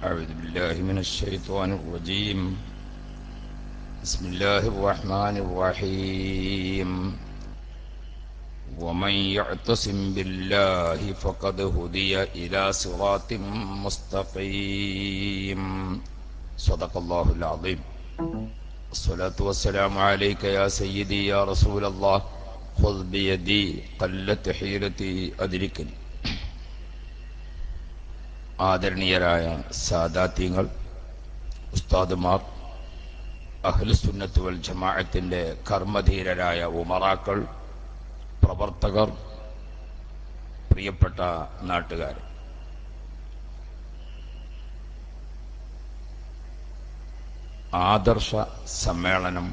أعوذ بالله من الشيطان الرجيم بسم الله الرحمن الرحيم ومن يعتصم بالله فقد هدي إلى صراط مستقيم صدق الله العظيم الصلاة والسلام عليك يا سيدي يا رسول الله خذ بيدي قلت حيرتي أدركني ആദരണീയരായ സാദാത്യങ്ങൾ ഉസ്താദുമാർ അഹ്ലുസുന്നത്ത് വൽ ജമാഅത്തിന്റെ കർമ്മധീരരായ ഉമറാക്കൾ പ്രവർത്തകർ പ്രിയപ്പെട്ട നാട്ടുകാർ ആദർശ സമ്മേളനം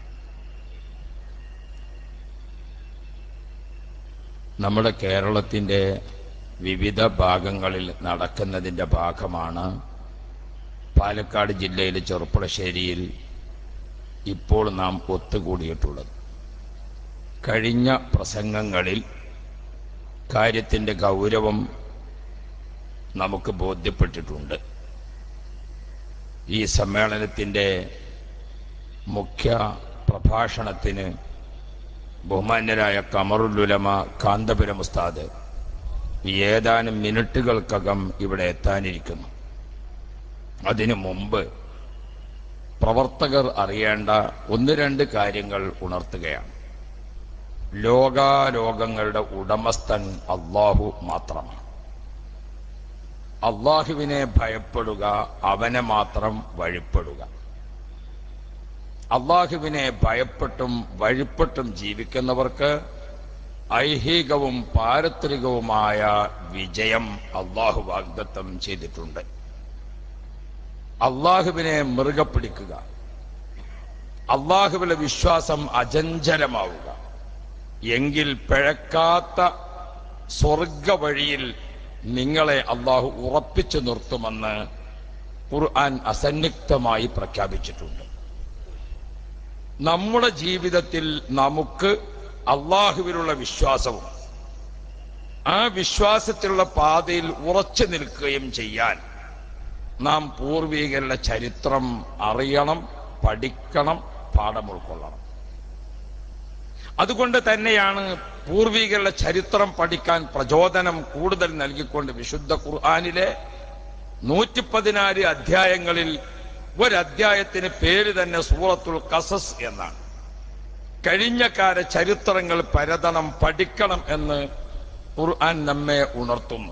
നമ്മുടെ കേരളത്തിൻ്റെ വിവിധ ഭാഗങ്ങളിൽ നടക്കുന്നതിൻ്റെ ഭാഗമാണ് പാലക്കാട് ജില്ലയിലെ ചെറുപ്പുളശ്ശേരിയിൽ ഇപ്പോൾ നാം ഒത്തുകൂടിയിട്ടുള്ളത് കഴിഞ്ഞ പ്രസംഗങ്ങളിൽ കാര്യത്തിൻ്റെ ഗൗരവം നമുക്ക് ബോധ്യപ്പെട്ടിട്ടുണ്ട് ഈ സമ്മേളനത്തിൻ്റെ മുഖ്യ പ്രഭാഷണത്തിന് ബഹുമാന്യരായ കമറുലുലമ കാന്തപുരം ഉസ്താദ് ഏതാനും മിനിറ്റുകൾക്കകം ഇവിടെ എത്താനിരിക്കുന്നു അതിനു മുമ്പ് പ്രവർത്തകർ അറിയേണ്ട ഒന്ന് രണ്ട് കാര്യങ്ങൾ ഉണർത്തുകയാണ് ലോകാലോകങ്ങളുടെ ഉടമസ്ഥൻ അള്ളാഹു മാത്രമാണ് അള്ളാഹുവിനെ ഭയപ്പെടുക അവനെ മാത്രം വഴിപ്പെടുക അള്ളാഹുവിനെ ഭയപ്പെട്ടും വഴിപ്പെട്ടും ജീവിക്കുന്നവർക്ക് ഐഹികവും പാരത്രികവുമായ വിജയം അള്ളാഹു വാഗ്ദത്തം ചെയ്തിട്ടുണ്ട് അള്ളാഹുവിനെ മുറുകെ പിടിക്കുക അള്ളാഹുവിലെ വിശ്വാസം അജഞ്ചലമാവുക എങ്കിൽ പിഴക്കാത്ത സ്വർഗ വഴിയിൽ നിങ്ങളെ അള്ളാഹു ഉറപ്പിച്ചു നിർത്തുമെന്ന് ഖുർആൻ അസന്നിഗ്ധമായി പ്രഖ്യാപിച്ചിട്ടുണ്ട് നമ്മുടെ ജീവിതത്തിൽ നമുക്ക് അള്ളാഹുവിലുള്ള വിശ്വാസവും ആ വിശ്വാസത്തിലുള്ള പാതയിൽ ഉറച്ചു നിൽക്കുകയും ചെയ്യാൻ നാം പൂർവികരുടെ ചരിത്രം അറിയണം പഠിക്കണം പാഠം ഉൾക്കൊള്ളണം അതുകൊണ്ട് തന്നെയാണ് പൂർവികരുടെ ചരിത്രം പഠിക്കാൻ പ്രചോദനം കൂടുതൽ നൽകിക്കൊണ്ട് വിശുദ്ധ ഖുർആാനിലെ നൂറ്റി പതിനാല് അധ്യായങ്ങളിൽ ഒരധ്യായത്തിന് പേര് തന്നെ സൂറത്തുൽ കസസ് എന്നാണ് കഴിഞ്ഞ കാല ചരിത്രങ്ങൾ പരതണം പഠിക്കണം എന്ന് ഖുർആൻ നമ്മെ ഉണർത്തുന്നു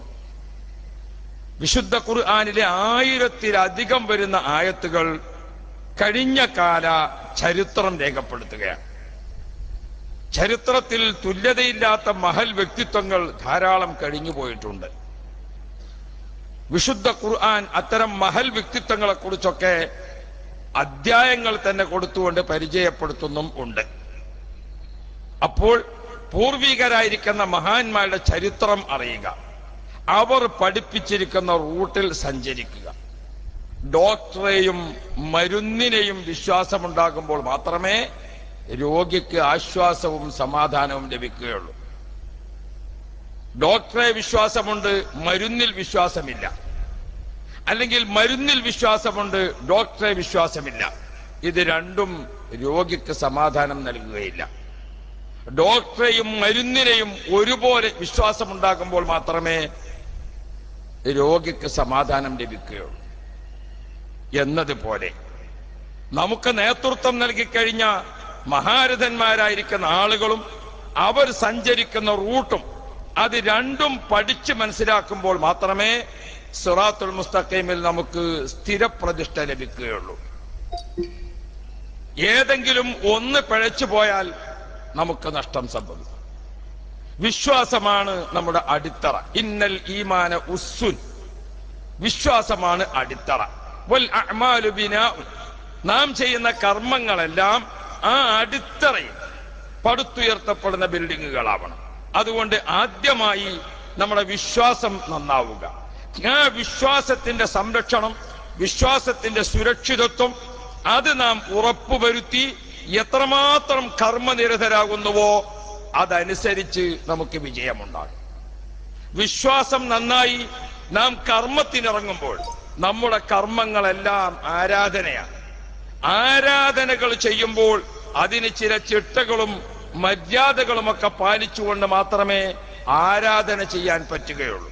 വിശുദ്ധ ഖുർആാനിലെ ആയിരത്തിലധികം വരുന്ന ആയത്തുകൾ കഴിഞ്ഞ കാല ചരിത്രം രേഖപ്പെടുത്തുകയാണ് ചരിത്രത്തിൽ തുല്യതയില്ലാത്ത മഹൽ വ്യക്തിത്വങ്ങൾ ധാരാളം കഴിഞ്ഞു പോയിട്ടുണ്ട് വിശുദ്ധ ഖുർആൻ അത്തരം മഹൽ വ്യക്തിത്വങ്ങളെ കുറിച്ചൊക്കെ അധ്യായങ്ങൾ തന്നെ കൊടുത്തുകൊണ്ട് പരിചയപ്പെടുത്തുന്നും ഉണ്ട് അപ്പോൾ പൂർവികരായിരിക്കുന്ന മഹാന്മാരുടെ ചരിത്രം അറിയുക അവർ പഠിപ്പിച്ചിരിക്കുന്ന റൂട്ടിൽ സഞ്ചരിക്കുക ഡോക്ടറെയും മരുന്നിനെയും വിശ്വാസമുണ്ടാകുമ്പോൾ മാത്രമേ രോഗിക്ക് ആശ്വാസവും സമാധാനവും ലഭിക്കുകയുള്ളൂ ഡോക്ടറെ വിശ്വാസമുണ്ട് മരുന്നിൽ വിശ്വാസമില്ല അല്ലെങ്കിൽ മരുന്നിൽ വിശ്വാസമുണ്ട് ഡോക്ടറെ വിശ്വാസമില്ല ഇത് രണ്ടും രോഗിക്ക് സമാധാനം നൽകുകയില്ല ഡോക്ടറെയും മരുന്നിനെയും ഒരുപോലെ വിശ്വാസമുണ്ടാകുമ്പോൾ മാത്രമേ രോഗിക്ക് സമാധാനം ലഭിക്കുകയുള്ളൂ എന്നതുപോലെ നമുക്ക് നേതൃത്വം നൽകിക്കഴിഞ്ഞ മഹാരഥന്മാരായിരിക്കുന്ന ആളുകളും അവർ സഞ്ചരിക്കുന്ന റൂട്ടും അത് രണ്ടും പഠിച്ച് മനസ്സിലാക്കുമ്പോൾ മാത്രമേ സിറാത്തുൽ മുസ്തഖീമിൽ നമുക്ക് സ്ഥിരപ്രതിഷ്ഠ ലഭിക്കുകയുള്ളൂ ഏതെങ്കിലും ഒന്ന് പിഴച്ചു പോയാൽ നമുക്ക് നഷ്ടം സംഭവിക്കും വിശ്വാസമാണ് നമ്മുടെ അടിത്തറ ഇന്നൽ ഈമാന ഉസ്സുൻ വിശ്വാസമാണ് അടിത്തറ വൽ അഅ്മാലു ബിനാഉൻ നാം ചെയ്യുന്ന കർമ്മങ്ങളെല്ലാം ആ അടിത്തറയിൽ പടുത്തുയർത്തപ്പെടുന്ന ബിൽഡിങ്ങുകളാവണം അതുകൊണ്ട് ആദ്യമായി നമ്മുടെ വിശ്വാസം നന്നാവുക ആ വിശ്വാസത്തിന്റെ സംരക്ഷണം വിശ്വാസത്തിന്റെ സുരക്ഷിതത്വം അത് നാം ഉറപ്പുവരുത്തി എത്രമാത്രം കർമ്മനിരതരാകുന്നുവോ അതനുസരിച്ച് നമുക്ക് വിജയമുണ്ടാകും വിശ്വാസം നന്നായി നാം കർമ്മത്തിനിറങ്ങുമ്പോൾ നമ്മുടെ കർമ്മങ്ങളെല്ലാം ആരാധനയാണ് ആരാധനകൾ ചെയ്യുമ്പോൾ അതിന് ചില ചിട്ടകളും മര്യാദകളുമൊക്കെ പാലിച്ചുകൊണ്ട് മാത്രമേ ആരാധന ചെയ്യാൻ പറ്റുകയുള്ളൂ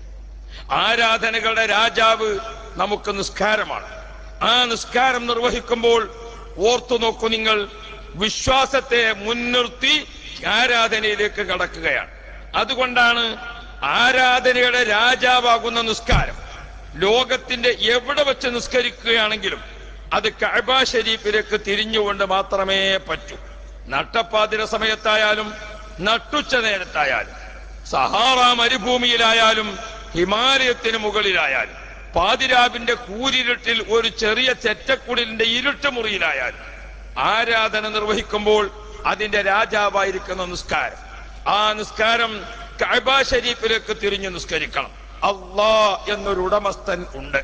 ആരാധനകളുടെ രാജാവ് നമുക്ക് നിസ്കാരമാണ് ആ നിസ്കാരം നിർവഹിക്കുമ്പോൾ ഓർത്തു നോക്കൂ നിങ്ങൾ വിശ്വാസത്തെ മുൻനിർത്തി ആരാധനയിലേക്ക് കടക്കുകയാണ് അതുകൊണ്ടാണ് ആരാധനയുടെ രാജാവാകുന്ന നിസ്കാരം ലോകത്തിന്റെ എവിടെ വെച്ച് നിസ്കരിക്കുകയാണെങ്കിലും അത് കഅബ ഷരീഫിലേക്ക് തിരിഞ്ഞുകൊണ്ട് മാത്രമേ പറ്റൂ നട്ടപ്പാതിര സമയത്തായാലും നട്ടുച്ച നേരത്തായാലും സഹാറ മരുഭൂമിയിലായാലും ഹിമാലയത്തിന് മുകളിലായാലും പാതിരാവിന്റെ കൂരിരുട്ടിൽ ഒരു ചെറിയ ചെറ്റക്കുടിലിന്റെ ഇരുട്ട് മുറിയിലായാലും ആരാധന നിർവഹിക്കുമ്പോൾ അതിന്റെ രാജാവായിരിക്കുന്ന നിസ്കാരം ആ നിസ്കാരം കഅബ ഷരീഫിലേക്ക് തിരിഞ്ഞു നിസ്കരിക്കണം അള്ളാ എന്നൊരു ഉടമസ്ഥൻ ഉണ്ട്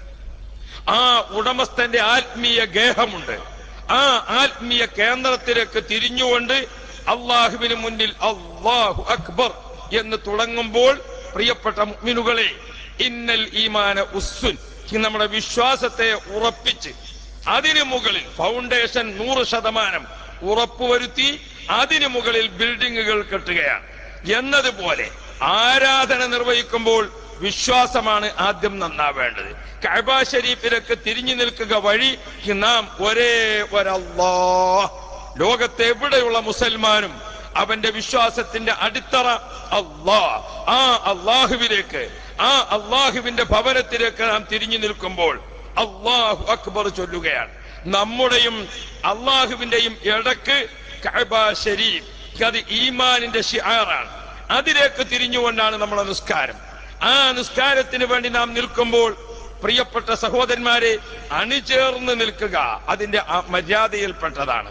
ആ ഉടമസ്ഥന്റെ ആത്മീയ ഗേഹമുണ്ട് ആ ആത്മീയ കേന്ദ്രത്തിലേക്ക് തിരിഞ്ഞുകൊണ്ട് അള്ളാഹുവിന് മുന്നിൽ അള്ളാഹു അക്ബർ എന്ന് തുടങ്ങുമ്പോൾ പ്രിയപ്പെട്ട മുഅ്മിനുകളെ ഇന്നൽ ഈമാന ഉസ്സുൻ ഈ നമ്മുടെ വിശ്വാസത്തെ ഉറപ്പിച്ച് അതിനു മുകളിൽ ഫൗണ്ടേഷൻ നൂറ് ശതമാനം ഉറപ്പുവരുത്തി അതിനു മുകളിൽ ബിൽഡിങ്ങുകൾ കെട്ടുകയാണ് എന്നതുപോലെ ആരാധന നിർവഹിക്കുമ്പോൾ വിശ്വാസമാണ് ആദ്യം നന്നാവേണ്ടത് കഅബ ഷരീഫിലേക്ക് തിരിഞ്ഞു നിൽക്കുക വഴി നാം ഒരേ ഒരല്ലാ ലോകത്തെ എവിടെയുള്ള മുസൽമാനും അവന്റെ വിശ്വാസത്തിന്റെ അടിത്തറ അള്ളാ ആ അള്ളാഹുവിലേക്ക് ആ അള്ളാഹുവിന്റെ ഭവനത്തിലേക്ക് നാം തിരിഞ്ഞു നിൽക്കുമ്പോൾ അള്ളാഹു അക്ബർ ചൊല്ലുകയാണ് നമ്മുടെയും അള്ളാഹുവിന്റെയും ഇടക്ക് കഅബ ഷരീഫ് അത് ഈമാനിന്റെ ഷിആറാണ് അതിലേക്ക് തിരിഞ്ഞുകൊണ്ടാണ് നമ്മുടെ നിസ്കാരം ആ നിസ്കാരത്തിന് വേണ്ടി നാം നിൽക്കുമ്പോൾ പ്രിയപ്പെട്ട സഹോദരന്മാരെ അണിചേർന്ന് നിൽക്കുക അതിന്റെ ആ മര്യാദയിൽപ്പെട്ടതാണ്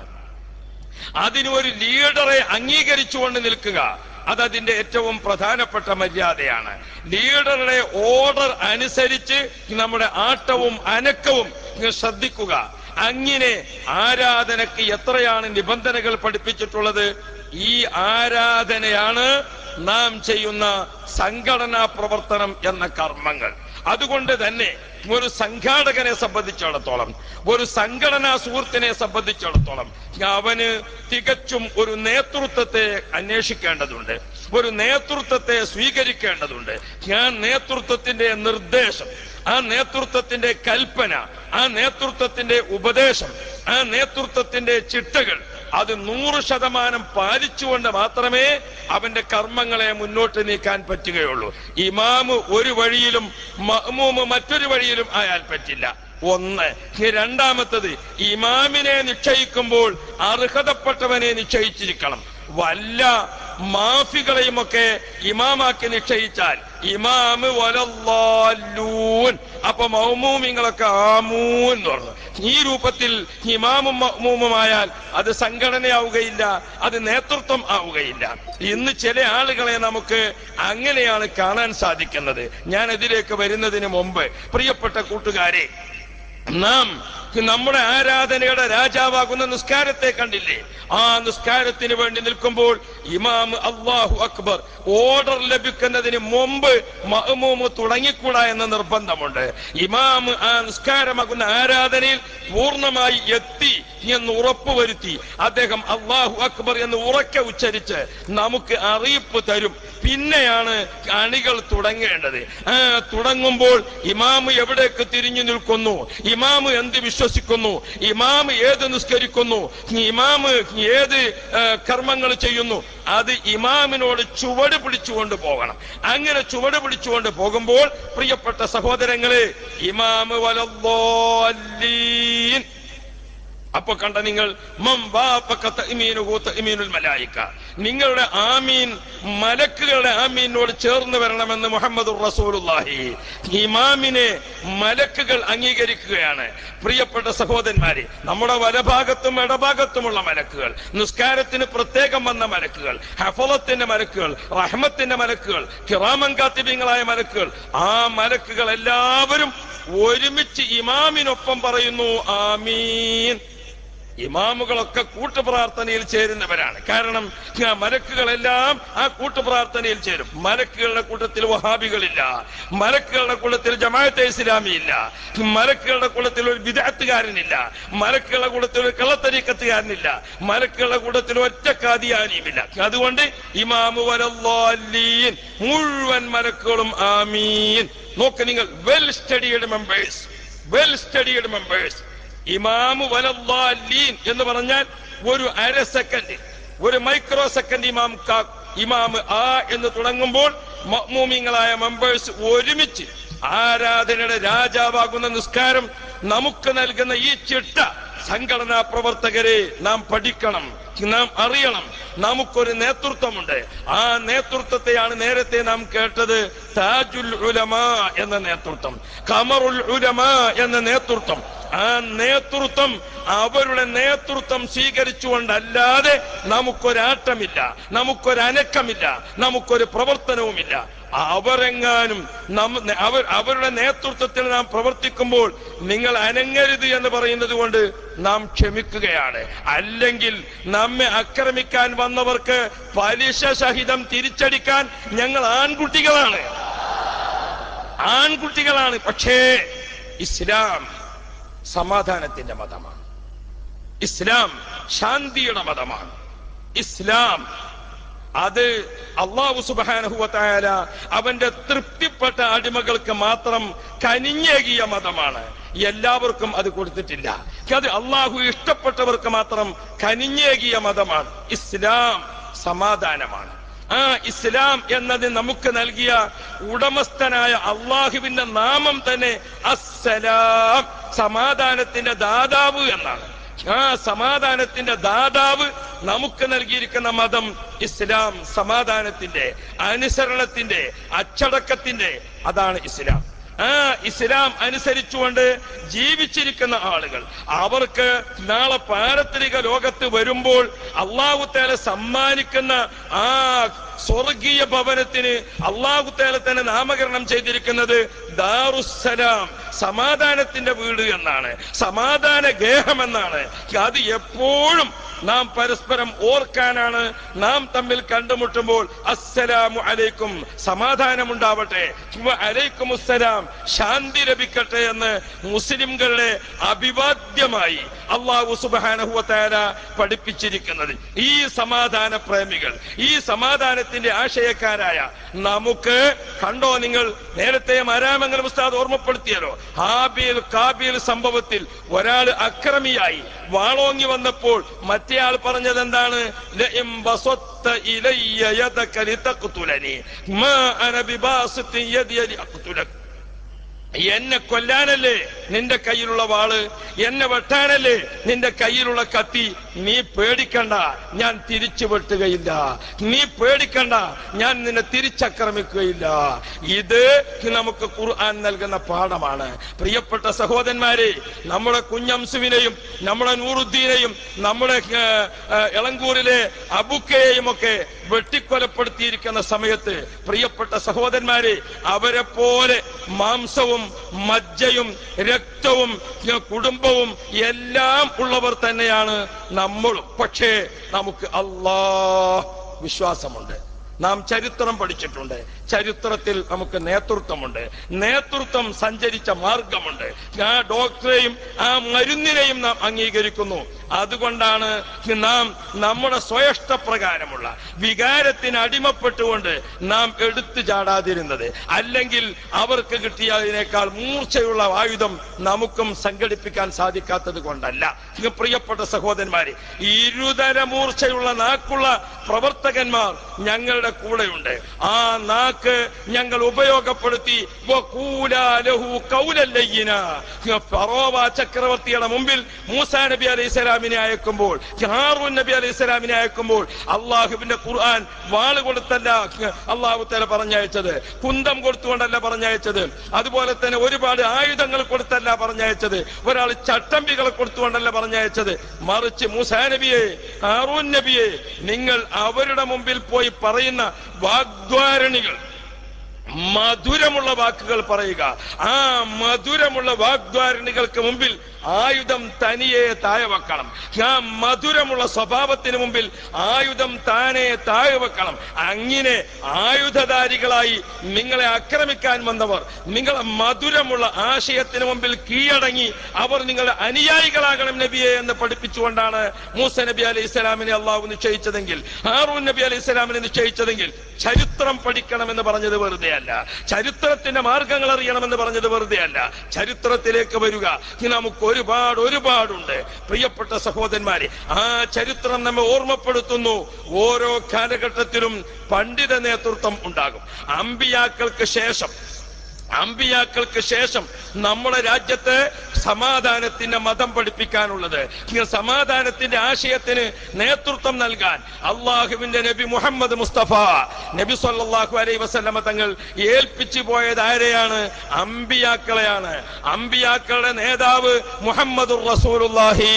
അതിന് ഒരു ലീഡറെ അംഗീകരിച്ചുകൊണ്ട് നിൽക്കുക അത് അതിന്റെ ഏറ്റവും പ്രധാനപ്പെട്ട മര്യാദയാണ് ലീഡറുടെ ഓർഡർ അനുസരിച്ച് നമ്മുടെ ആട്ടവും അനക്കവും നിങ്ങൾ ശ്രദ്ധിക്കുക അങ്ങനെ ആരാധനക്ക് എത്രയാണ് നിബന്ധനകൾ പഠിപ്പിച്ചിട്ടുള്ളത് ഈ ആരാധനയാണ് നാം ചെയ്യുന്ന സംഘടനാ പ്രവർത്തനം എന്ന കർമ്മങ്ങൾ അതുകൊണ്ട് തന്നെ ഒരു സംഘാടകനെ സംബന്ധിച്ചിടത്തോളം ഒരു സംഘടനാ സുഹൃത്തിനെ സംബന്ധിച്ചിടത്തോളം അവന് തികച്ചും ഒരു നേതൃത്വത്തെ അന്വേഷിക്കേണ്ടതുണ്ട് ഒരു നേതൃത്വത്തെ സ്വീകരിക്കേണ്ടതുണ്ട് ഞാൻ നേതൃത്വത്തിന്റെ നിർദ്ദേശം ആ നേതൃത്വത്തിന്റെ കൽപ്പന ആ നേതൃത്വത്തിന്റെ ഉപദേശം ആ നേതൃത്വത്തിന്റെ ചിട്ടകൾ അത് നൂറ് ശതമാനം പാലിച്ചുകൊണ്ട് മാത്രമേ അവന്റെ കർമ്മങ്ങളെ മുന്നോട്ട് നീക്കാൻ പറ്റുകയുള്ളൂ ഇമാമ് ഒരു വഴിയിലും മഅ്മൂമ് മറ്റൊരു വഴിയിലും ആയാൽ പറ്റില്ല ഒന്ന് ഇനി രണ്ടാമത്തത് ഇമാമിനെ നിശ്ചയിക്കുമ്പോൾ അർഹതപ്പെട്ടവനെ നിശ്ചയിച്ചിരിക്കണം വല്ല മാഫികളെയും ഒക്കെ ഇമാമാക്കി നിശ്ചയിച്ചാൽ ഇമാമ് വലല്ലാലൂൻ അപ്പൊ മൗമൂമിങ്ങളൊക്കെ ആമൂൻ എന്ന് പറഞ്ഞു ഈ രൂപത്തിൽ ഇമാമും മൗമൂമുമായാൽ അത് സംഘടനയാവുകയില്ല അത് നേതൃത്വം ആവുകയില്ല ഇന്ന് ചില ആളുകളെ നമുക്ക് അങ്ങനെയാണ് കാണാൻ സാധിക്കുന്നത് ഞാൻ ഇതിലേക്ക് വരുന്നതിന് മുമ്പ് പ്രിയപ്പെട്ട കൂട്ടുകാരെ നാം നമ്മുടെ ആരാധനയുടെ രാജാവാകുന്ന നിസ്കാരത്തെ കണ്ടില്ലേ ആ നിസ്കാരത്തിന് വേണ്ടി നിൽക്കുമ്പോൾ ഇമാം അള്ളാഹു അക്ബർ ഓർഡർ ലഭിക്കുന്നതിന് മുമ്പ് മഹ്മൂമ് തുടങ്ങിക്കൂടാ എന്ന നിർബന്ധമുണ്ട് ഇമാം ആ നിസ്കാരമാകുന്ന ആരാധനയിൽ പൂർണ്ണമായി എത്തി എന്ന് ഉറപ്പുവരുത്തി അദ്ദേഹം അള്ളാഹു അക്ബർ എന്ന് ഉറക്കെ ഉച്ചരിച്ച് നമുക്ക് അറിയിപ്പ് തരും പിന്നെയാണ് അണികൾ തുടങ്ങേണ്ടത് ആ തുടങ്ങുമ്പോൾ ഇമാമ് എവിടേക്ക് തിരിഞ്ഞു നിൽക്കുന്നു ഇമാമ് എന്ത് വിശ്വസിക്കുന്നു ഇമാമ് ഏത് നിസ്കരിക്കുന്നു ഇമാമ് ഏത് കർമ്മങ്ങൾ ചെയ്യുന്നു അത് ഇമാമിനോട് ചുവട് പിടിച്ചുകൊണ്ട് പോകണം അങ്ങനെ ചുവട് പിടിച്ചുകൊണ്ട് പോകുമ്പോൾ പ്രിയപ്പെട്ട സഹോദരങ്ങളെ ഇമാമ് വലല്ലീൻ അപ്പൊ കണ്ട നിങ്ങൾ മലായിക്ക നിങ്ങളുടെ ആമീൻ മലക്കുകളുടെ ആമീനോട് ചേർന്ന് വരണമെന്ന് മുഹമ്മദ് റസൂലുള്ളാഹി ഇമാമിനെ മലക്കുകൾ അംഗീകരിക്കുകയാണ് പ്രിയപ്പെട്ട സഹോദരന്മാരെ നമ്മുടെ വലഭാഗത്തും ഇടഭാഗത്തുമുള്ള മലക്കുകൾ നിസ്കാരത്തിന് പ്രത്യേകം വന്ന മലക്കുകൾ ഹഫലത്തിന്റെ മലക്കുകൾ റഹ്മത്തിന്റെ മലക്കുകൾ കിറാമങ്കാത്തിബിങ്ങളായ മലക്കുകൾ ആ മലക്കുകൾ എല്ലാവരും ഒരുമിച്ച് ഇമാമിനൊപ്പം പറയുന്നു ആമീൻ ഇമാമുകളൊക്കെ കൂട്ടുപ്രാർത്ഥനയിൽ ചേരുന്നവരാണ് കാരണം ആ മലക്കുകളെല്ലാം ആ കൂട്ടുപ്രാർത്ഥനയിൽ ചേരും മലക്കുകളുടെ കൂട്ടത്തിൽ വഹാബികളില്ല മലക്കുകളുടെ കൂട്ടത്തിൽ ജമാഅത്തെ ഇസ്ലാമി ഇല്ല മലക്കുകളുടെ കൂട്ടത്തിൽ ഒരു വിദഗ്ധകാരനില്ല മലക്കുകളുടെ കൂട്ടത്തിൽ ഒരു കള്ളത്തരീക്കത്തുകാരനില്ല മലക്കുകളുടെ കൂട്ടത്തിൽ ഒറ്റ കാതിയാനിയുമില്ല അതുകൊണ്ട് ഇമാമു വലല്ലാലീൻ മുഴുവൻ മലക്കുകളും ആമീൻ നോക്ക് നിങ്ങൾ well studied members well studied members ഇമാമു വലല്ലാലീൻ എന്ന് പറഞ്ഞാൽ ഒരു അര സെക്കൻഡ് ഒരു മൈക്രോ സെക്കൻഡ് ഇമാം കാ ഇമാം ആ എന്ന് തുടങ്ങുമ്പോൾ മഅ്മൂമിങ്ങളായ മെമ്പേഴ്സ് ഒരുമിച്ച് ആരാധനയുടെ രാജാവാകുന്ന നിസ്കാരം നമുക്ക് നൽകുന്ന ഈ ചിട്ട സംഘടനാ പ്രവർത്തകരെ നാം പഠിക്കണം നാം അറിയണം നമുക്കൊരു നേതൃത്വമുണ്ട് ആ നേതൃത്വത്തെയാണ് നേരത്തെ നാം കേട്ടത് താജുൽ ഉലമ എന്ന നേതൃത്വം കമറുൽ ഉലമ എന്ന നേതൃത്വം ആ നേതൃത്വം അവരുടെ നേതൃത്വം സ്വീകരിച്ചുകൊണ്ടല്ലാതെ നമുക്കൊരാട്ടമില്ല നമുക്കൊരനക്കമില്ല നമുക്കൊരു പ്രവർത്തനവുമില്ല അവരെങ്ങാനും നമ്മ അവർ അവരുടെ നേതൃത്വത്തിൽ നാം പ്രവർത്തിക്കുമ്പോൾ നിങ്ങൾ അനങ്ങരുത് എന്ന് പറയുന്നത് കൊണ്ട് നാം ക്ഷമിക്കുകയാണ് അല്ലെങ്കിൽ നമ്മെ ആക്രമിക്കാൻ വന്നവർക്ക് പലിശ സഹിതം തിരിച്ചടിക്കാൻ ഞങ്ങൾ ആൺകുട്ടികളാണ് ആൺകുട്ടികളാണ് പക്ഷേ ഇസ്ലാം സമാധാനത്തിന്റെ മതമാണ് ഇസ്ലാം ശാന്തിയുടെ മതമാണ് ഇസ്ലാം അത് അള്ളാഹു സുബാനഹുവത്തായാല അവന്റെ തൃപ്തിപ്പെട്ട അടിമകൾക്ക് മാത്രം കനിഞ്ഞേകിയ മതമാണ് എല്ലാവർക്കും അത് കൊടുത്തിട്ടില്ല അത് അള്ളാഹു ഇഷ്ടപ്പെട്ടവർക്ക് മാത്രം കനിഞ്ഞേകിയ മതമാണ് ഇസ്ലാം സമാധാനമാണ് ആ ഇസ്ലാം എന്നത് നമുക്ക് നൽകിയ ഉടമസ്ഥനായ അള്ളാഹുവിന്റെ നാമം തന്നെ അസ്സലാം സമാധാനത്തിന്റെ ദാതാവ് എന്നാണ് ആ സമാധാനത്തിന്റെ ദാതാവ് നമുക്ക് നൽകിയിരിക്കുന്ന മതം ഇസ്ലാം സമാധാനത്തിന്റെ അനുസരണത്തിന്റെ അച്ചടക്കത്തിന്റെ അതാണ് ഇസ്ലാം ആ ഇസ്ലാം അനുസരിച്ചുകൊണ്ട് ജീവിച്ചിരിക്കുന്ന ആളുകൾ അവർക്ക് നാളെ പാരത്രിക ലോകത്ത് വരുമ്പോൾ അള്ളാഹുത്തേല സമ്മാനിക്കുന്ന ആ സ്വർഗീയ ഭവനത്തിന് അള്ളാഹുത്തേല തന്നെ നാമകരണം ചെയ്തിരിക്കുന്നത് ദാറുസലാം സമാധാനത്തിന്റെ വീട് എന്നാണ് സമാധാന ഗേഹം എന്നാണ് അത് എപ്പോഴും നാം പരസ്പരം ഓർക്കാനാണ് നാം തമ്മിൽ കണ്ടുമുട്ടുമ്പോൾ അസ്സലാമു അലൈക്കും സമാധാനമുണ്ടാവട്ടെ അലൈക്കും അസ്സലാം ശാന്തി ലഭിക്കട്ടെ എന്ന് മുസ്ലിംകളുടെ അഭിവാദ്യമായി അള്ളാഹു സുബാനഹുവത്താര പഠിപ്പിച്ചിരിക്കുന്നത് ഈ സമാധാന പ്രേമികൾ ഈ സമാധാനത്തിന്റെ ആശയക്കാരായ നമുക്ക് കണ്ടോ നിങ്ങൾ നേരത്തെ മരാമംഗലം ഉസ്താദ് ഓർമ്മപ്പെടുത്തിയല്ലോ ഹാബീൽ കാബീൽ സംഭവത്തിൽ ഒരാൾ അക്രമിയായി വാളോങ്ങി വന്നപ്പോൾ മറ്റേയാൾ പറഞ്ഞത് എന്താണ് ലഇം ബസത്ത ഇലയ്യ യദക ലിതഖ്തുലനി മാ അന ബിബാസിത്തി യദി ലിഅഖ്തുലക എന്നെ കൊല്ലാനല്ലേ നിന്റെ കയ്യിലുള്ള വാള് എന്നെ വെട്ടാനല്ലേ നിന്റെ കയ്യിലുള്ള കത്തി നീ പേടിക്കണ്ട ഞാൻ തിരിച്ചു വെട്ടുകയില്ല നീ പേടിക്കണ്ട ഞാൻ നിന്നെ തിരിച്ചക്രമിക്കുകയില്ല ഇത് നമുക്ക് ഖുർആൻ നൽകുന്ന പാഠമാണ് പ്രിയപ്പെട്ട സഹോദരന്മാരെ നമ്മുടെ കുഞ്ഞംസുവിനെയും നമ്മുടെ നൂറുദ്ദീനെയും നമ്മുടെ ഏ, ഏ, എളങ്കൂരിലെ അബുക്കയെയും ഒക്കെ വെട്ടിക്കൊലപ്പെടുത്തിയിരിക്കുന്ന സമയത്ത് പ്രിയപ്പെട്ട സഹോദരന്മാരെ അവരെ പോലെ മാംസവും മജ്ജയും രക്തവും ഏ, കുടുംബവും എല്ലാം ഉള്ളവർ തന്നെയാണ് നമ്മളും പക്ഷേ നമുക്ക് അല്ലാ വിശ്വാസമുണ്ട് നാം ചരിത്രം പഠിച്ചിട്ടുണ്ട് ചരിത്രത്തിൽ നമുക്ക് നേതൃത്വമുണ്ട് നേതൃത്വം സഞ്ചരിച്ച മാർഗമുണ്ട് ആ ഡോക്ടറെയും ആ മരുന്നിനെയും നാം അംഗീകരിക്കുന്നു അതുകൊണ്ടാണ് നാം നമ്മുടെ സ്വയഷ്ടപ്രകാരമുള്ള വികാരത്തിന് അടിമപ്പെട്ടുകൊണ്ട് നാം എടുത്തു ചാടാതിരുന്നത് അല്ലെങ്കിൽ അവർക്ക് കിട്ടിയതിനേക്കാൾ മൂർച്ചയുള്ള ആയുധം നമുക്കും സംഘടിപ്പിക്കാൻ സാധിക്കാത്തത് കൊണ്ടല്ല ഇത് പ്രിയപ്പെട്ട സഹോദരന്മാരെ ഇരുതര മൂർച്ചയുള്ള നാക്കുള്ള പ്രവർത്തകന്മാർ ഞങ്ങളുടെ കൂടെയുണ്ട് ആ നാക്ക് ഞങ്ങൾ ഉപയോഗപ്പെടുത്തി വഖൂലാ ലഹു ഖൗലൻ ലയ്യിന. ഫറോവ ചക്രവർത്തിയുടെ മുമ്പിൽ മൂസാ നബി അലൈഹി സ്വലാമിനെ അയക്കുമ്പോൾ ഹാറൂൻ നബി അലൈഹി സ്വലാമിനെ അയക്കുമ്പോൾ അള്ളാഹുവിന്റെ ഖുർആൻ വാള് കൊടുത്തല്ല അള്ളാഹു തല പറഞ്ഞയച്ചത് കുന്തം കൊടുത്തുകൊണ്ടല്ല പറഞ്ഞയച്ചത് അതുപോലെ തന്നെ ഒരുപാട് ആയുധങ്ങൾ കൊടുത്തല്ല പറഞ്ഞയച്ചത് ഒരാൾ ചട്ടമ്പികളെ കൊടുത്തുകൊണ്ടല്ല പറഞ്ഞയച്ചത് മറിച്ച് മൂസാ നബിയെ ഹാറൂൻ നബിയെ നിങ്ങൾ അവരുടെ മുമ്പിൽ പോയി പറയുന്ന വാഗ്ദ്വാരണികൾ മധുരമുള്ള വാക്കുകൾ പറയുക ആ മധുരമുള്ള വാഗ്ദ്വാരണികൾക്ക് മുമ്പിൽ ആയുധം തനിയെ താഴെ വെക്കണം ആ മധുരമുള്ള സ്വഭാവത്തിന് മുമ്പിൽ ആയുധം താനെ താഴെ വെക്കണം അങ്ങനെ ആയുധധാരികളായി നിങ്ങളെ ആക്രമിക്കാൻ വന്നവർ നിങ്ങളെ മധുരമുള്ള ആശയത്തിന് മുമ്പിൽ കീഴടങ്ങി അവർ നിങ്ങളുടെ അനുയായികളാകണം നബിയെ എന്ന് പഠിപ്പിച്ചുകൊണ്ടാണ് മൂസ നബി അലൈഹി ഇസ്ലാമിനെ അള്ളാഹു നിശ്ചയിച്ചതെങ്കിൽ ഹാറൂൻ നബി അലൈഹി ഇസ്ലാമിനെ നിശ്ചയിച്ചതെങ്കിൽ ചരിത്രം പഠിക്കണമെന്ന് പറഞ്ഞത് വെറുതെ അല്ല ചരിത്രത്തിന്റെ മാർഗങ്ങൾ അറിയണമെന്ന് പറഞ്ഞത് വെറുതെ അല്ല ചരിത്രത്തിലേക്ക് വരിക ഇനി നമുക്ക് ഒരുപാട് ഒരുപാടുണ്ട് പ്രിയപ്പെട്ട സഹോദരന്മാരെ ആ ചരിത്രം നമ്മെ ഓർമ്മപ്പെടുത്തുന്നു ഓരോ കാലഘട്ടത്തിലും പണ്ഡിത നേതൃത്വം ഉണ്ടാകും അമ്പിയാക്കൾക്ക് ശേഷം അമ്പിയാക്കൾക്ക് ശേഷം നമ്മുടെ രാജ്യത്ത് സമാധാനത്തിന്റെ മതം പഠിപ്പിക്കാനുള്ളത് ഇങ്ങനെ സമാധാനത്തിന്റെ ആശയത്തിന് നേതൃത്വം നൽകാൻ അള്ളാഹുവിന്റെ നബി മുഹമ്മദ് മുസ്തഫ നബി സല്ലല്ലാഹു അലൈഹി വസല്ലമ തങ്ങൾ ഏൽപ്പിച്ചു പോയത് ആരെയാണ് അമ്പിയാക്കളെയാണ് അമ്പിയാക്കളുടെ നേതാവ് മുഹമ്മദ് റസൂലുള്ളാഹി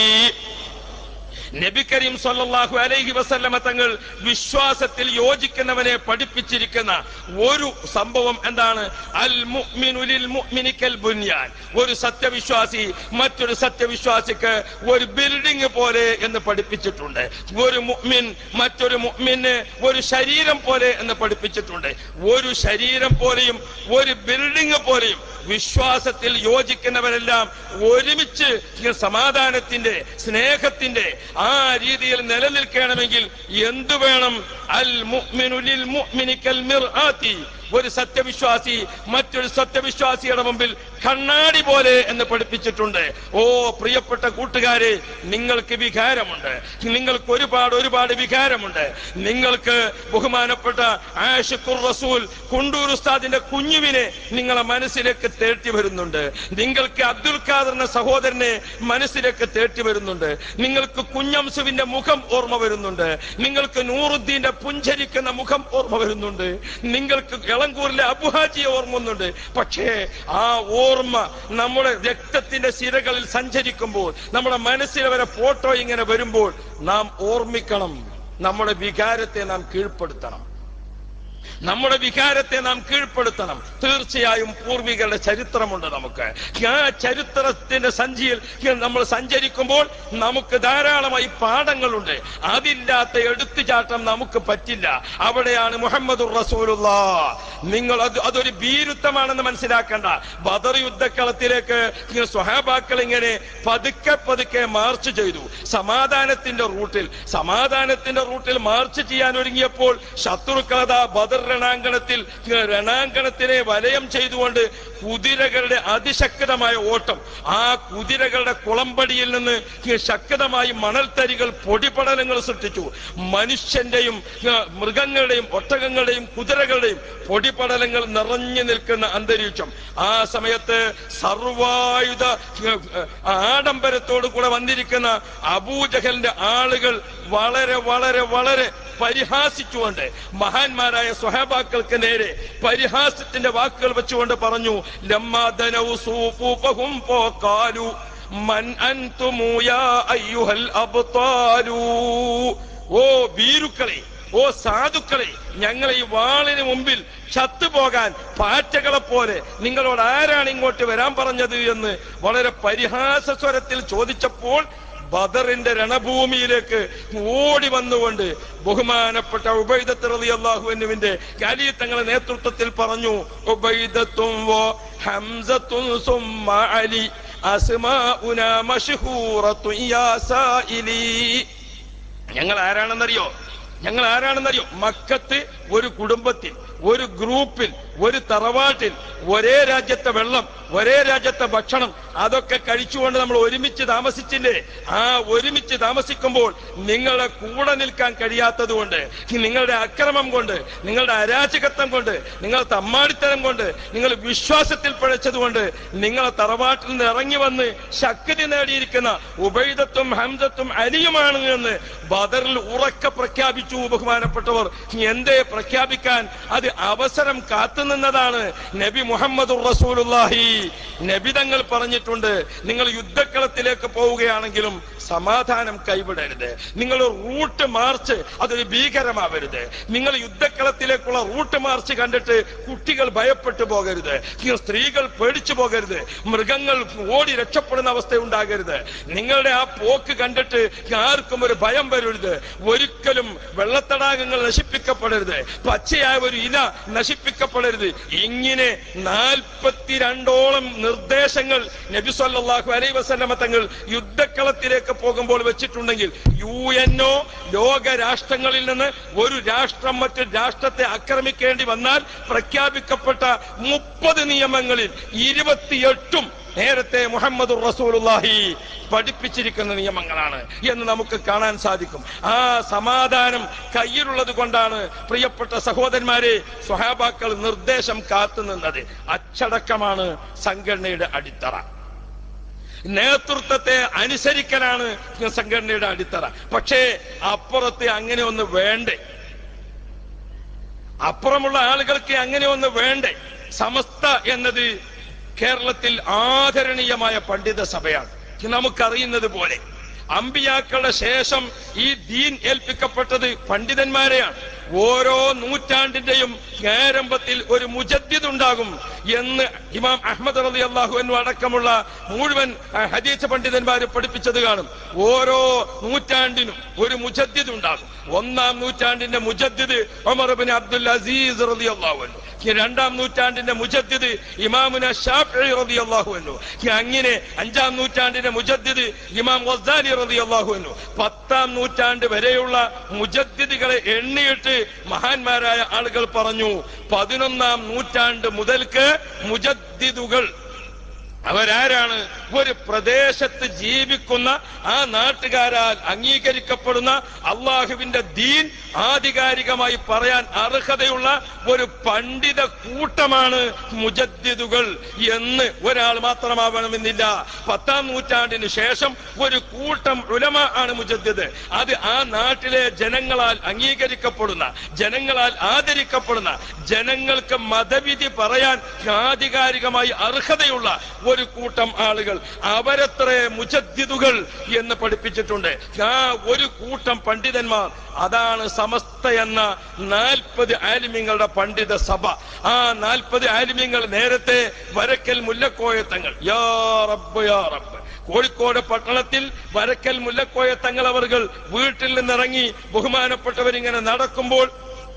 നബി കരീം സല്ലല്ലാഹു അലൈഹി വസല്ലമ തങ്ങൾ വിശ്വാസത്തിൽ യോജിക്കുന്നവനെ പഠിപ്പിച്ചിരിക്കുന്ന ഒരു സംഭവം എന്താണ് അൽ മുഅ്മിനു ലിൽ മുഅ്മിനിക്കൽ ബുൻയാൻ ഒരു സത്യവിശ്വാസി മറ്റൊരു സത്യവിശ്വാസിക്ക് ഒരു ബിൽഡിംഗ് പോലെ എന്ന് പഠിപ്പിച്ചിട്ടുണ്ട് ഒരു മുഅ്മിൻ മറ്റൊരു മുഅ്മിന് ഒരു ശരീരം പോലെ എന്ന് പഠിപ്പിച്ചിട്ടുണ്ട് ഒരു ശരീരം പോലെയും ഒരു ബിൽഡിംഗ് പോലെയും വിശ്വാസത്തിൽ യോജിക്കുന്നവരെല്ലാം ഒരുമിച്ച് ഈ സമാധാനത്തിന്റെ സ്നേഹത്തിന്റെ ആ രീതിയിൽ നിലനിൽക്കണമെങ്കിൽ എന്തു വേണം അൽ മുഅ്മിനുലിൽ മുഅ്മിനിക്കൽ മിർആത്തി ഒരു സത്യവിശ്വാസി മറ്റൊരു സത്യവിശ്വാസിയുടെ മുമ്പിൽ കണ്ണാടി പോലെ എന്ന് പഠിപ്പിച്ചിട്ടുണ്ട് ഓ പ്രിയപ്പെട്ട കൂട്ടുകാരെ നിങ്ങൾക്ക് വികാരമുണ്ട് നിങ്ങൾക്ക് ഒരുപാട് ഒരുപാട് വികാരമുണ്ട് നിങ്ങൾക്ക് ബഹുമാനപ്പെട്ട ആഷിഖുർ റസൂൽ കുണ്ടൂർ ഉസ്താദിന്റെ കുഞ്ഞുവിനെ നിങ്ങളെ മനസ്സിലേക്ക് തേട്ടി വരുന്നുണ്ട് നിങ്ങൾക്ക് അബ്ദുൽ ഖാദറിന്റെ സഹോദരനെ മനസ്സിലേക്ക് തേട്ടി വരുന്നുണ്ട് നിങ്ങൾക്ക് കുഞ്ഞംസുവിന്റെ മുഖം ഓർമ്മ വരുന്നുണ്ട് നിങ്ങൾക്ക് നൂറുദ്ദീന്റെ പുഞ്ചരിക്കുന്ന മുഖം ഓർമ്മ വരുന്നുണ്ട് നിങ്ങൾക്ക് എളങ്കൂറിലെ അബുഹാജിയെ ഓർമ്മുന്നുണ്ട് പക്ഷേ ആ ഓർമ്മ നമ്മുടെ രക്തത്തിന്റെ സിരകളിൽ സഞ്ചരിക്കുമ്പോൾ നമ്മുടെ മനസ്സിൽ വരെ ഫോട്ടോ ഇങ്ങനെ വരുമ്പോൾ നാം ഓർമ്മിക്കണം നമ്മുടെ വികാരത്തെ നാം കീഴ്പ്പെടുത്തണം നമ്മുടെ വികാരത്തെ നാം കീഴ്പ്പെടുത്തണം തീർച്ചയായും പൂർവികരുടെ ചരിത്രമുണ്ട് നമുക്ക് ആ ചരിത്രത്തിന്റെ സഞ്ചിയിൽ നമ്മൾ സഞ്ചരിക്കുമ്പോൾ നമുക്ക് ധാരാളമായി പാഠങ്ങളുണ്ട് അതില്ലാത്ത എടുത്തുചാട്ടം നമുക്ക് പറ്റില്ല അവിടെയാണ് മുഹമ്മദ് റസൂലുള്ള നിങ്ങൾ അത് അതൊരു ഭീരുത്വമാണെന്ന് മനസ്സിലാക്കേണ്ട ബദർ യുദ്ധക്കളത്തിലേക്ക് സ്വഹാബാക്കൾ ഇങ്ങനെ പതുക്കെ പതുക്കെ മാർച്ച് ചെയ്തു സമാധാനത്തിന്റെ റൂട്ടിൽ സമാധാനത്തിന്റെ റൂട്ടിൽ മാർച്ച് ചെയ്യാൻ ഒരുങ്ങിയപ്പോൾ ശത്രുക്കളത ബദർ രണാങ്കണത്തിൽ രണാങ്കണത്തിനെ വലയം ചെയ്തുകൊണ്ട് കുതിരകളുടെ അതിശക്തമായ ഓട്ടം ആ കുതിരകളുടെ കുളമ്പടിയിൽ നിന്ന് ശക്തമായി മണൽത്തരികൾ പൊടിപടലങ്ങൾ സൃഷ്ടിച്ചു മനുഷ്യന്റെയും മൃഗങ്ങളുടെയും ഒട്ടകങ്ങളുടെയും കുതിരകളുടെയും പൊടിപടലങ്ങൾ നിറഞ്ഞു നിൽക്കുന്ന അന്തരീക്ഷം ആ സമയത്ത് സർവായുധ ആഡംബരത്തോടു കൂടെ വന്നിരിക്കുന്ന അബൂജഹലിന്റെ ആളുകൾ വളരെ വളരെ വളരെ പരിഹാസിച്ചുകൊണ്ട് മഹാന്മാരായ സ്വഹബാക്കൾക്ക് നേരെ പരിഹാസത്തിന്റെ വാക്കുകൾ വെച്ചുകൊണ്ട് പറഞ്ഞു ലമ്മാദനൗ സൂഫൂഫഹും പോക്കാലു മൻ അൻതുമു യാ അയ്യുഹൽ അബ്താലു ഓ ഭീരുക്കളെ ഓ സാധുക്കളെ ഞങ്ങൾ ഈ വാളിന് മുമ്പിൽ ചത്തുപോകാൻ പാറ്റകളെ പോലെ നിങ്ങളോട് ആരാണ് ഇങ്ങോട്ട് വരാൻ പറഞ്ഞത് എന്ന് വളരെ പരിഹാസ സ്വരത്തിൽ ചോദിച്ചപ്പോൾ ബദറിന്റെ രണഭൂമിയിലേക്ക് ഓടി വന്നുകൊണ്ട് ബഹുമാനപ്പെട്ട ഉബൈദത്ത് റളി അള്ളാഹുവിന്റെ കാലി തങ്ങളുടെ നേതൃത്വത്തിൽ പറഞ്ഞു ഉബൈദത്തും വോ ഹംസത്തും സുമ്മ അലി അസ്മാഉന മഷ്ഹൂറത്തുൻ യാ സായിലി ഞങ്ങൾ ആരാണെന്നറിയോ ഞങ്ങൾ ആരാണെന്നറിയോ മക്കത്ത് ഒരു കുടുംബത്തിൽ ഒരു ഗ്രൂപ്പിൽ ഒരു തറവാട്ടിൽ ഒരേ രാജ്യത്തെ വെള്ളം ഒരേ രാജ്യത്തെ ഭക്ഷണം അതൊക്കെ കഴിച്ചുകൊണ്ട് നമ്മൾ ഒരുമിച്ച് താമസിച്ചില്ലേ ആ ഒരുമിച്ച് താമസിക്കുമ്പോൾ നിങ്ങളുടെ കൂടെ നിൽക്കാൻ കഴിയാത്തത് കൊണ്ട് നിങ്ങളുടെ അക്രമം കൊണ്ട് നിങ്ങളുടെ അരാജകത്വം കൊണ്ട് നിങ്ങളുടെ തമ്മാടിത്തരം കൊണ്ട് നിങ്ങൾ വിശ്വാസത്തിൽ പിഴച്ചതുകൊണ്ട് നിങ്ങളെ തറവാട്ടിൽ നിന്ന് ഇറങ്ങി വന്ന് ശക്തി നേടിയിരിക്കുന്ന ഉബൈദത്തും ഹംസത്തും അലിയുമാണ് എന്ന് ബദറിൽ ഉറക്കെ പ്രഖ്യാപിച്ചു ബഹുമാനപ്പെട്ടവർ എന്തേ പ്രഖ്യാപിക്കാൻ അത് അവസരം കാത്തു കാത്തുനിന്നതാണ് നബി മുഹമ്മദ് റസൂലുള്ളാഹി നബി തങ്ങൾ പറഞ്ഞിട്ടുണ്ട് നിങ്ങൾ യുദ്ധക്കളത്തിലേക്ക് പോവുകയാണെങ്കിലും സമാധാനം കൈവിടരുത് നിങ്ങൾ റൂട്ട് മാർച്ച് അതൊരു ഭീകരമാവരുത് നിങ്ങൾ യുദ്ധക്കളത്തിലേക്കുള്ള റൂട്ട് മാർച്ച് കണ്ടിട്ട് കുട്ടികൾ ഭയപ്പെട്ടു പോകരുത് സ്ത്രീകൾ പേടിച്ചു പോകരുത് മൃഗങ്ങൾ ഓടി രക്ഷപ്പെടുന്ന അവസ്ഥ ഉണ്ടാകരുത് നിങ്ങളുടെ ആ പോക്ക് കണ്ടിട്ട് ആർക്കും ഒരു ഭയം വരരുത് ഒരിക്കലും വെള്ളത്തടാകങ്ങൾ നശിപ്പിക്കപ്പെടരുത് പച്ചയായ ഒരു ഇല നശിപ്പിക്കപ്പെടരുത് ഇങ്ങനെ നാൽപ്പത്തിരണ്ടോളം നിർദ്ദേശങ്ങൾ നബി സല്ലല്ലാഹു അലൈഹി വസല്ലമ തങ്ങൾ യുദ്ധക്കളത്തിലേക്ക് പോകുമ്പോൾ വെച്ചിട്ടുണ്ടെങ്കിൽ യു എൻഒ ലോക രാഷ്ട്രങ്ങളിൽ നിന്ന് ഒരു രാഷ്ട്രം മറ്റു രാഷ്ട്രത്തെ ആക്രമിക്കേണ്ടി വന്നാൽ പ്രഖ്യാപിക്കപ്പെട്ട മുപ്പത് നിയമങ്ങളിൽ ഇരുപത്തിയെട്ടും നേരത്തെ മുഹമ്മദ് റസൂലുള്ളാഹി പഠിപ്പിച്ചിരിക്കുന്ന നിയമങ്ങളാണ് എന്ന് നമുക്ക് കാണാൻ സാധിക്കും ആ സമാധാനം കയ്യിലുള്ളത് കൊണ്ടാണ് പ്രിയപ്പെട്ട സഹോദരന്മാരെ സ്വഹാബാക്കൾ നിർദ്ദേശം കാത്തുനിന്നത് അച്ചടക്കമാണ് സംഘടനയുടെ അടിത്തറ നേതൃത്വത്തെ അനുസരിക്കലാണ് സംഘടനയുടെ അടിത്തറ പക്ഷേ അപ്പുറത്തെ അങ്ങനെ ഒന്ന് വേണ്ടേ അപ്പുറമുള്ള ആളുകൾക്ക് അങ്ങനെ ഒന്ന് വേണ്ടേ സമസ്ത എന്നത് കേരളത്തിൽ ആദരണീയമായ പണ്ഡിത സഭയാണ് നമുക്കറിയുന്നത് പോലെ അമ്പിയാക്കളുടെ ശേഷം ഈ ദീൻ ഏൽപ്പിക്കപ്പെട്ടത് പണ്ഡിതന്മാരെയാണ് ഓരോ നൂറ്റാണ്ടിന്റെയും ആരംഭത്തിൽ ഒരു മുജദ്ദിദ് ഉണ്ടാകും എന്ന് ഇമാം അഹമ്മദ് റലി അള്ളാഹു അടക്കമുള്ള മുഴുവൻ ആ, ഹദീസ് പണ്ഡിതന്മാർ പഠിപ്പിച്ചത് കാണും ഓരോ നൂറ്റാണ്ടിനും ഒരു മുജദ്ദിദ് ഉണ്ടാകും ഒന്നാം നൂറ്റാണ്ടിന്റെ മുജദ്ദിദ് ഉമർ ബിൻ അബ്ദുൽ അസീസ് റലി അള്ളാഹു രണ്ടാം നൂറ്റാണ്ടിന്റെ മുജദ്ദിദ് ഇമാമുന ഷാഫി റതി അള്ളാഹു അങ്ങനെ അഞ്ചാം നൂറ്റാണ്ടിന്റെ മുജദ്ദിദ് ഇമാം വസാലി റതി അള്ളാഹു പത്താം നൂറ്റാണ്ട് വരെയുള്ള മുജദ്ദിദുകളെ എണ്ണിയിട്ട് മഹാന്മാരായ ആളുകൾ പറഞ്ഞു പതിനൊന്നാം നൂറ്റാണ്ട് മുതൽക്ക് മുജദ്ദിദുകൾ അവരാരാണ് ഒരു പ്രദേശത്ത് ജീവിക്കുന്ന ആ നാട്ടുകാരാൽ അംഗീകരിക്കപ്പെടുന്ന അള്ളാഹുവിന്റെ ദീൻ ആധികാരികമായി പറയാൻ അർഹതയുള്ള ഒരു പണ്ഡിത കൂട്ടമാണ് മുജദ്ദിദുകൾ എന്ന് ഒരാൾ മാത്രമാവണമെന്നില്ല പത്താം നൂറ്റാണ്ടിന് ശേഷം ഒരു കൂട്ടം ഉലമ ആണ് മുജദ്ദിദ് അത് ആ നാട്ടിലെ ജനങ്ങളാൽ അംഗീകരിക്കപ്പെടുന്ന ജനങ്ങളാൽ ആദരിക്കപ്പെടുന്ന ജനങ്ങൾക്ക് മതവിധി പറയാൻ ആധികാരികമായി അർഹതയുള്ള ഒരു കൂട്ടം ആളുകൾ അവരത്ര മുജദ്ദിദുകൾ എന്ന് പഠിപ്പിച്ചിട്ടുണ്ട് ആ ഒരു കൂട്ടം പണ്ഡിതന്മാർ അതാണ് സമസ്ത എന്ന നാൽപ്പത് ആലിമ്യങ്ങളുടെ പണ്ഡിത സഭ ആ നാൽപ്പത് ആലിമ്യങ്ങൾ നേരത്തെ വരക്കൽ മുല്ലക്കോയത്തങ്ങൾ യാ റബ്ബ് യാ റബ്ബ് കോഴിക്കോട് പട്ടണത്തിൽ വരക്കൽ മുല്ലക്കോയ തങ്ങൾ അവർ വീട്ടിൽ നിന്നിറങ്ങി ബഹുമാനപ്പെട്ടവരിങ്ങനെ നടക്കുമ്പോൾ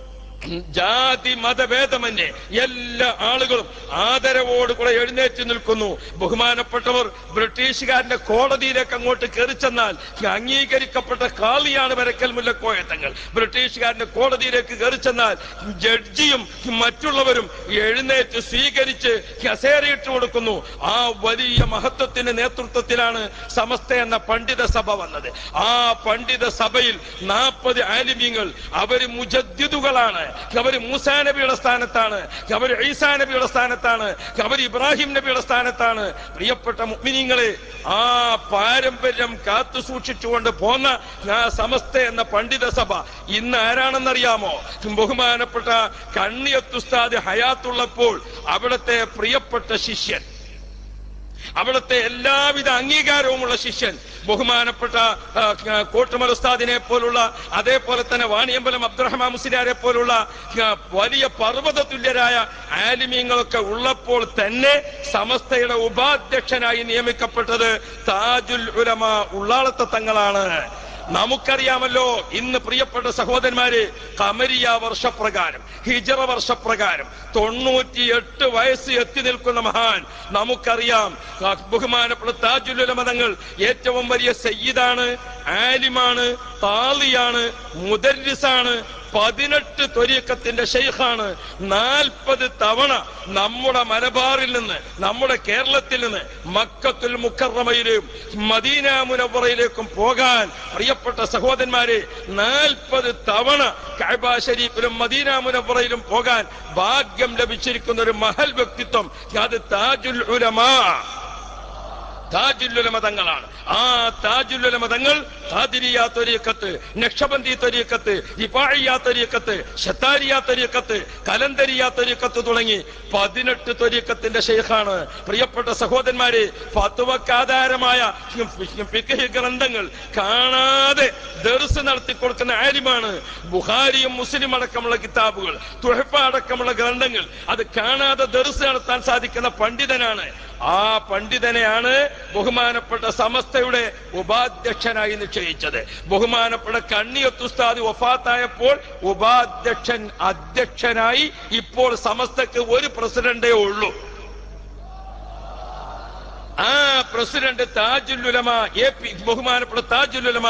ജാതി മതഭേദമന്യേ എല്ലാ ആളുകളും ആദരവോടുകൂടെ എഴുന്നേറ്റ് നിൽക്കുന്നു ബഹുമാനപ്പെട്ടവർ ബ്രിട്ടീഷുകാരന്റെ കോടതിയിലേക്ക് അങ്ങോട്ട് കയറി ചെന്നാൽ അംഗീകരിക്കപ്പെട്ട കാളിയാണ് വരക്കൽ മുല്ലക്കോയത്തങ്ങൾ ബ്രിട്ടീഷുകാരന്റെ കോടതിയിലേക്ക് കയറി ചെന്നാൽ ജഡ്ജിയും മറ്റുള്ളവരും എഴുന്നേറ്റ് സ്വീകരിച്ച് കസേരയിട്ട് കൊടുക്കുന്നു ആ വലിയ മഹത്വത്തിന്റെ നേതൃത്വത്തിലാണ് സമസ്ത എന്ന പണ്ഡിത സഭ വന്നത് ആ പണ്ഡിത സഭയിൽ നാൽപ്പത് ആലിമ്യങ്ങൾ അവര് മുജദ്ദിദുകളാണ് അവര് മൂസാ നബിയുടെ സ്ഥാനത്താണ് അവര് ഈസാ നബിയുടെ സ്ഥാനത്താണ് അവര് ഇബ്രാഹിം നബിയുടെ സ്ഥാനത്താണ് പ്രിയപ്പെട്ട മുഅ്മിനീങ്ങളെ ആ പാരമ്പര്യം കാത്തു സൂക്ഷിച്ചുകൊണ്ട് പോന്ന ആ സമസ്ത എന്ന പണ്ഡിത സഭ ഇന്ന് ആരാണെന്നറിയാമോ ബഹുമാനപ്പെട്ട കണ്ണിയത്തുസ്താദ് ഹയാത്തുള്ളപ്പോൾ അവിടുത്തെ പ്രിയപ്പെട്ട ശിഷ്യൻ അവിടുത്തെ എല്ലാവിധ അംഗീകാരവുമുള്ള ശിഷ്യൻ ബഹുമാനപ്പെട്ട ആ, ആ, കോട്ടുമൽ ഉസ്താദിനെ പോലുള്ള അതേപോലെ തന്നെ വാണിയമ്പലം അബ്ദുറഹ്മാൻ മുസ്ലിയാരെ പോലുള്ള ആ, വലിയ പർവ്വത തുല്യരായ ആലിമീങ്ങളൊക്കെ ഉള്ളപ്പോൾ തന്നെ സമസ്തയുടെ ഉപാധ്യക്ഷനായി നിയമിക്കപ്പെട്ടത് താജുൽ ഉലമ ഉള്ളാളത്തെ തങ്ങളാണ് നമുക്കറിയാമല്ലോ ഇന്ന് പ്രിയപ്പെട്ട സഹോദരന്മാര് കമരിയ വർഷപ്രകാരം ഹിജറ വർഷപ്രകാരം തൊണ്ണൂറ്റിയെട്ട് വയസ്സ് എത്തി നിൽക്കുന്ന മഹാൻ നമുക്കറിയാം ആ ബഹുമാനപ്പെട്ട താജുലുലമ തങ്ങൾ ഏറ്റവും വലിയ സയ്യിദാണ് ആലിമാണ് താളിയാണ് മുദരിസാണ് പതിനെട്ട് ത്വരീക്കത്തിന്റെ ഷെയ്ഖാണ് നാൽപ്പത് തവണ നമ്മുടെ മലബാറിൽ നിന്ന് നമ്മുടെ കേരളത്തിൽ നിന്ന് മക്കത്തുൽ മുക്കറമയിലേക്കും മദീന മുനവറയിലേക്കും പോകാൻ പ്രിയപ്പെട്ട സഹോദരന്മാരെ നാൽപ്പത് തവണ കഅബ ഷരീഫിലും മദീന മുനവറയിലും പോകാൻ ഭാഗ്യം ലഭിച്ചിരിക്കുന്ന ഒരു മഹൽ വ്യക്തിത്വം അത് താജുൽ ഉലമാ താജുല്ലുലമ തങ്ങളാണ് ആ താജുല്ലുലമ തങ്ങൾ ഖാദിരിയ ത്വരീഖത്ത് നക്ഷബന്ദി ത്വരീഖത്ത് ഇഫാഇയ ത്വരീഖത്ത് ഷത്താരിയ ത്വരീഖത്ത് കലന്തരിയ ത്വരീഖത്ത് തുടങ്ങി പതിനെട്ട് ത്വരീഖത്തിന്റെ ഷെയ്ഖാണ് പ്രിയപ്പെട്ട സഹോദരന്മാരെ ഫത്വക്ക് ആധാരമായ ഫിഖ്ഹ് ഗ്രന്ഥങ്ങൾ കാണാതെ ദർസ് നടത്തി കൊടുക്കുന്ന ആലിമാണ് ബുഹാരിയും മുസ്ലിം അടക്കമുള്ള കിതാബുകൾ തുഹഫ അടക്കമുള്ള ഗ്രന്ഥങ്ങൾ അത് കാണാതെ ദർസ് നടത്താൻ സാധിക്കുന്ന പണ്ഡിതനാണ് ആ പണ്ഡിതനെയാണ് ബഹുമാനപ്പെട്ട സമസ്തയുടെ ഉപാധ്യക്ഷനായി നിശ്ചയിച്ചത് ബഹുമാനപ്പെട്ട കണ്ണിയത്തുസ്താദ് വഫാത്തായപ്പോൾ ഉപാധ്യക്ഷൻ അധ്യക്ഷനായി ഇപ്പോൾ സമസ്തക്ക് ഒരു പ്രസിഡന്റേ ഉള്ളൂ ആ പ്രസിഡന്റ് താജുല്ലുലമ എ പി ബഹുമാനപ്പെട്ട താജുല്ലുലമ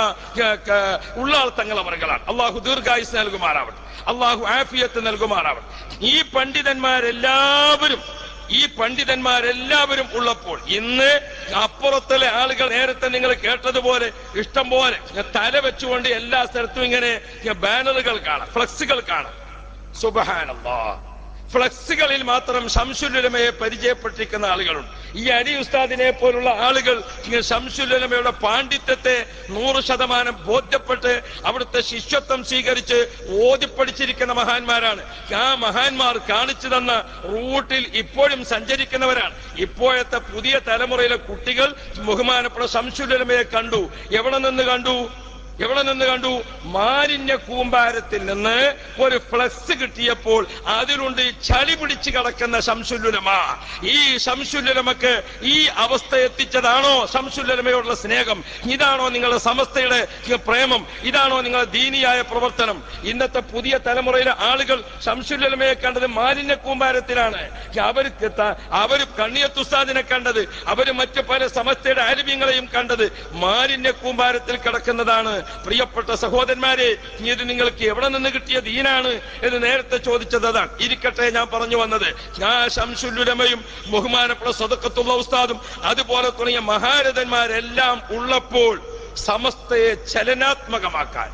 ഉള്ളാൾ തങ്ങളവറുകളാണ് അള്ളാഹു ദീർഘായുസ് നൽകുമാറാവട്ടെ അള്ളാഹു ആഫിയത്ത് നൽകുമാറാവട്ടെ ഈ പണ്ഡിതന്മാരെല്ലാവരും ഈ പണ്ഡിതന്മാരെല്ലാവരും ഉള്ളപ്പോൾ ഇന്ന് അപ്പുറത്തിലെ ആളുകൾ നേരത്തെ നിങ്ങൾ കേട്ടതുപോലെ ഇഷ്ടം പോലെ തല വെച്ചുകൊണ്ട് എല്ലാ സ്ഥലത്തും ഇങ്ങനെ ബാനറുകൾ കാണാം ഫ്ലക്സുകൾ കാണാം സുബഹാനല്ലാ ഫ്ലക്സുകളിൽ മാത്രം ശംസുലുലമയെ പരിചയപ്പെട്ടിരിക്കുന്ന ആളുകളുണ്ട് ഈ അരി ഉസ്താദിനെ പോലുള്ള ആളുകൾ ശംസുലുലമയുടെ പാണ്ഡിത്യത്തെ നൂറ് ശതമാനം ബോധ്യപ്പെട്ട് അവിടുത്തെ ശിഷ്യത്വം സ്വീകരിച്ച് ഓതിപ്പടിച്ചിരിക്കുന്ന മഹാന്മാരാണ് ആ മഹാന്മാർ കാണിച്ചു തന്ന റൂട്ടിൽ ഇപ്പോഴും സഞ്ചരിക്കുന്നവരാണ് ഇപ്പോഴത്തെ പുതിയ തലമുറയിലെ കുട്ടികൾ ബഹുമാനപ്പെട്ട ശംസുലുലമയെ കണ്ടു എവിടെ നിന്ന് കണ്ടു എവിടെ നിന്ന് കണ്ടു മാലിന്യ കൂമ്പാരത്തിൽ നിന്ന് ഒരു ഫ്ലക്സ് കിട്ടിയപ്പോൾ അതിലുണ്ട് ചളി പിടിച്ച് കിടക്കുന്ന ശംസുല്ലുലമ ഈ ശംസുല്ലുലമക്ക് ഈ അവസ്ഥ എത്തിച്ചതാണോ ശംസുല്ലുലമയോടുള്ള സ്നേഹം ഇതാണോ നിങ്ങളുടെ സമസ്തയുടെ പ്രേമം ഇതാണോ നിങ്ങളുടെ ദീനിയായ പ്രവർത്തനം ഇന്നത്തെ പുതിയ തലമുറയിലെ ആളുകൾ ശംസുല്ലുലമയെ കണ്ടത് മാലിന്യ കൂമ്പാരത്തിലാണ് അവര് അവര് കണ്ണിയത്തുസ്താദിനെ കണ്ടത് അവര് മറ്റു പല സമസ്തയുടെ ആരവ്യങ്ങളെയും കണ്ടത് മാലിന്യ കൂമ്പാരത്തിൽ കിടക്കുന്നതാണ് പ്രിയപ്പെട്ട സഹോദരന്മാരെ ഇത് നിങ്ങൾക്ക് എവിടെ നിന്ന് കിട്ടിയ ദീനാണ് എന്ന് നേരത്തെ ചോദിച്ചത് അതാണ് ഇരിക്കട്ടെ ഞാൻ പറഞ്ഞു വന്നത് ഞാൻ ശംസുല്ലുലമയും ബഹുമാനപ്പെട്ട സ്വതക്കത്തുള്ള ഉസ്താദും അതുപോലെ തുടങ്ങിയ മഹാരഥന്മാരെല്ലാം ഉള്ളപ്പോൾ സമസ്തയെ ചലനാത്മകമാക്കാൻ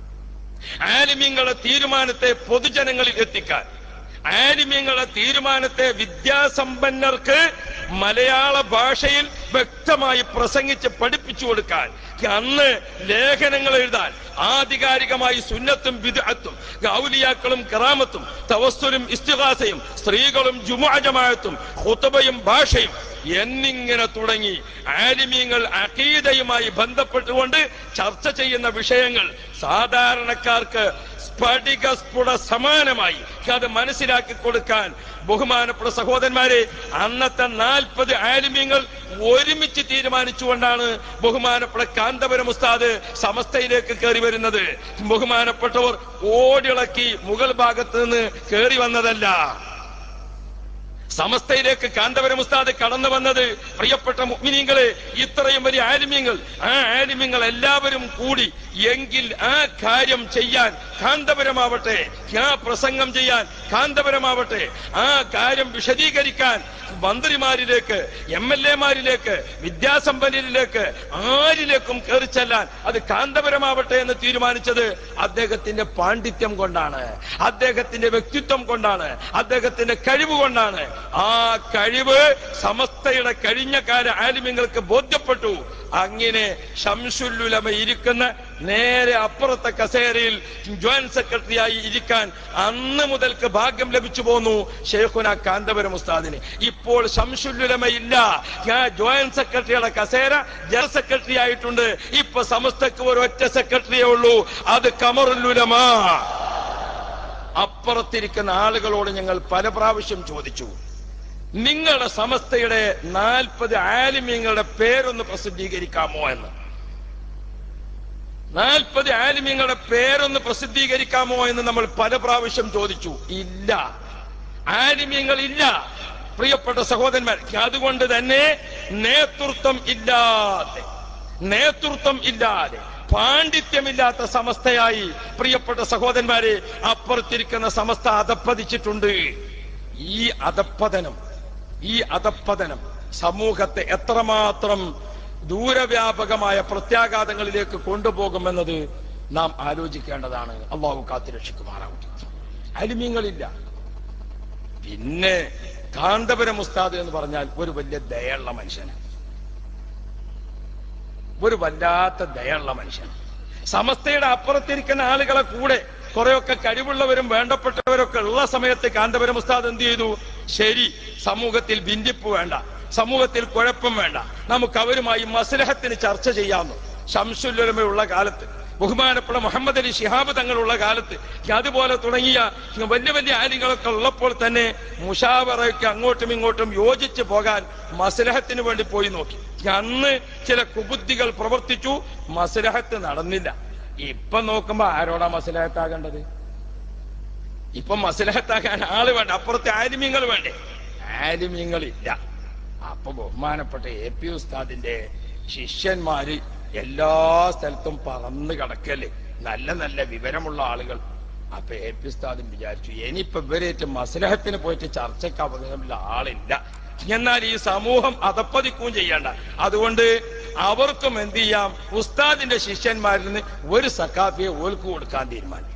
ആലിമ്യങ്ങളുടെ തീരുമാനത്തെ പൊതുജനങ്ങളിൽ എത്തിക്കാൻ ആലിമ്യങ്ങളുടെ തീരുമാനത്തെ വിദ്യാസമ്പന്നർക്ക് മലയാള ഭാഷയിൽ വ്യക്തമായി പ്രസംഗിച്ച് പഠിപ്പിച്ചു കൊടുക്കാൻ അന്ന് ലേഖനങ്ങൾ എഴുതാൻ ആധികാരികമായി സുന്നത്തും വിദഗ്ധത്തും ഗൗലിയാക്കളും കറാമത്തും തവസ്സുലും ഇസ്തിഹാസയും സ്ത്രീകളും ജുമാജമായത്തും ഹുത്തബയും ഭാഷയും എന്നിങ്ങനെ തുടങ്ങി ആലിമീങ്ങൾ അഖീദയുമായി ബന്ധപ്പെട്ടുകൊണ്ട് ചർച്ച ചെയ്യുന്ന വിഷയങ്ങൾ സാധാരണക്കാർക്ക് സ്ഫടിക സ്ഫുട സമാനമായി അത് മനസ്സിലാക്കി കൊടുക്കാൻ ബഹുമാനപ്പെട്ട സഹോദരന്മാരെ അന്നത്തെ നാൽപ്പത് ആലിമ്യങ്ങൾ ഒരുമിച്ച് തീരുമാനിച്ചുകൊണ്ടാണ് ബഹുമാനപ്പെട്ട കാന്തപുരം ഉസ്താദ് സമസ്തയിലേക്ക് കയറി വരുന്നത് ബഹുമാനപ്പെട്ടവർ ഓടിളക്കി മുകൾ ഭാഗത്ത് നിന്ന് കയറി വന്നതല്ല സമസ്തയിലേക്ക് കാന്തപുരം ഉസ്താദ് കടന്നു വന്നത് പ്രിയപ്പെട്ട മുഗ്മിനീങ്ങളെ ഇത്രയും വലിയ ആലിമ്യങ്ങൾ ആ ആലിമ്യങ്ങൾ എല്ലാവരും കൂടി എങ്കിൽ ആ കാര്യം ചെയ്യാൻ കാന്തപുരമാവട്ടെ ആ പ്രസംഗം ചെയ്യാൻ കാന്തപുരമാവട്ടെ ആ കാര്യം വിശദീകരിക്കാൻ മന്ത്രിമാരിലേക്ക് എം എൽ എമാരിലേക്ക് വിദ്യാസമ്പന്നരിലേക്ക് ആരിലേക്കും കയറി ചെല്ലാൻ അത് കാന്തപുരമാവട്ടെ എന്ന് തീരുമാനിച്ചത് അദ്ദേഹത്തിന്റെ പാണ്ഡിത്യം കൊണ്ടാണ് അദ്ദേഹത്തിന്റെ വ്യക്തിത്വം കൊണ്ടാണ് അദ്ദേഹത്തിന്റെ കഴിവ് കൊണ്ടാണ് ആ കഴിവ് സമസ്തയുടെ കഴിഞ്ഞ കാല ആലിമ്യങ്ങൾക്ക് ബോധ്യപ്പെട്ടു അങ്ങനെ ഷംസുല്ലുലമ ഇരിക്കുന്ന നേരെ അപ്പുറത്തെ കസേരയിൽ ജോയിന്റ് സെക്രട്ടറിയായി ഇരിക്കാൻ അന്ന് മുതൽക്ക് ഭാഗ്യം ലഭിച്ചു പോന്നു ഷെയ്ഖുന കാന്തപുരം ഉസ്താദിന് ഇപ്പോൾ ഷംസുല്ലുലമ ഇല്ല ഞാൻ ജോയിന്റ് സെക്രട്ടറിയുടെ കസേര ജനറൽ സെക്രട്ടറി ആയിട്ടുണ്ട് ഇപ്പൊ സമസ്തക്ക് ഒരു ഒറ്റ സെക്രട്ടറിയേ ഉള്ളൂ അത് കമറുല്ലുലമ അപ്പുറത്തിരിക്കുന്ന ആളുകളോട് ഞങ്ങൾ പല പ്രാവശ്യം ചോദിച്ചു നിങ്ങളുടെ സമസ്തയുടെ നാൽപ്പത് ആലിമ്യങ്ങളുടെ പേരൊന്ന് പ്രസിദ്ധീകരിക്കാമോ എന്ന് നാൽപ്പത് ആലിമ്യങ്ങളുടെ പേരൊന്ന് പ്രസിദ്ധീകരിക്കാമോ എന്ന് നമ്മൾ പല പ്രാവശ്യം ചോദിച്ചു ഇല്ല ആലിമ്യങ്ങൾ ഇല്ല പ്രിയപ്പെട്ട സഹോദരന്മാർ അതുകൊണ്ട് തന്നെ നേതൃത്വം ഇല്ലാതെ നേതൃത്വം ഇല്ലാതെ പാണ്ഡിത്യമില്ലാത്ത സമസ്തയായി പ്രിയപ്പെട്ട സഹോദരന്മാരെ അപ്പുറത്തിരിക്കുന്ന സമസ്ത അധപ്പതിച്ചിട്ടുണ്ട് ഈ അധപ്പതനം ഈ അധപ്പതനം സമൂഹത്തെ എത്രമാത്രം ദൂരവ്യാപകമായ പ്രത്യാഘാതങ്ങളിലേക്ക് കൊണ്ടുപോകുമെന്നത് നാം ആലോചിക്കേണ്ടതാണ് അള്ളാഹു കാത്തിരക്ഷിക്കുമാറാവട്ടെ അലിമ്യങ്ങളില്ല പിന്നെ കാന്തപുരം ഉസ്താദ് എന്ന് പറഞ്ഞാൽ ഒരു വലിയ ദയുള്ള മനുഷ്യനാണ് ഒരു വല്ലാത്ത ദയുള്ള മനുഷ്യൻ സമസ്തയുടെ അപ്പുറത്തിരിക്കുന്ന ആളുകളെ കൂടെ കുറെയൊക്കെ കഴിവുള്ളവരും വേണ്ടപ്പെട്ടവരൊക്കെ ഉള്ള സമയത്ത് കാന്തപുരം ഉസ്താദ് എന്ത് ചെയ്തു ശരി സമൂഹത്തിൽ ഭിന്നിപ്പ് വേണ്ട സമൂഹത്തിൽ കുഴപ്പം വേണ്ട നമുക്ക് അവരുമായി മസ്ലഹത്തിന് ചർച്ച ചെയ്യാമെന്ന് ശംസുല്ലുലമയുള്ള കാലത്ത് ബഹുമാനപ്പെട്ട മുഹമ്മദ് അലി ശിഹാബ് തങ്ങളുള്ള കാലത്ത് അതുപോലെ തുടങ്ങിയ വലിയ വലിയ ആര്യങ്ങളൊക്കെ ഉള്ളപ്പോൾ തന്നെ മുഷാവറയ്ക്ക് അങ്ങോട്ടും ഇങ്ങോട്ടും യോജിച്ച് പോകാൻ മസ്ലഹത്തിന് വേണ്ടി പോയി നോക്കി അന്ന് ചില കുബുദ്ധികൾ പ്രവർത്തിച്ചു മസ്ലഹത്ത് നടന്നില്ല ഇപ്പൊ നോക്കുമ്പോ ആരോടാ മസ്ലഹത്താകേണ്ടത് ഇപ്പൊ മസ്ലഹത്താക്കാൻ ആള് വേണ്ട അപ്പുറത്തെ ആലിമ്യങ്ങൾ വേണ്ടേ ആലിമ്യങ്ങളില്ല അപ്പൊ ബഹുമാനപ്പെട്ട എ പി ഉസ്താദിന്റെ ശിഷ്യന്മാര് എല്ലാ സ്ഥലത്തും പറന്ന് കിടക്കല്ലേ നല്ല നല്ല വിവരമുള്ള ആളുകൾ അപ്പൊ എ പി ഉസ്താദും വിചാരിച്ചു ഇനിയിപ്പൊ ഇവരേറ്റ് മസ്ലഹത്തിന് പോയിട്ട് ചർച്ചയ്ക്ക് അവകാശമുള്ള ആളില്ല എന്നാൽ ഈ സമൂഹം അതപ്പതിക്കുകയും ചെയ്യണ്ട അതുകൊണ്ട് അവർക്കും എന്ത് ചെയ്യാം ഉസ്താദിന്റെ ശിഷ്യന്മാരിൽ നിന്ന് ഒരു സക്കാഫിയെ ഓൽക്ക് കൊടുക്കാൻ തീരുമാനിച്ചു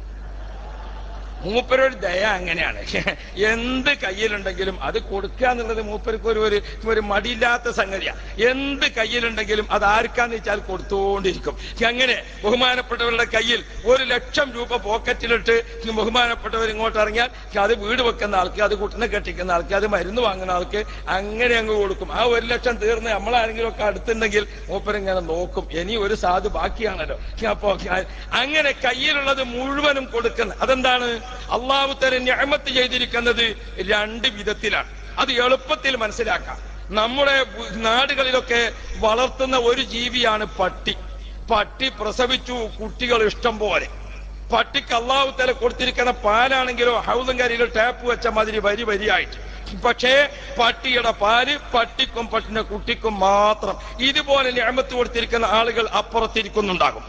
മൂപ്പരൊരു ദയ അങ്ങനെയാണ് എന്ത് കയ്യിലുണ്ടെങ്കിലും അത് കൊടുക്കുക എന്നുള്ളത് മൂപ്പർക്ക് ഒരു ഒരു ഒരു മടിയില്ലാത്ത സംഗതിയാ എന്ത് കയ്യിലുണ്ടെങ്കിലും അത് ആർക്കാന്ന് വെച്ചാൽ കൊടുത്തുകൊണ്ടിരിക്കും അങ്ങനെ ബഹുമാനപ്പെട്ടവരുടെ കയ്യിൽ ഒരു ലക്ഷം രൂപ പോക്കറ്റിലിട്ട് ബഹുമാനപ്പെട്ടവർ ഇങ്ങോട്ട് ഇറങ്ങിയാൽ അത് വീട് വെക്കുന്ന ആൾക്ക് അത് കുട്ടിനെ കെട്ടിക്കുന്ന ആൾക്ക് അത് മരുന്ന് വാങ്ങുന്ന ആൾക്ക് അങ്ങനെ അങ്ങ് കൊടുക്കും ആ ഒരു ലക്ഷം തീർന്ന് നമ്മളാരെങ്കിലും ഒക്കെ അടുത്തുണ്ടെങ്കിൽ മൂപ്പരിങ്ങനെ നോക്കും ഇനി ഒരു സാധു ബാക്കിയാണല്ലോ അപ്പോ അങ്ങനെ കയ്യിലുള്ളത് മുഴുവനും കൊടുക്കുന്ന അതെന്താണ് അള്ളാഹു തല ഞാമത്ത് ചെയ്തിരിക്കുന്നത് രണ്ട് വിധത്തിലാണ് അത് എളുപ്പത്തിൽ മനസ്സിലാക്കാം നമ്മുടെ നാടുകളിലൊക്കെ വളർത്തുന്ന ഒരു ജീവിയാണ് പട്ടി പട്ടി പ്രസവിച്ചു കുട്ടികൾ ഇഷ്ടം പോലെ പട്ടിക്ക് അള്ളാഹു തല കൊടുത്തിരിക്കുന്ന പാലാണെങ്കിലോ ഹൗദം കരിയിലോ ടാപ്പ് വെച്ച മാതിരി വരി വരിയായിട്ട് പക്ഷേ പട്ടിയുടെ പാല് പട്ടിക്കും പട്ടിന്റെ കുട്ടിക്കും മാത്രം ഇതുപോലെ ഞാമത്ത് കൊടുത്തിരിക്കുന്ന ആളുകൾ അപ്പുറത്തിരിക്കുന്നുണ്ടാകും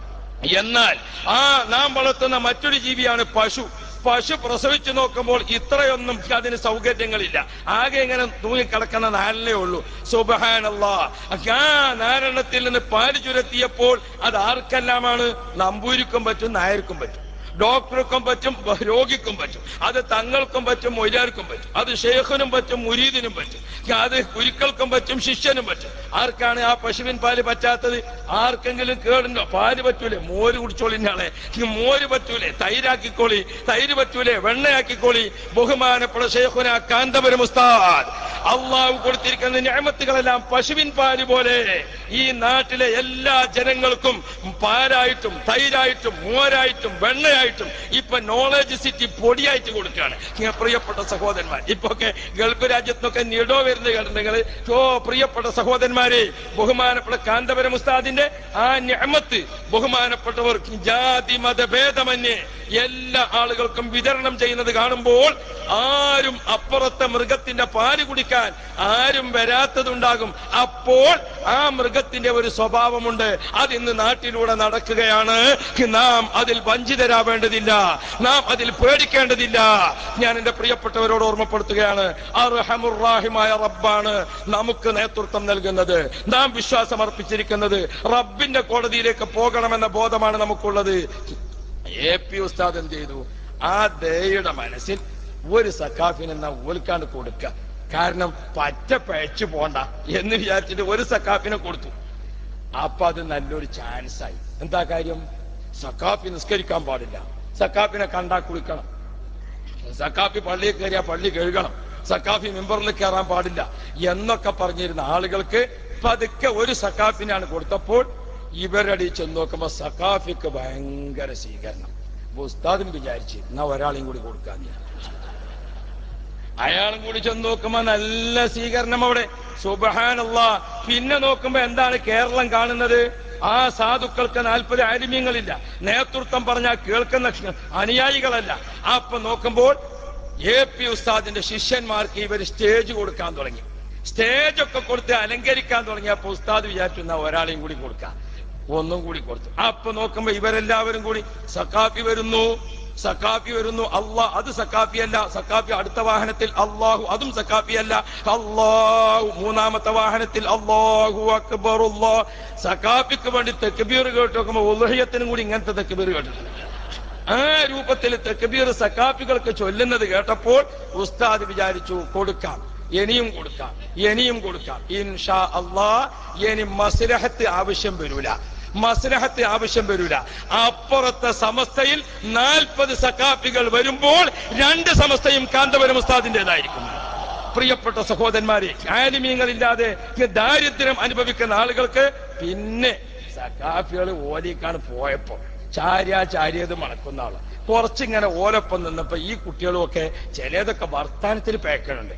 എന്നാൽ ആ നാം വളർത്തുന്ന മറ്റൊരു ജീവിയാണ് പശു പശു പ്രസവിച്ചു നോക്കുമ്പോൾ ഇത്രയൊന്നും അതിന് സൗകര്യങ്ങളില്ല ആകെ ഇങ്ങനെ തൂങ്ങിക്കിടക്കുന്ന നാലിനേ ഉള്ളൂ സുബഹാനല്ല ആ നാലെണ്ണത്തിൽ നിന്ന് പാല് ചുരത്തിയപ്പോൾ അത് ആർക്കെല്ലാമാണ് നമ്പൂരിക്കും പറ്റും നായർക്കും പറ്റും ഡോക്ടർക്കും പറ്റും രോഗിക്കും പറ്റും അത് തങ്ങൾക്കും പറ്റും മൊയ്ലാർക്കും പറ്റും അത് ഷെയ്ഖിനും പറ്റും മുരീദിനും പറ്റും അത് കുരുക്കൾക്കും പറ്റും ശിഷ്യനും പറ്റും ആർക്കാണ് ആ പശുവിൻ പാല് പറ്റാത്തത് ആർക്കെങ്കിലും കേടുണ്ടോ പാല് പറ്റൂലേ മോര് കുടിച്ചോളിനാളെ മോര് പറ്റൂലേ തൈരാക്കിക്കോളി തൈര് പറ്റൂലേ വെണ്ണയാക്കിക്കോളി ബഹുമാനപ്പെട്ട ഷെയ്ഖുന കാന്തപുരം ഉസ്താദ് അള്ളാഹു കൊടുത്തിരിക്കുന്ന ഞാമത്തുകളെല്ലാം പശുവിൻ പാല് പോലെ ഈ നാട്ടിലെ എല്ലാ ജനങ്ങൾക്കും പാലായിട്ടും തൈരായിട്ടും മോരായിട്ടും വെണ്ണയായിട്ടും ഇപ്പൊ നോളജ് സിറ്റി പൊടിയായിട്ട് കൊടുക്കുകയാണ് ഇങ്ങനെ പ്രിയപ്പെട്ട സഹോദരന്മാർ ഇപ്പൊ ഒക്കെ ഗൾഫ് രാജ്യത്തൊക്കെ നിടോ വരുന്ന കേട്ടിട്ടുണ്ടെങ്കിൽ ഓ പ്രിയപ്പെട്ട സഹോദരന്മാരെ ബഹുമാനപ്പെട്ട കാന്തപുരം ഉസ്താദിന്റെ ആ ഞമത്ത് ബഹുമാനപ്പെട്ടവർ ജാതി മതഭേദമന്യേ എല്ലാ ആളുകൾക്കും വിതരണം ചെയ്യുന്നത് കാണുമ്പോൾ ആരും അപ്പുറത്തെ മൃഗത്തിന്റെ പാല് കുടിക്കാൻ ആരും വരാത്തതുണ്ടാകും അപ്പോൾ ആ മൃഗത്തിന്റെ ഒരു സ്വഭാവമുണ്ട് അത് ഇന്ന് നാട്ടിലൂടെ നടക്കുകയാണ് നാം അതിൽ വഞ്ചിതരാവേണ്ടതില്ല നാം അതിൽ പേടിക്കേണ്ടതില്ല ഞാൻ എന്റെ പ്രിയപ്പെട്ടവരോട് ഓർമ്മപ്പെടുത്തുകയാണ് അർഹമുറാഹിമായ റബ്ബാണ് നമുക്ക് നേതൃത്വം നൽകുന്നത് നാം വിശ്വാസം അർപ്പിച്ചിരിക്കുന്നത് റബ്ബിന്റെ കോടതിയിലേക്ക് പോകണമെന്ന ബോധമാണ് നമുക്കുള്ളത് എ പി ഉസ്താദ് എന്ത് ചെയ്തു ആ ദയയുടെ മനസ്സിൽ ഒരു സക്കാഫിന് എന്നാ ഓൽക്കാണ്ട് കൊടുക്കുക കാരണം പറ്റ പഴച്ചു പോണ്ട എന്ന് വിചാരിച്ചിട്ട് ഒരു സക്കാഫിനെ കൊടുത്തു അപ്പൊ അത് നല്ലൊരു ചാൻസ് ആയി എന്താ കാര്യം സക്കാഫി നിസ്കരിക്കാൻ പാടില്ല സക്കാഫിനെ കണ്ടാ കുളിക്കണം സക്കാഫി പള്ളിയിൽ കയറിയാ പള്ളി കഴുകണം സക്കാഫി മെമ്പറിൽ കയറാൻ പാടില്ല എന്നൊക്കെ പറഞ്ഞിരുന്ന ആളുകൾക്ക് പതുക്കെ ഒരു സക്കാഫിനാണ് കൊടുത്തപ്പോൾ ഇവരടി ചെന്ന് നോക്കുമ്പോ സക്കാഫിക്ക് ഭയങ്കര സ്വീകരണം അപ്പൊ ഉസ്താദിന് വിചാരിച്ച് എന്നാ ഒരാളെയും കൂടി കൊടുക്കാൻ അയാളും കൂടി ചെന്ന് നോക്കുമ്പോ നല്ല സ്വീകരണം അവിടെ സുബഹാനല്ല പിന്നെ നോക്കുമ്പോ എന്താണ് കേരളം കാണുന്നത് ആ സാധുക്കൾക്ക് നാൽപ്പത് ആലിമ്യങ്ങളില്ല നേതൃത്വം പറഞ്ഞാൽ കേൾക്കുന്ന അനുയായികളല്ല അപ്പൊ നോക്കുമ്പോൾ എ പി ഉസ്താദിന്റെ ശിഷ്യന്മാർക്ക് ഇവർ സ്റ്റേജ് കൊടുക്കാൻ തുടങ്ങി സ്റ്റേജ് ഒക്കെ കൊടുത്ത് അലങ്കരിക്കാൻ തുടങ്ങിയപ്പോ ഉസ്താദ് വിചാരിച്ചു എന്നാ ഒരാളെയും കൂടി കൊടുക്കാം ഒന്നും കൂടി കൊടുത്തു അപ്പൊ നോക്കുമ്പോ ഇവരെല്ലാവരും കൂടി സക്കാഫി വരുന്നു സക്കാഫി വരുന്നു അള്ളാ അത് സക്കാഫി അല്ല സക്കാഫി അടുത്ത വാഹനത്തിൽ അള്ളാഹു അതും സക്കാഫി അല്ല അള്ളാഹു മൂന്നാമത്തെ വാഹനത്തിൽ അള്ളാഹു അക്ബർ സക്കാഫിക്ക് വേണ്ടി തെക്കുബീർ കേട്ട് നോക്കുമ്പോ ഉലഹയത്തിനും കൂടി ഇങ്ങനത്തെ തെക്കുബീർ കേട്ടിട്ടുണ്ട് ആ രൂപത്തിൽ തെക്കുബീർ സക്കാഫികൾക്ക് ചൊല്ലുന്നത് കേട്ടപ്പോൾ ഉസ്താദ് വിചാരിച്ചു കൊടുക്കാം ഇനിയും കൊടുക്കാം ഇനിയും കൊടുക്കാം ഇൻഷാ അള്ളാ ഇനി മസ്ലഹത്ത് ആവശ്യം വരൂല മസ്ലഹത്ത് ആവശ്യം വരൂല അപ്പുറത്തെ സമസ്തയിൽ നാൽപ്പത് സക്കാഫികൾ വരുമ്പോൾ രണ്ട് സമസ്തയും കാന്തപുരം ഉസ്താദിന്റേതായിരിക്കും പ്രിയപ്പെട്ട സഹോദരന്മാരെ ആലിമീങ്ങളില്ലാതെ ദാരിദ്ര്യം അനുഭവിക്കുന്ന ആളുകൾക്ക് പിന്നെ സക്കാഫികൾ ഓലിക്കാണ് പോയപ്പോ ചാര്യ ചാരിയത് മണക്കുന്ന ആള് കുറച്ചിങ്ങനെ ഓലൊപ്പം നിന്നപ്പോ ഈ കുട്ടികളും ഒക്കെ ചിലതൊക്കെ വർത്താനത്തിൽ പേക്കണുണ്ട്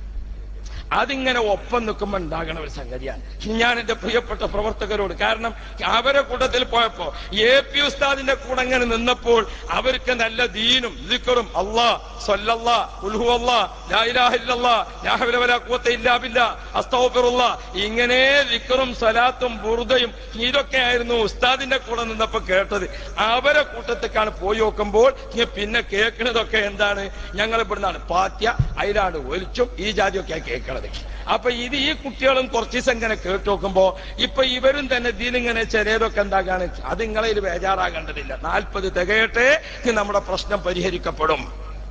അതിങ്ങനെ ഒപ്പം നിൽക്കുമ്പോൾ ഉണ്ടാകണ ഒരു സംഗതിയാണ് ഞാൻ എന്റെ പ്രിയപ്പെട്ട പ്രവർത്തകരോട് കാരണം അവരെ കൂട്ടത്തിൽ പോയപ്പോ എ പി ഉസ്താദിന്റെ കൂടെ അങ്ങനെ നിന്നപ്പോൾ അവർക്ക് നല്ല ദീനും ദിക്കറും അള്ളാ സൊല്ലല്ലാ ഉൽഹു അല്ലാ ലാ ഇലാഹ ഇല്ലല്ലാ ലാ ഹൗല വലാ ഖുവത ഇല്ലാ ബില്ലാ അസ്തഗ്ഫിറുല്ലാ ഇങ്ങനെ ദിക്കറും സ്വലാത്തും ബുറുദയും ഇതൊക്കെ ആയിരുന്നു ഉസ്താദിന്റെ കൂടെ നിന്നപ്പോ കേട്ടത് അവരെ കൂട്ടത്തേക്കാണ് പോയി നോക്കുമ്പോൾ ഇനി പിന്നെ കേൾക്കുന്നതൊക്കെ എന്താണ് ഞങ്ങൾ ഇവിടുന്നാണ് പാത്യ അതിലാണ് ഒലിച്ചും ഈ ജാതിയൊക്കെയാണ് കേൾക്കണത് അപ്പൊ ഇത് ഈ കുട്ടികളും കുറച്ച് ദിവസം ഇങ്ങനെ കേട്ട് നോക്കുമ്പോ ഇപ്പൊ ഇവരും തന്നെ ഇതിലിങ്ങനെ ചെറിയതൊക്കെ എന്താകാണ് അത് നിങ്ങളതിൽ ബേജാറാകേണ്ടതില്ല നാൽപ്പത് തികയട്ടെ ഇനി നമ്മുടെ പ്രശ്നം പരിഹരിക്കപ്പെടും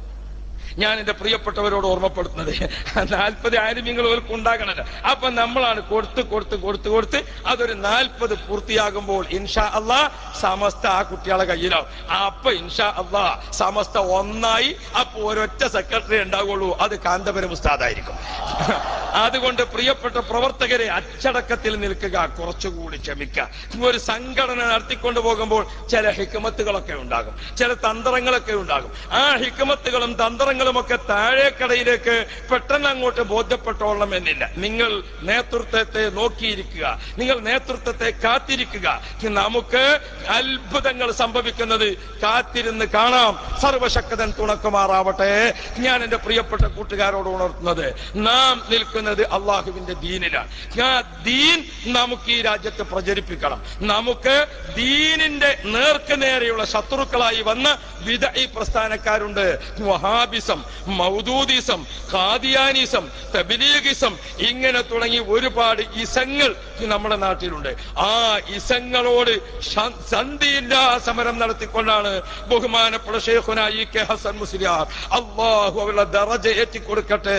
ഞാൻ എന്റെ പ്രിയപ്പെട്ടവരോട് ഓർമ്മപ്പെടുത്തുന്നത് നാൽപ്പത് ആലിമ്യങ്ങൾ അവർക്ക് ഉണ്ടാകണത് അപ്പൊ നമ്മളാണ് കൊടുത്ത് കൊടുത്ത് കൊടുത്ത് കൊടുത്ത് അതൊരു നാൽപ്പത് പൂർത്തിയാകുമ്പോൾ ഇൻഷാ അള്ളാ സമസ്ത ആ കുട്ടികളെ കയ്യിലാവും അപ്പൊ ഇൻഷാ അള്ളാ സമസ്ത ഒന്നായി അപ്പൊ ഒരൊറ്റ സെക്രട്ടറി ഉണ്ടാവുള്ളൂ അത് കാന്തപുരം ഉസ്താദായിരിക്കും അതുകൊണ്ട് പ്രിയപ്പെട്ട പ്രവർത്തകരെ അച്ചടക്കത്തിൽ നിൽക്കുക കുറച്ചുകൂടി ക്ഷമിക്കുക ഒരു സംഘടന നടത്തിക്കൊണ്ടു പോകുമ്പോൾ ചില ഹിക്മത്തുകളൊക്കെ ഉണ്ടാകും ചില തന്ത്രങ്ങളൊക്കെ ഉണ്ടാകും ആ ഹിക്മത്തുകളും തന്ത്രങ്ങളും ഒക്കെ താഴേക്കടയിലേക്ക് പെട്ടെന്ന് അങ്ങോട്ട് ബോധ്യപ്പെട്ടോളണം എന്നില്ല നിങ്ങൾ നേതൃത്വത്തെ നോക്കിയിരിക്കുക നിങ്ങൾ നേതൃത്വത്തെ കാത്തിരിക്കുക നമുക്ക് അത്ഭുതങ്ങൾ സംഭവിക്കുന്നത് കാത്തിരുന്ന് കാണാം സർവശക്തൻ തുണക്കുമാറാവട്ടെ ഞാൻ എന്റെ പ്രിയപ്പെട്ട കൂട്ടുകാരോട് ഉണർത്തുന്നത് നാം നിൽക്കുന്നത് അള്ളാഹുവിന്റെ ദീനിലാണ് ആ ദീൻ നമുക്ക് ഈ രാജ്യത്ത് പ്രചരിപ്പിക്കണം നമുക്ക് ദീനിന്റെ നേർക്ക് നേരെയുള്ള ശത്രുക്കളായി വന്ന വിധ ഈ പ്രസ്ഥാനക്കാരുണ്ട് വഹാബിസം മൗദൂദിസം ഖാദിയാനിസം തബിലീഗിസം ഇങ്ങനെ തുടങ്ങി ഒരുപാട് ഇസങ്ങൾ നമ്മുടെ നാട്ടിലുണ്ട് ആ ഇസങ്ങളോട് ശ- സന്ധിയില്ലാ സമരം നടത്തിക്കൊണ്ടാണ് ബഹുമാനപ്പെട്ട ഷെയ്ഖുന ഇ കെ ഹസൻ മുസ്ലിയാർ അള്ളാഹു അവരുടെ ദറജ ഏറ്റിക്കൊടുക്കട്ടെ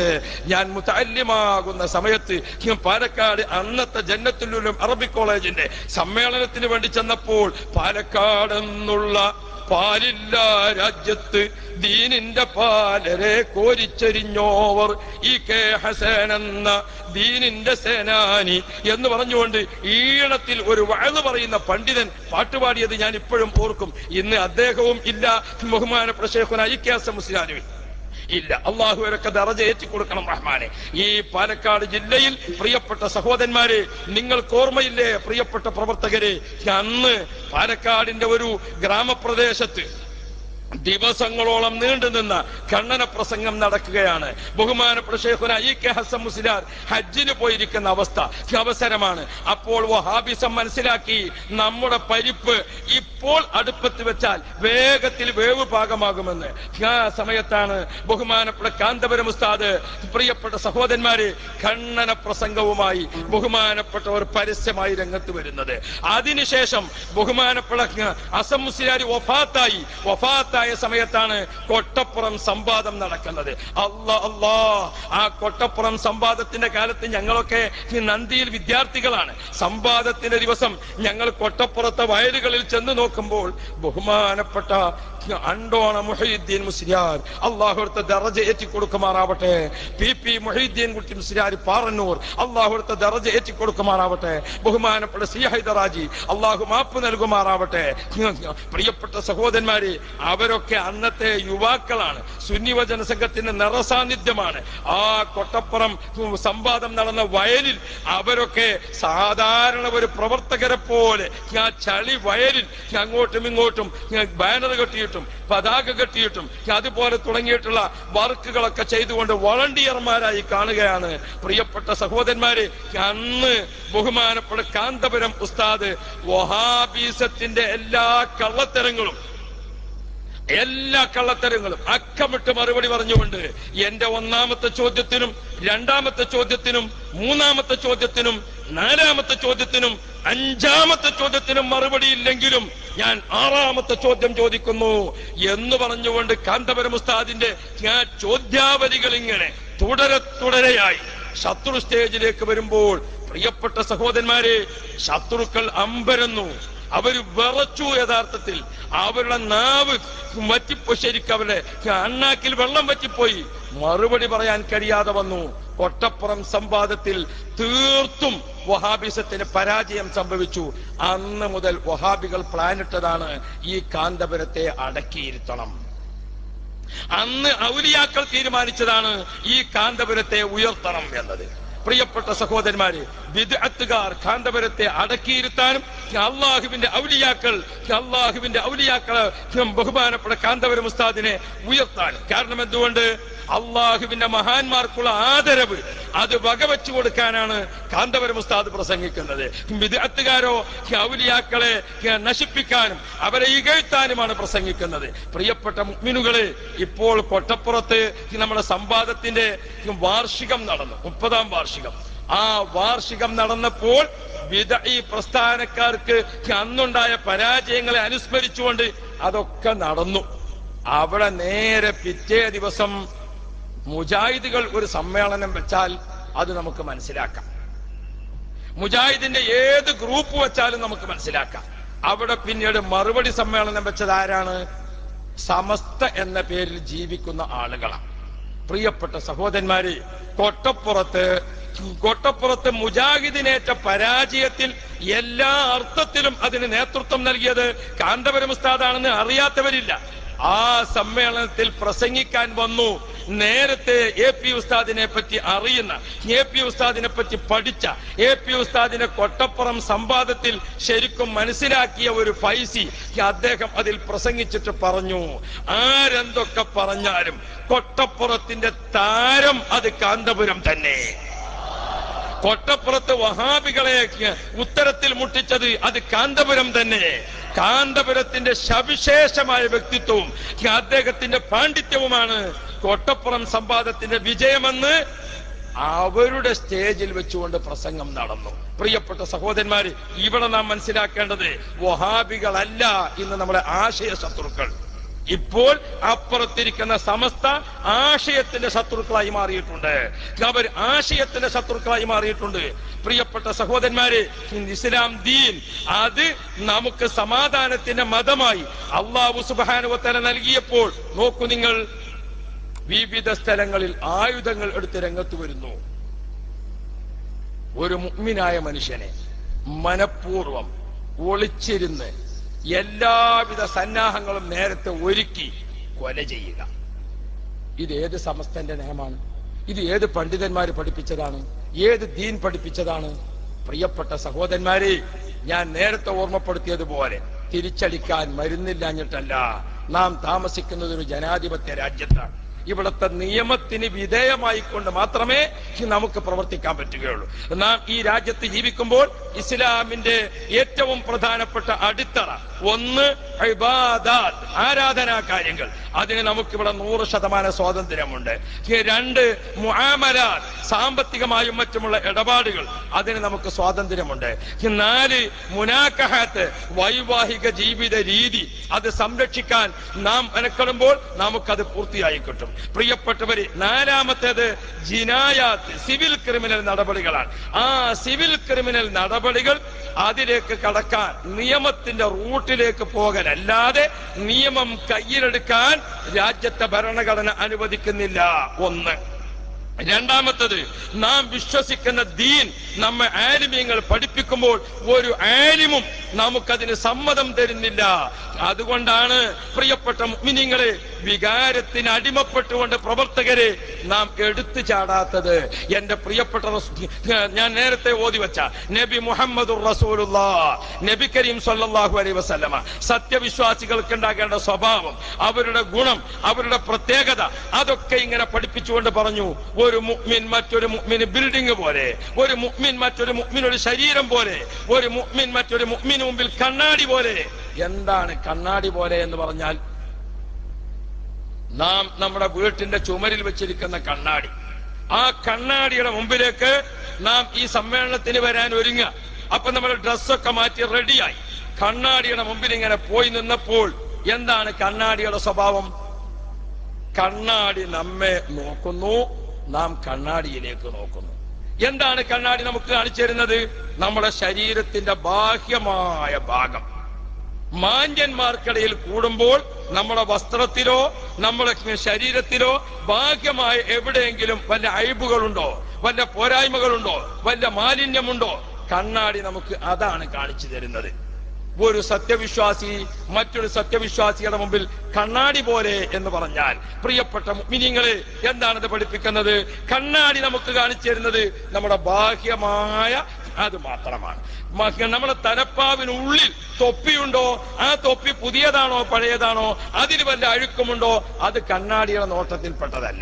ഞാൻ മുത്തല്യമാകുന്ന സമയത്ത് ഞാൻ പാലക്കാട് അന്നത്തെ ജന്നത്തുല്ലും അറബിക് കോളേജിന്റെ സമ്മേളനത്തിന് വേണ്ടി ചെന്നപ്പോൾ പാലക്കാട് എന്നുള്ള പാലില്ല രാജ്യത്ത് ദീനിന്റെ പാലരെ കോരിച്ചെരിഞ്ഞോവർ ഈ കെ ഹസൻ എന്ന ദീനിന്റെ സേനാനി എന്ന് പറഞ്ഞുകൊണ്ട് ഈണത്തിൽ ഒരു വഴന്ന് പറയുന്ന പണ്ഡിതൻ പാട്ടുപാടിയത് ഞാൻ ഇപ്പോഴും ഓർക്കും ഇന്ന് അദ്ദേഹവും ഇല്ല ബഹുമാനപ്പെട്ട ഷേഖുന ഐക്യാസ മുസ്ലിം ഇല്ല അള്ളാഹുവരൊക്കെ ദറജ ഏറ്റി കൊടുക്കണം റഹ്മാനെ ഈ പാലക്കാട് ജില്ലയിൽ പ്രിയപ്പെട്ട സഹോദരന്മാരെ നിങ്ങൾക്ക് ഓർമ്മയില്ലേ പ്രിയപ്പെട്ട പ്രവർത്തകരെ അന്ന് പാലക്കാടിന്റെ ഒരു ഗ്രാമപ്രദേശത്ത് ദിവസങ്ങളോളം നീണ്ടുനിന്ന ഖണ്ഡന പ്രസംഗം നടക്കുകയാണ് ബഹുമാനപ്പെട്ട ഷെയ്ഖുന ഇ കെ ഹസൻ മുസ്ലിയാർ ഹജ്ജിന് പോയിരിക്കുന്ന അവസ്ഥ അവസരമാണ് അപ്പോൾ വഹാബിസം മനസ്സിലാക്കി നമ്മുടെ പരിപ്പ് ഇപ്പോൾ അടുപ്പത്ത് വെച്ചാൽ വേഗത്തിൽ വേവ് പാകമാകുമെന്ന് ആ സമയത്താണ് ബഹുമാനപ്പെട്ട കാന്തപുരം ഉസ്താദ് പ്രിയപ്പെട്ട സഹോദരന്മാരെ ഖണ്ഡന പ്രസംഗവുമായി ബഹുമാനപ്പെട്ടവർ പരസ്യമായി രംഗത്ത് വരുന്നത് അതിനുശേഷം ബഹുമാനപ്പെട്ട അസം മുസ്ലിയാർ വഫാത്തായി വഫാത്തായ സമയത്താണ് കൊട്ടപ്പുറം സംവാദം നടക്കുന്നത് അല്ലാ അല്ലാ ആ കൊട്ടപ്പുറം സംവാദത്തിന്റെ കാലത്ത് ഞങ്ങളൊക്കെ ഈ നന്ദിയിൽ വിദ്യാർത്ഥികളാണ് സംവാദത്തിന്റെ ദിവസം ഞങ്ങൾ കൊട്ടപ്പുറത്തെ വയലുകളിൽ ചെന്ന് നോക്കുമ്പോൾ ബഹുമാനപ്പെട്ട അണ്ടോണ മുഹീദ്ദീൻ മുസ്ലിയാർ അള്ളാഹുടുത്ത ദറജ ഏറ്റി കൊടുക്കുമാറാവട്ടെ പി പി മുഹീദ്ദീൻ കുട്ടി മുസ്ലിയാർ പാറന്നൂർ അള്ളാഹുടുത്ത ദറജ ഏറ്റി കൊടുക്കുമാറാവട്ടെ ബഹുമാനപ്പെട്ട സി ഹൈദറാജി അള്ളാഹു മാപ്പ് നൽകുമാറാവട്ടെ പ്രിയപ്പെട്ട സഹോദരന്മാരെ അവരൊക്കെ അന്നത്തെ യുവാക്കളാണ് സുന്നിവചന സംഘത്തിന്റെ നിറസാന്നിധ്യമാണ് ആ കൊട്ടപ്പുറം സംവാദം നടന്ന വയലിൽ അവരൊക്കെ സാധാരണ ഒരു പ്രവർത്തകരെ പോലെ ആ ചളി വയലിൽ അങ്ങോട്ടും ഇങ്ങോട്ടും ബാനർ കെട്ടിയിട്ടും പതാക കെട്ടിയിട്ടും അതുപോലെ തുടങ്ങിയിട്ടുള്ള വർക്കുകളൊക്കെ ചെയ്തുകൊണ്ട് വളണ്ടിയർമാരായി കാണുകയാണ് പ്രിയപ്പെട്ട സഹോദരന്മാരെ അന്ന് ബഹുമാനപ്പെട്ട കാന്തപുരം ഉസ്താദ് വഹാബീസത്തിന്റെ എല്ലാ കള്ളത്തരങ്ങളും എല്ലാ കള്ളത്തരങ്ങളും അക്കമിട്ട് മറുപടി പറഞ്ഞുകൊണ്ട് എന്റെ ഒന്നാമത്തെ ചോദ്യത്തിനും രണ്ടാമത്തെ ചോദ്യത്തിനും മൂന്നാമത്തെ ചോദ്യത്തിനും നാലാമത്തെ ചോദ്യത്തിനും അഞ്ചാമത്തെ ചോദ്യത്തിനും മറുപടി ഇല്ലെങ്കിലും ഞാൻ ആറാമത്തെ ചോദ്യം ചോദിക്കുന്നു എന്ന് പറഞ്ഞുകൊണ്ട് കാന്തപുരം ഉസ്താദിന്റെ ആ ചോദ്യാവലികൾ ഇങ്ങനെ തുടരെ തുടരെയായി ശത്രു സ്റ്റേജിലേക്ക് വരുമ്പോൾ പ്രിയപ്പെട്ട സഹോദരന്മാരെ ശത്രുക്കൾ അമ്പരന്നു അവര് വിറച്ചു യഥാർത്ഥത്തിൽ അവരുടെ നാവ് വറ്റിപ്പോ ശരിക്കും അവരുടെ അണ്ണാക്കിൽ വെള്ളം വറ്റിപ്പോയി മറുപടി പറയാൻ കഴിയാതെ വന്നു കൊട്ടപ്പുറം സംവാദത്തിൽ തീർത്തും വഹാബിസത്തിന് പരാജയം സംഭവിച്ചു അന്ന് മുതൽ വഹാബികൾ പ്ലാനിട്ടതാണ് ഈ കാന്തപുരത്തെ അടക്കിയിരുത്തണം അന്ന് ഔലിയാക്കൾ തീരുമാനിച്ചതാണ് ഈ കാന്തപുരത്തെ ഉയർത്തണം എന്നത് പ്രിയപ്പെട്ട സഹോദരന്മാര് വിദഗ്ധക്കാർ കാന്തപുരത്തെ അടക്കിയിരുത്താനും അള്ളാഹുവിന്റെ ഔലിയാക്കൾ അള്ളാഹുവിന്റെ ഔലിയാക്കള് ബഹുമാനപ്പെട്ട കാന്തപുരം ഉസ്താദിനെ ഉയർത്താനും കാരണം എന്തുകൊണ്ട് അള്ളാഹുവിന്റെ മഹാന്മാർക്കുള്ള ആദരവ് അത് വകവെച്ചു കൊടുക്കാനാണ് കാന്തപുരം ഉസ്താദ് പ്രസംഗിക്കുന്നത് വിദഗ്ധക്കാരോ ഔലിയാക്കളെ നശിപ്പിക്കാനും അവരെ ഇകഴ്ത്താനുമാണ് പ്രസംഗിക്കുന്നത് പ്രിയപ്പെട്ട മുഗ്മിനുകളെ ഇപ്പോൾ കൊട്ടപ്പുറത്ത് നമ്മുടെ സംവാദത്തിന്റെ വാർഷികം നടന്നു മുപ്പതാം വാർഷികം ആ വാർഷികം നടന്നപ്പോൾ വിദ ഈ പ്രസ്ഥാനക്കാർക്ക് അന്നുണ്ടായ പരാജയങ്ങളെ അനുസ്മരിച്ചുകൊണ്ട് അതൊക്കെ നടന്നു അവിടെ നേരെ പിറ്റേ ദിവസം മുജാഹിദുകൾ ഒരു സമ്മേളനം വെച്ചാൽ അത് നമുക്ക് മനസ്സിലാക്കാം മുജാഹിദിന്റെ ഏത് ഗ്രൂപ്പ് വെച്ചാലും നമുക്ക് മനസ്സിലാക്കാം അവിടെ പിന്നീട് മറുപടി സമ്മേളനം വെച്ചത് ആരാണ് സമസ്ത എന്ന പേരിൽ ജീവിക്കുന്ന ആളുകളാണ് പ്രിയപ്പെട്ട സഹോദരന്മാര് കൊട്ടപ്പുറത്ത് കൊട്ടപ്പുറത്ത് മുജാഹിദിനേറ്റ പരാജയത്തിൽ എല്ലാ അർത്ഥത്തിലും അതിന് നേതൃത്വം നൽകിയത് കാന്തപുരം ഉസ്താദാണെന്ന് അറിയാത്തവരില്ല ആ സമ്മേളനത്തിൽ പ്രസംഗിക്കാൻ വന്നു നേരത്തെ എ പി ഉസ്താദിനെ പറ്റി അറിയുന്ന എ പി ഉസ്താദിനെ പറ്റി പഠിച്ച എ പി ഉസ്താദിനെ കൊട്ടപ്പുറം സംവാദത്തിൽ ശരിക്കും മനസ്സിലാക്കിയ ഒരു ഫൈസി അദ്ദേഹം അതിൽ പ്രസംഗിച്ചിട്ട് പറഞ്ഞു ആരെന്തൊക്കെ പറഞ്ഞാലും കൊട്ടപ്പുറത്തിന്റെ താരം അത് കാന്തപുരം തന്നെ കൊട്ടപ്പുറത്ത് വഹാബികളെ ഉത്തരത്തിൽ മുട്ടിച്ചത് അത് കാന്തപുരം തന്നെ കാന്തപുരത്തിന്റെ സവിശേഷമായ വ്യക്തിത്വവും അദ്ദേഹത്തിന്റെ പാണ്ഡിത്യവുമാണ് കൊട്ടപ്പുറം സംവാദത്തിന്റെ വിജയമെന്ന് അവരുടെ സ്റ്റേജിൽ വെച്ചുകൊണ്ട് പ്രസംഗം നടന്നു പ്രിയപ്പെട്ട സഹോദരന്മാര് ഇവിടെ നാം മനസ്സിലാക്കേണ്ടത് വഹാബികളല്ല ഇന്ന് നമ്മുടെ ആശയ ശത്രുക്കൾ ഇപ്പോൾ അപ്പുറത്തിരിക്കുന്ന സമസ്ത ആശയത്തിന്റെ ശത്രുക്കളായി മാറിയിട്ടുണ്ട് അവർ ആശയത്തിന്റെ ശത്രുക്കളായി മാറിയിട്ടുണ്ട് പ്രിയപ്പെട്ട സഹോദരന്മാരെ ഇസ്ലാം ദീൻ അത് നമുക്ക് സമാധാനത്തിന്റെ മതമായി അള്ളാഹു സുബാനുവത്തല നൽകിയപ്പോൾ നോക്കൂ നിങ്ങൾ വിവിധ സ്ഥലങ്ങളിൽ ആയുധങ്ങൾ എടുത്ത് രംഗത്ത് വരുന്നു ഒരു മുഗ്മിനായ മനുഷ്യനെ മനഃപൂർവം ഒളിച്ചിരുന്ന് എല്ലാവിധ സന്നാഹങ്ങളും നേരത്തെ ഒരുക്കി കൊല ചെയ്യുക ഇത് ഏത് സമസ്തന്റെ നിയമമാണ് ഇത് ഏത് പണ്ഡിതന്മാര് പഠിപ്പിച്ചതാണ് ഏത് ദീൻ പഠിപ്പിച്ചതാണ് പ്രിയപ്പെട്ട സഹോദരന്മാരെ ഞാൻ നേരത്തെ ഓർമ്മപ്പെടുത്തിയതുപോലെ തിരിച്ചടിക്കാൻ മരുന്നില്ലാഞ്ഞിട്ടല്ല നാം താമസിക്കുന്നത് ഒരു ജനാധിപത്യ രാജ്യത്താണ് ഇവിടുത്തെ നിയമത്തിന് വിധേയമായിക്കൊണ്ട് മാത്രമേ നമുക്ക് പ്രവർത്തിക്കാൻ പറ്റുകയുള്ളൂ നാം ഈ രാജ്യത്ത് ജീവിക്കുമ്പോൾ ഇസ്ലാമിന്റെ ഏറ്റവും പ്രധാനപ്പെട്ട അടിത്തറ ഒന്ന് ഇബാദാത്ത്, ആരാധനാ കാര്യങ്ങൾ അതിന് നമുക്കിവിടെ നൂറ് ശതമാനം സ്വാതന്ത്ര്യമുണ്ട് ഈ രണ്ട് മുആമലാത്ത്, സാമ്പത്തികമായും മറ്റുമുള്ള ഇടപാടുകൾ അതിന് നമുക്ക് സ്വാതന്ത്ര്യമുണ്ട് ഈ നാല് മുനാക്കഹാത്ത് വൈവാഹിക ജീവിത രീതി അത് സംരക്ഷിക്കാൻ നാം മെനക്കെടുമ്പോൾ നമുക്കത് പൂർത്തിയായി കിട്ടും പ്രിയപ്പെട്ടവര് നാലാമത്തേത് ജിനായാത്ത് സിവിൽ ക്രിമിനൽ നടപടികളാണ് ആ സിവിൽ ക്രിമിനൽ നടപടികൾ അതിലേക്ക് കടക്കാൻ നിയമത്തിന്റെ റൂട്ടിലേക്ക് പോകലല്ലാതെ നിയമം കയ്യിലെടുക്കാൻ രാജ്യത്തെ ഭരണഘടന അനുവദിക്കുന്നില്ല ഒന്ന് രണ്ടാമത്തത് നാം വിശ്വസിക്കുന്ന ദീൻ നമ്മെ ആലിമ്യങ്ങൾ പഠിപ്പിക്കുമ്പോൾ ഒരു ആലിമും നമുക്കതിന് സമ്മതം തരുന്നില്ല അതുകൊണ്ടാണ് പ്രിയപ്പെട്ട മുഅ്മിനീങ്ങളെ വികാരത്തിന് അടിമപ്പെട്ടുകൊണ്ട് പ്രവർത്തകരെ നാം എടുത്തു ചാടാത്തത് എന്റെ പ്രിയപ്പെട്ട റസൂ- ഞാൻ നേരത്തെ ഓതി വെച്ച നബി മുഹമ്മദ് റസൂലുള്ള നബി കരീം സല്ലല്ലാഹു അലൈഹി വസല്ലമ സത്യവിശ്വാസികൾക്ക് ഉണ്ടാകേണ്ട സ്വഭാവം അവരുടെ ഗുണം അവരുടെ പ്രത്യേകത അതൊക്കെ ഇങ്ങനെ പഠിപ്പിച്ചുകൊണ്ട് പറഞ്ഞു ഒരു മുഅ്മിൻ മറ്റൊരു മുഅ്മിന് ബിൽഡിംഗ് പോലെ ഒരു മുഅ്മിൻ മറ്റൊരു മുഅ്മിനൊരു ശരീരം പോലെ ഒരു മുഅ്മിൻ മറ്റൊരു മുഅ്മിന് മുമ്പിൽ കണ്ണാടി പോലെ എന്താണ് കണ്ണാടി പോലെ എന്ന് പറഞ്ഞാൽ നാം നമ്മുടെ വീട്ടിന്റെ ചുമരിൽ വെച്ചിരിക്കുന്ന കണ്ണാടി ആ കണ്ണാടിയുടെ മുമ്പിലേക്ക് നാം ഈ സമ്മേളനത്തിന് വരാൻ ഒരുങ്ങുക അപ്പൊ നമ്മുടെ ഡ്രസ്സൊക്കെ മാറ്റി റെഡിയായി കണ്ണാടിയുടെ മുമ്പിൽ ഇങ്ങനെ പോയി നിന്നപ്പോൾ എന്താണ് കണ്ണാടിയുടെ സ്വഭാവം കണ്ണാടി നമ്മെ നോക്കുന്നു നാം കണ്ണാടിയിലേക്ക് നോക്കുന്നു എന്താണ് കണ്ണാടി നമുക്ക് കാണിച്ചു തരുന്നത് നമ്മുടെ ശരീരത്തിന്റെ ബാഹ്യമായ ഭാഗം മാന്യന്മാർക്കിടയിൽ കൂടുമ്പോൾ നമ്മുടെ വസ്ത്രത്തിലോ നമ്മുടെ ശരീരത്തിലോ ബാഹ്യമായ എവിടെയെങ്കിലും വല്ല അഴിബുകളുണ്ടോ വല്ല പോരായ്മകളുണ്ടോ വല്ല മാലിന്യമുണ്ടോ കണ്ണാടി നമുക്ക് അതാണ് കാണിച്ചു തരുന്നത് ഒരു സത്യവിശ്വാസി മറ്റൊരു സത്യവിശ്വാസിയുടെ മുമ്പിൽ കണ്ണാടി പോലെ എന്ന് പറഞ്ഞാൽ പ്രിയപ്പെട്ട മിനിങ്ങളെ എന്താണിത് പഠിപ്പിക്കുന്നത് കണ്ണാടി നമുക്ക് കാണിച്ചു തരുന്നത് നമ്മുടെ ബാഹ്യമായ അത് മാത്രമാണ് മ- നമ്മുടെ തലപ്പാവിനുള്ളിൽ തൊപ്പിയുണ്ടോ ആ തൊപ്പി പുതിയതാണോ പഴയതാണോ അതിൽ വല്ല അഴുക്കുമുണ്ടോ അത് കണ്ണാടിയുടെ നോട്ടത്തിൽപ്പെട്ടതല്ല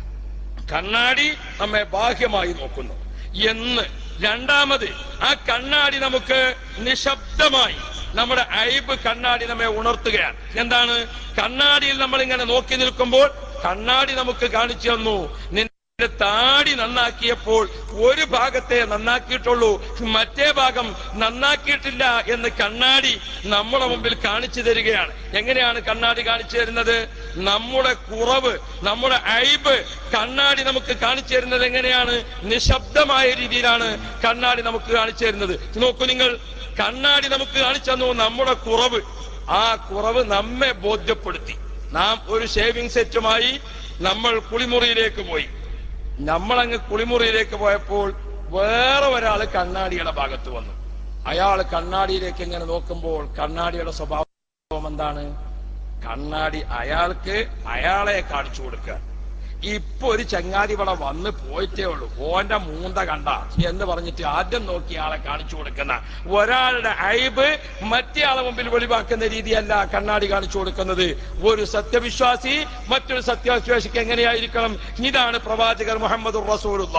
കണ്ണാടി നമ്മെ ബാഹ്യമായി നോക്കുന്നു എന്ന് രണ്ടാമത് ആ കണ്ണാടി നമുക്ക് നിശബ്ദമായി നമ്മുടെ അയബ് കണ്ണാടി നമ്മെ ഉണർത്തുകയാണ് എന്താണ് കണ്ണാടിയിൽ നമ്മൾ ഇങ്ങനെ നോക്കി നിൽക്കുമ്പോൾ കണ്ണാടി നമുക്ക് കാണിച്ചു തന്നു നിന്റെ താടി നന്നാക്കിയപ്പോൾ ഒരു ഭാഗത്തെ നന്നാക്കിയിട്ടുള്ളൂ മറ്റേ ഭാഗം നന്നാക്കിയിട്ടില്ല എന്ന് കണ്ണാടി നമ്മുടെ മുമ്പിൽ കാണിച്ചു തരികയാണ് എങ്ങനെയാണ് കണ്ണാടി കാണിച്ചു തരുന്നത് നമ്മുടെ കുറവ് നമ്മുടെ അയബ് കണ്ണാടി നമുക്ക് കാണിച്ചു തരുന്നത് എങ്ങനെയാണ് നിശബ്ദമായ രീതിയിലാണ് കണ്ണാടി നമുക്ക് കാണിച്ചു തരുന്നത് നോക്കൂ നിങ്ങൾ കണ്ണാടി നമുക്ക് കാണിച്ചു തന്നു നമ്മുടെ കുറവ് ആ കുറവ് നമ്മെ ബോധ്യപ്പെടുത്തി നാം ഒരു ഷേവിംഗ് സെറ്റുമായി നമ്മൾ കുളിമുറിയിലേക്ക് പോയി നമ്മളങ്ങ് കുളിമുറിയിലേക്ക് പോയപ്പോൾ വേറെ ഒരാൾ കണ്ണാടിയുടെ ഭാഗത്ത് വന്നു അയാൾ കണ്ണാടിയിലേക്ക് ഇങ്ങനെ നോക്കുമ്പോൾ കണ്ണാടിയുടെ സ്വഭാവം എന്താണ് കണ്ണാടി അയാൾക്ക് അയാളെ കാണിച്ചു കൊടുക്കുക ഇപ്പൊ ഒരു ചങ്ങാതി ഇവിടെ വന്ന് പോയിട്ടേ ഉള്ളൂ ഓന്റെ മൂന്ത കണ്ട എന്ന് പറഞ്ഞിട്ട് ആദ്യം നോക്കി ആളെ കാണിച്ചു കൊടുക്കുന്ന ഒരാളുടെ അയബ് മറ്റേ ആളെ മുമ്പിൽ വെളിവാക്കുന്ന രീതിയല്ല കണ്ണാടി കാണിച്ചു കൊടുക്കുന്നത് ഒരു സത്യവിശ്വാസി മറ്റൊരു സത്യവിശ്വാസിക്ക് എങ്ങനെയായിരിക്കണം ഇതാണ് പ്രവാചകർ മുഹമ്മദ് റസൂലുള്ള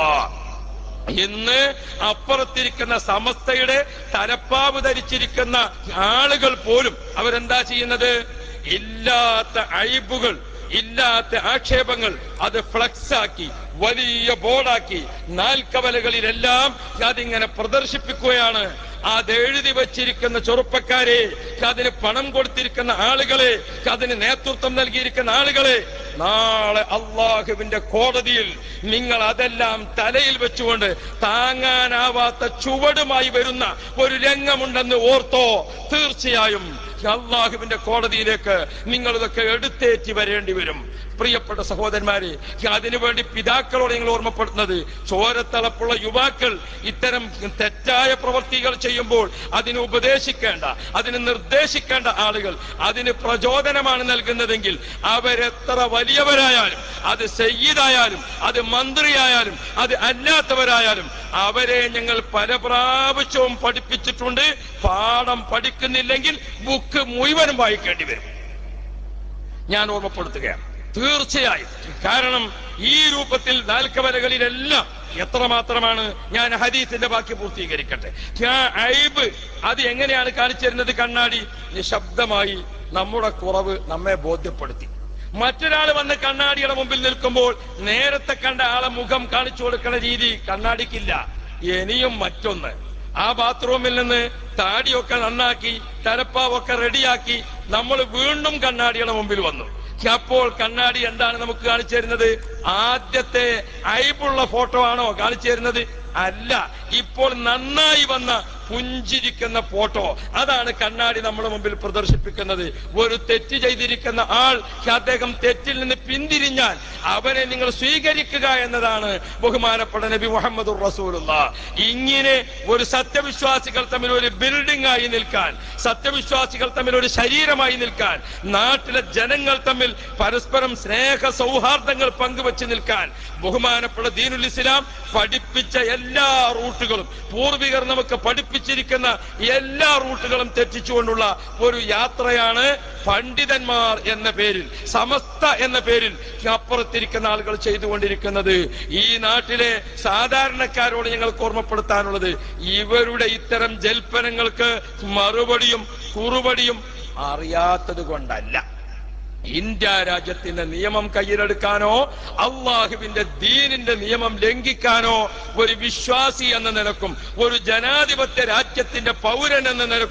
ഇന്ന് അപ്പുറത്തിരിക്കുന്ന സമസ്തയുടെ തലപ്പാവ് ധരിച്ചിരിക്കുന്ന ആളുകൾ പോലും അവരെന്താ ചെയ്യുന്നത് ഇല്ലാത്ത അഴിബുകൾ ഇല്ലാത്ത ആക്ഷേപങ്ങൾ അത് ഫ്ലക്സ് ആക്കി വലിയ ബോർഡാക്കി നാൽക്കവലകളിലെല്ലാം അതിങ്ങനെ പ്രദർശിപ്പിക്കുകയാണ് അത് എഴുതി വച്ചിരിക്കുന്ന ചെറുപ്പക്കാരെ അതിന് പണം കൊടുത്തിരിക്കുന്ന ആളുകളെ അതിന് നേതൃത്വം നൽകിയിരിക്കുന്ന ആളുകളെ നാളെ അള്ളാഹുവിന്റെ കോടതിയിൽ നിങ്ങൾ അതെല്ലാം തലയിൽ വെച്ചുകൊണ്ട് താങ്ങാനാവാത്ത ചുവടുമായി വരുന്ന ഒരു രംഗമുണ്ടെന്ന് ഓർത്തോ തീർച്ചയായും അള്ളാഹുവിന്റെ കോടതിയിലേക്ക് നിങ്ങൾ ഇതൊക്കെ എടുത്തേറ്റി വരേണ്ടി വരും പ്രിയപ്പെട്ട സഹോദരന്മാരെ അതിനുവേണ്ടി പിതാക്കളോട് നിങ്ങൾ ഓർമ്മപ്പെടുത്തുന്നത് ചോരത്തളപ്പുള്ള യുവാക്കൾ ഇത്തരം തെറ്റായ പ്രവർത്തികൾ ചെയ്യുമ്പോൾ അതിന് ഉപദേശിക്കേണ്ട അതിന് നിർദ്ദേശിക്കേണ്ട ആളുകൾ അതിന് പ്രചോദനമാണ് നൽകുന്നതെങ്കിൽ അവരെത്ര വലിയവരായാലും അത് സയ്യിദായാലും അത് മന്ത്രിയായാലും അത് അല്ലാത്തവരായാലും അവരെ ഞങ്ങൾ പല പ്രാവശ്യവും പഠിപ്പിച്ചിട്ടുണ്ട് പാഠം പഠിക്കുന്നില്ലെങ്കിൽ ബുക്ക് മുഴുവനും വായിക്കേണ്ടി വരും ഞാൻ ഓർമ്മപ്പെടുത്തുകയാണ് തീർച്ചയായും കാരണം ഈ രൂപത്തിൽ നാൽക്കവലകളിലെല്ലാം എത്രമാത്രമാണ് ഞാൻ ഹദീസിന്റെ ബാക്കി പൂർത്തീകരിക്കട്ടെ ആ ഐബ് അത് എങ്ങനെയാണ് കാണിച്ചു തരുന്നത് കണ്ണാടി നിശബ്ദമായി നമ്മുടെ കുറവ് നമ്മെ ബോധ്യപ്പെടുത്തി മറ്റൊരാൾ വന്ന് കണ്ണാടിയുടെ മുമ്പിൽ നിൽക്കുമ്പോൾ നേരത്തെ കണ്ട ആളെ മുഖം കാണിച്ചു കൊടുക്കുന്ന രീതി കണ്ണാടിക്കില്ല ഇനിയും മറ്റൊന്ന് ആ ബാത്റൂമിൽ നിന്ന് താടിയൊക്കെ നന്നാക്കി തലപ്പാവൊക്കെ റെഡിയാക്കി നമ്മൾ വീണ്ടും കണ്ണാടിയുടെ മുമ്പിൽ വന്നു അപ്പോൾ കണ്ണാടി എന്താണ് നമുക്ക് കാണിച്ചു തരുന്നത് ആദ്യത്തെ അയബുള്ള ഫോട്ടോ ആണോ കാണിച്ചു തരുന്നത് അല്ല ഇപ്പോൾ നന്നായി വന്ന പുഞ്ചിരിക്കുന്ന ഫോട്ടോ അതാണ് കണ്ണാടി നമ്മുടെ മുമ്പിൽ പ്രദർശിപ്പിക്കുന്നത് ഒരു തെറ്റ് ചെയ്തിരിക്കുന്ന ആൾ അദ്ദേഹം തെറ്റിൽ നിന്ന് പിന്തിരിഞ്ഞാൽ അവനെ നിങ്ങൾ സ്വീകരിക്കുക എന്നതാണ് ബഹുമാനപ്പെട്ട നബി മുഹമ്മദ് റസൂലുള്ള ഇങ്ങനെ ഒരു സത്യവിശ്വാസികൾ തമ്മിൽ ഒരു ബിൽഡിംഗ് ആയി നിൽക്കാൻ സത്യവിശ്വാസികൾ തമ്മിൽ ഒരു ശരീരമായി നിൽക്കാൻ നാട്ടിലെ ജനങ്ങൾ തമ്മിൽ പരസ്പരം സ്നേഹ സൗഹാർദ്ദങ്ങൾ പങ്കുവെച്ച് നിൽക്കാൻ ബഹുമാനപ്പെട്ട ദീനുൽ ഇസ്ലാം പഠിപ്പിച്ച എല്ലാ റൂട്ടുകളും പൂർവികർ നമുക്ക് പഠിപ്പിച്ചിരിക്കുന്ന എല്ലാ റൂട്ടുകളും തെറ്റിച്ചുകൊണ്ടുള്ള ഒരു യാത്രയാണ് പണ്ഡിതന്മാർ എന്ന പേരിൽ സമസ്ത എന്ന പേരിൽ അപ്പുറത്തിരിക്കുന്ന ആളുകൾ ചെയ്തുകൊണ്ടിരിക്കുന്നത് ഈ നാട്ടിലെ സാധാരണക്കാരോട് ഞങ്ങൾക്ക് ഓർമ്മപ്പെടുത്താനുള്ളത് ഇവരുടെ ഇത്തരം ജൽപ്പനങ്ങൾക്ക് മറുപടിയും കുറുപടിയും അറിയാത്തത് കൊണ്ടല്ല ഇന്ത്യ രാജ്യത്തിന്റെ നിയമം കയ്യിലെടുക്കാനോ അള്ളാഹുവിന്റെ ദീനിന്റെ നിയമം ലംഘിക്കാനോ ഒരു വിശ്വാസി എന്ന നിലക്കും ഒരു ജനാധിപത്യ രാജ്യത്തിന്റെ പൗരൻ എന്ന നിലക്കും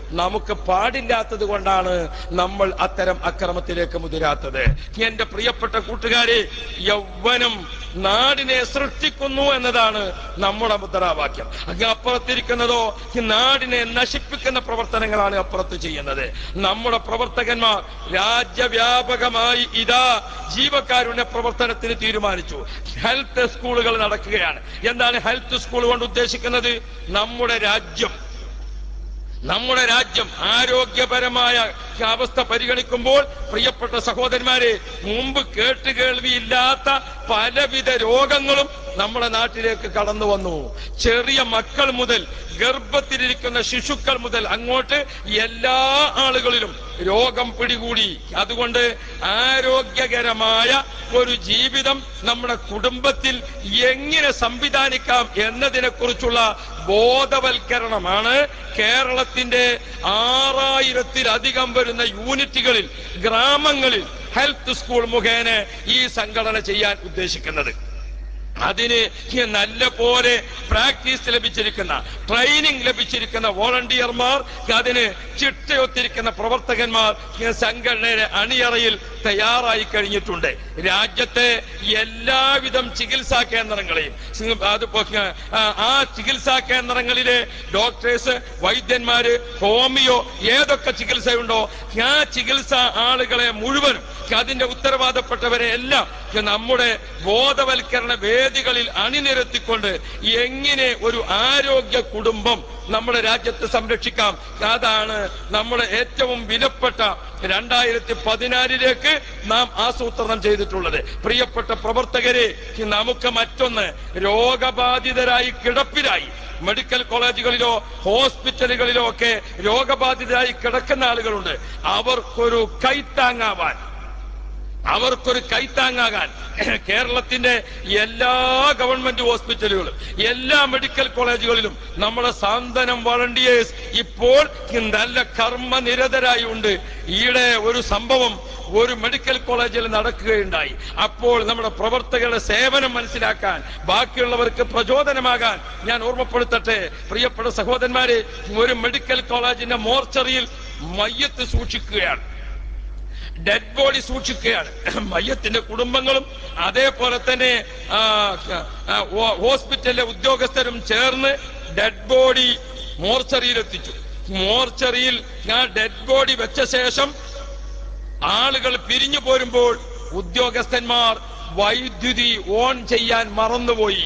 നമുക്ക് പാടില്ലാത്തത് കൊണ്ടാണ് നമ്മൾ അത്തരം അക്രമത്തിലേക്ക് മുതിരാത്തത് എന്റെ പ്രിയപ്പെട്ട കൂട്ടുകാരെ യൗവനം നാടിനെ സൃഷ്ടിക്കുന്നു എന്നതാണ് നമ്മുടെ മുദ്രാവാക്യം അങ്ങ് അപ്പുറത്തിരിക്കുന്നതോ ഈ നാടിനെ നശിപ്പിക്കുന്ന പ്രവർത്തനങ്ങളാണ് അപ്പുറത്ത് ചെയ്യുന്നത് നമ്മുടെ പ്രവർത്തകന്മാർ രാജ്യവ്യാപകമായി ഇതാ ജീവകാരുണ്യ പ്രവർത്തനത്തിന് തീരുമാനിച്ചു ഹെൽത്ത് സ്കൂളുകൾ നടക്കുകയാണ് എന്താണ് ഹെൽത്ത് സ്കൂൾ കൊണ്ട് ഉദ്ദേശിക്കുന്നത് നമ്മുടെ രാജ്യം നമ്മുടെ രാജ്യം ആരോഗ്യപരമായ അവസ്ഥ പരിഗണിക്കുമ്പോൾ പ്രിയപ്പെട്ട സഹോദരന്മാരെ മുമ്പ് കേട്ടുകേൾവിയില്ലാത്ത പലവിധ രോഗങ്ങളും നമ്മുടെ നാട്ടിലേക്ക് കടന്നു വന്നു ചെറിയ മക്കൾ മുതൽ ഗർഭത്തിലിരിക്കുന്ന ശിശുക്കൾ മുതൽ അങ്ങോട്ട് എല്ലാ ആളുകളിലും രോഗം പിടികൂടി അതുകൊണ്ട് ആരോഗ്യകരമായ ഒരു ജീവിതം നമ്മുടെ കുടുംബത്തിൽ എങ്ങനെ സംവിധാനിക്കാം എന്നതിനെ കുറിച്ചുള്ള ബോധവൽക്കരണമാണ് കേരളത്തിന്റെ ആറായിരത്തിലധികം വരുന്ന യൂണിറ്റുകളിൽ ഗ്രാമങ്ങളിൽ ഹെൽത്ത് സ്കൂൾ മുഖേന ഈ സംഘടന ചെയ്യാൻ ഉദ്ദേശിക്കുന്നത് അതിന് നല്ല പോലെ പ്രാക്ടീസ് ലഭിച്ചിരിക്കുന്ന ട്രെയിനിങ് ലഭിച്ചിരിക്കുന്ന വോളണ്ടിയർമാർ അതിന് ചിട്ടയൊത്തിരിക്കുന്ന പ്രവർത്തകന്മാർ സംഘടനയുടെ അണിയറയിൽ തയ്യാറായി കഴിഞ്ഞിട്ടുണ്ട് രാജ്യത്തെ എല്ലാവിധം ചികിത്സാ കേന്ദ്രങ്ങളെയും അതിപ്പോ ആ ചികിത്സാ കേന്ദ്രങ്ങളിലെ ഡോക്ടേഴ്സ് വൈദ്യന്മാര് ഹോമിയോ ഏതൊക്കെ ചികിത്സയുണ്ടോ ആ ചികിത്സാ ആളുകളെ മുഴുവനും അതിന്റെ ഉത്തരവാദപ്പെട്ടവരെ എല്ലാം നമ്മുടെ ബോധവൽക്കരണ വേദികളിൽ അണിനിരത്തിക്കൊണ്ട് എങ്ങനെ ഒരു ആരോഗ്യ കുടുംബം നമ്മുടെ രാജ്യത്ത് സംരക്ഷിക്കാം അതാണ് നമ്മുടെ ഏറ്റവും വിലപ്പെട്ട രണ്ടായിരത്തി പതിനാലിലേക്ക് നാം ആസൂത്രണം ചെയ്തിട്ടുള്ളത് പ്രിയപ്പെട്ട പ്രവർത്തകരെ നമുക്ക് മറ്റൊന്ന് രോഗബാധിതരായി കിടപ്പിലായി മെഡിക്കൽ കോളേജുകളിലോ ഹോസ്പിറ്റലുകളിലോ ഒക്കെ രോഗബാധിതരായി കിടക്കുന്ന ആളുകളുണ്ട് അവർക്കൊരു കൈത്താങ്ങാവാൻ അവർക്കൊരു കൈത്താങ്ങാകാൻ കേരളത്തിന്റെ എല്ലാ ഗവൺമെന്റ് ഹോസ്പിറ്റലുകളും എല്ലാ മെഡിക്കൽ കോളേജുകളിലും നമ്മുടെ സാന്ത്വനം വളണ്ടിയേഴ്സ് ഇപ്പോൾ നല്ല കർമ്മനിരതരായി ഉണ്ട് ഈയിടെ ഒരു സംഭവം ഒരു മെഡിക്കൽ കോളേജിൽ നടക്കുകയുണ്ടായി അപ്പോൾ നമ്മുടെ പ്രവർത്തകരുടെ സേവനം മനസ്സിലാക്കാൻ ബാക്കിയുള്ളവർക്ക് പ്രചോദനമാകാൻ ഞാൻ ഓർമ്മപ്പെടുത്തട്ടെ പ്രിയപ്പെട്ട സഹോദരന്മാരെ ഒരു മെഡിക്കൽ കോളേജിന്റെ മോർച്ചറിയിൽ മയ്യത്ത് സൂക്ഷിക്കുകയാണ് ഡെഡ് ബോഡി സൂക്ഷിക്കുകയാണ് മയ്യത്തിന്റെ കുടുംബങ്ങളും അതേപോലെ തന്നെ ആ, ആ, ഹോ- ഹോസ്പിറ്റലിലെ ഉദ്യോഗസ്ഥരും ചേർന്ന് ഡെഡ് ബോഡി മോർച്ചറിയിൽ എത്തിച്ചു മോർച്ചറിയിൽ ആ ഡെഡ് ബോഡി വെച്ച ശേഷം ആളുകൾ പിരിഞ്ഞു പോരുമ്പോൾ ഉദ്യോഗസ്ഥന്മാർ വൈദ്യുതി ഓൺ ചെയ്യാൻ മറന്നുപോയി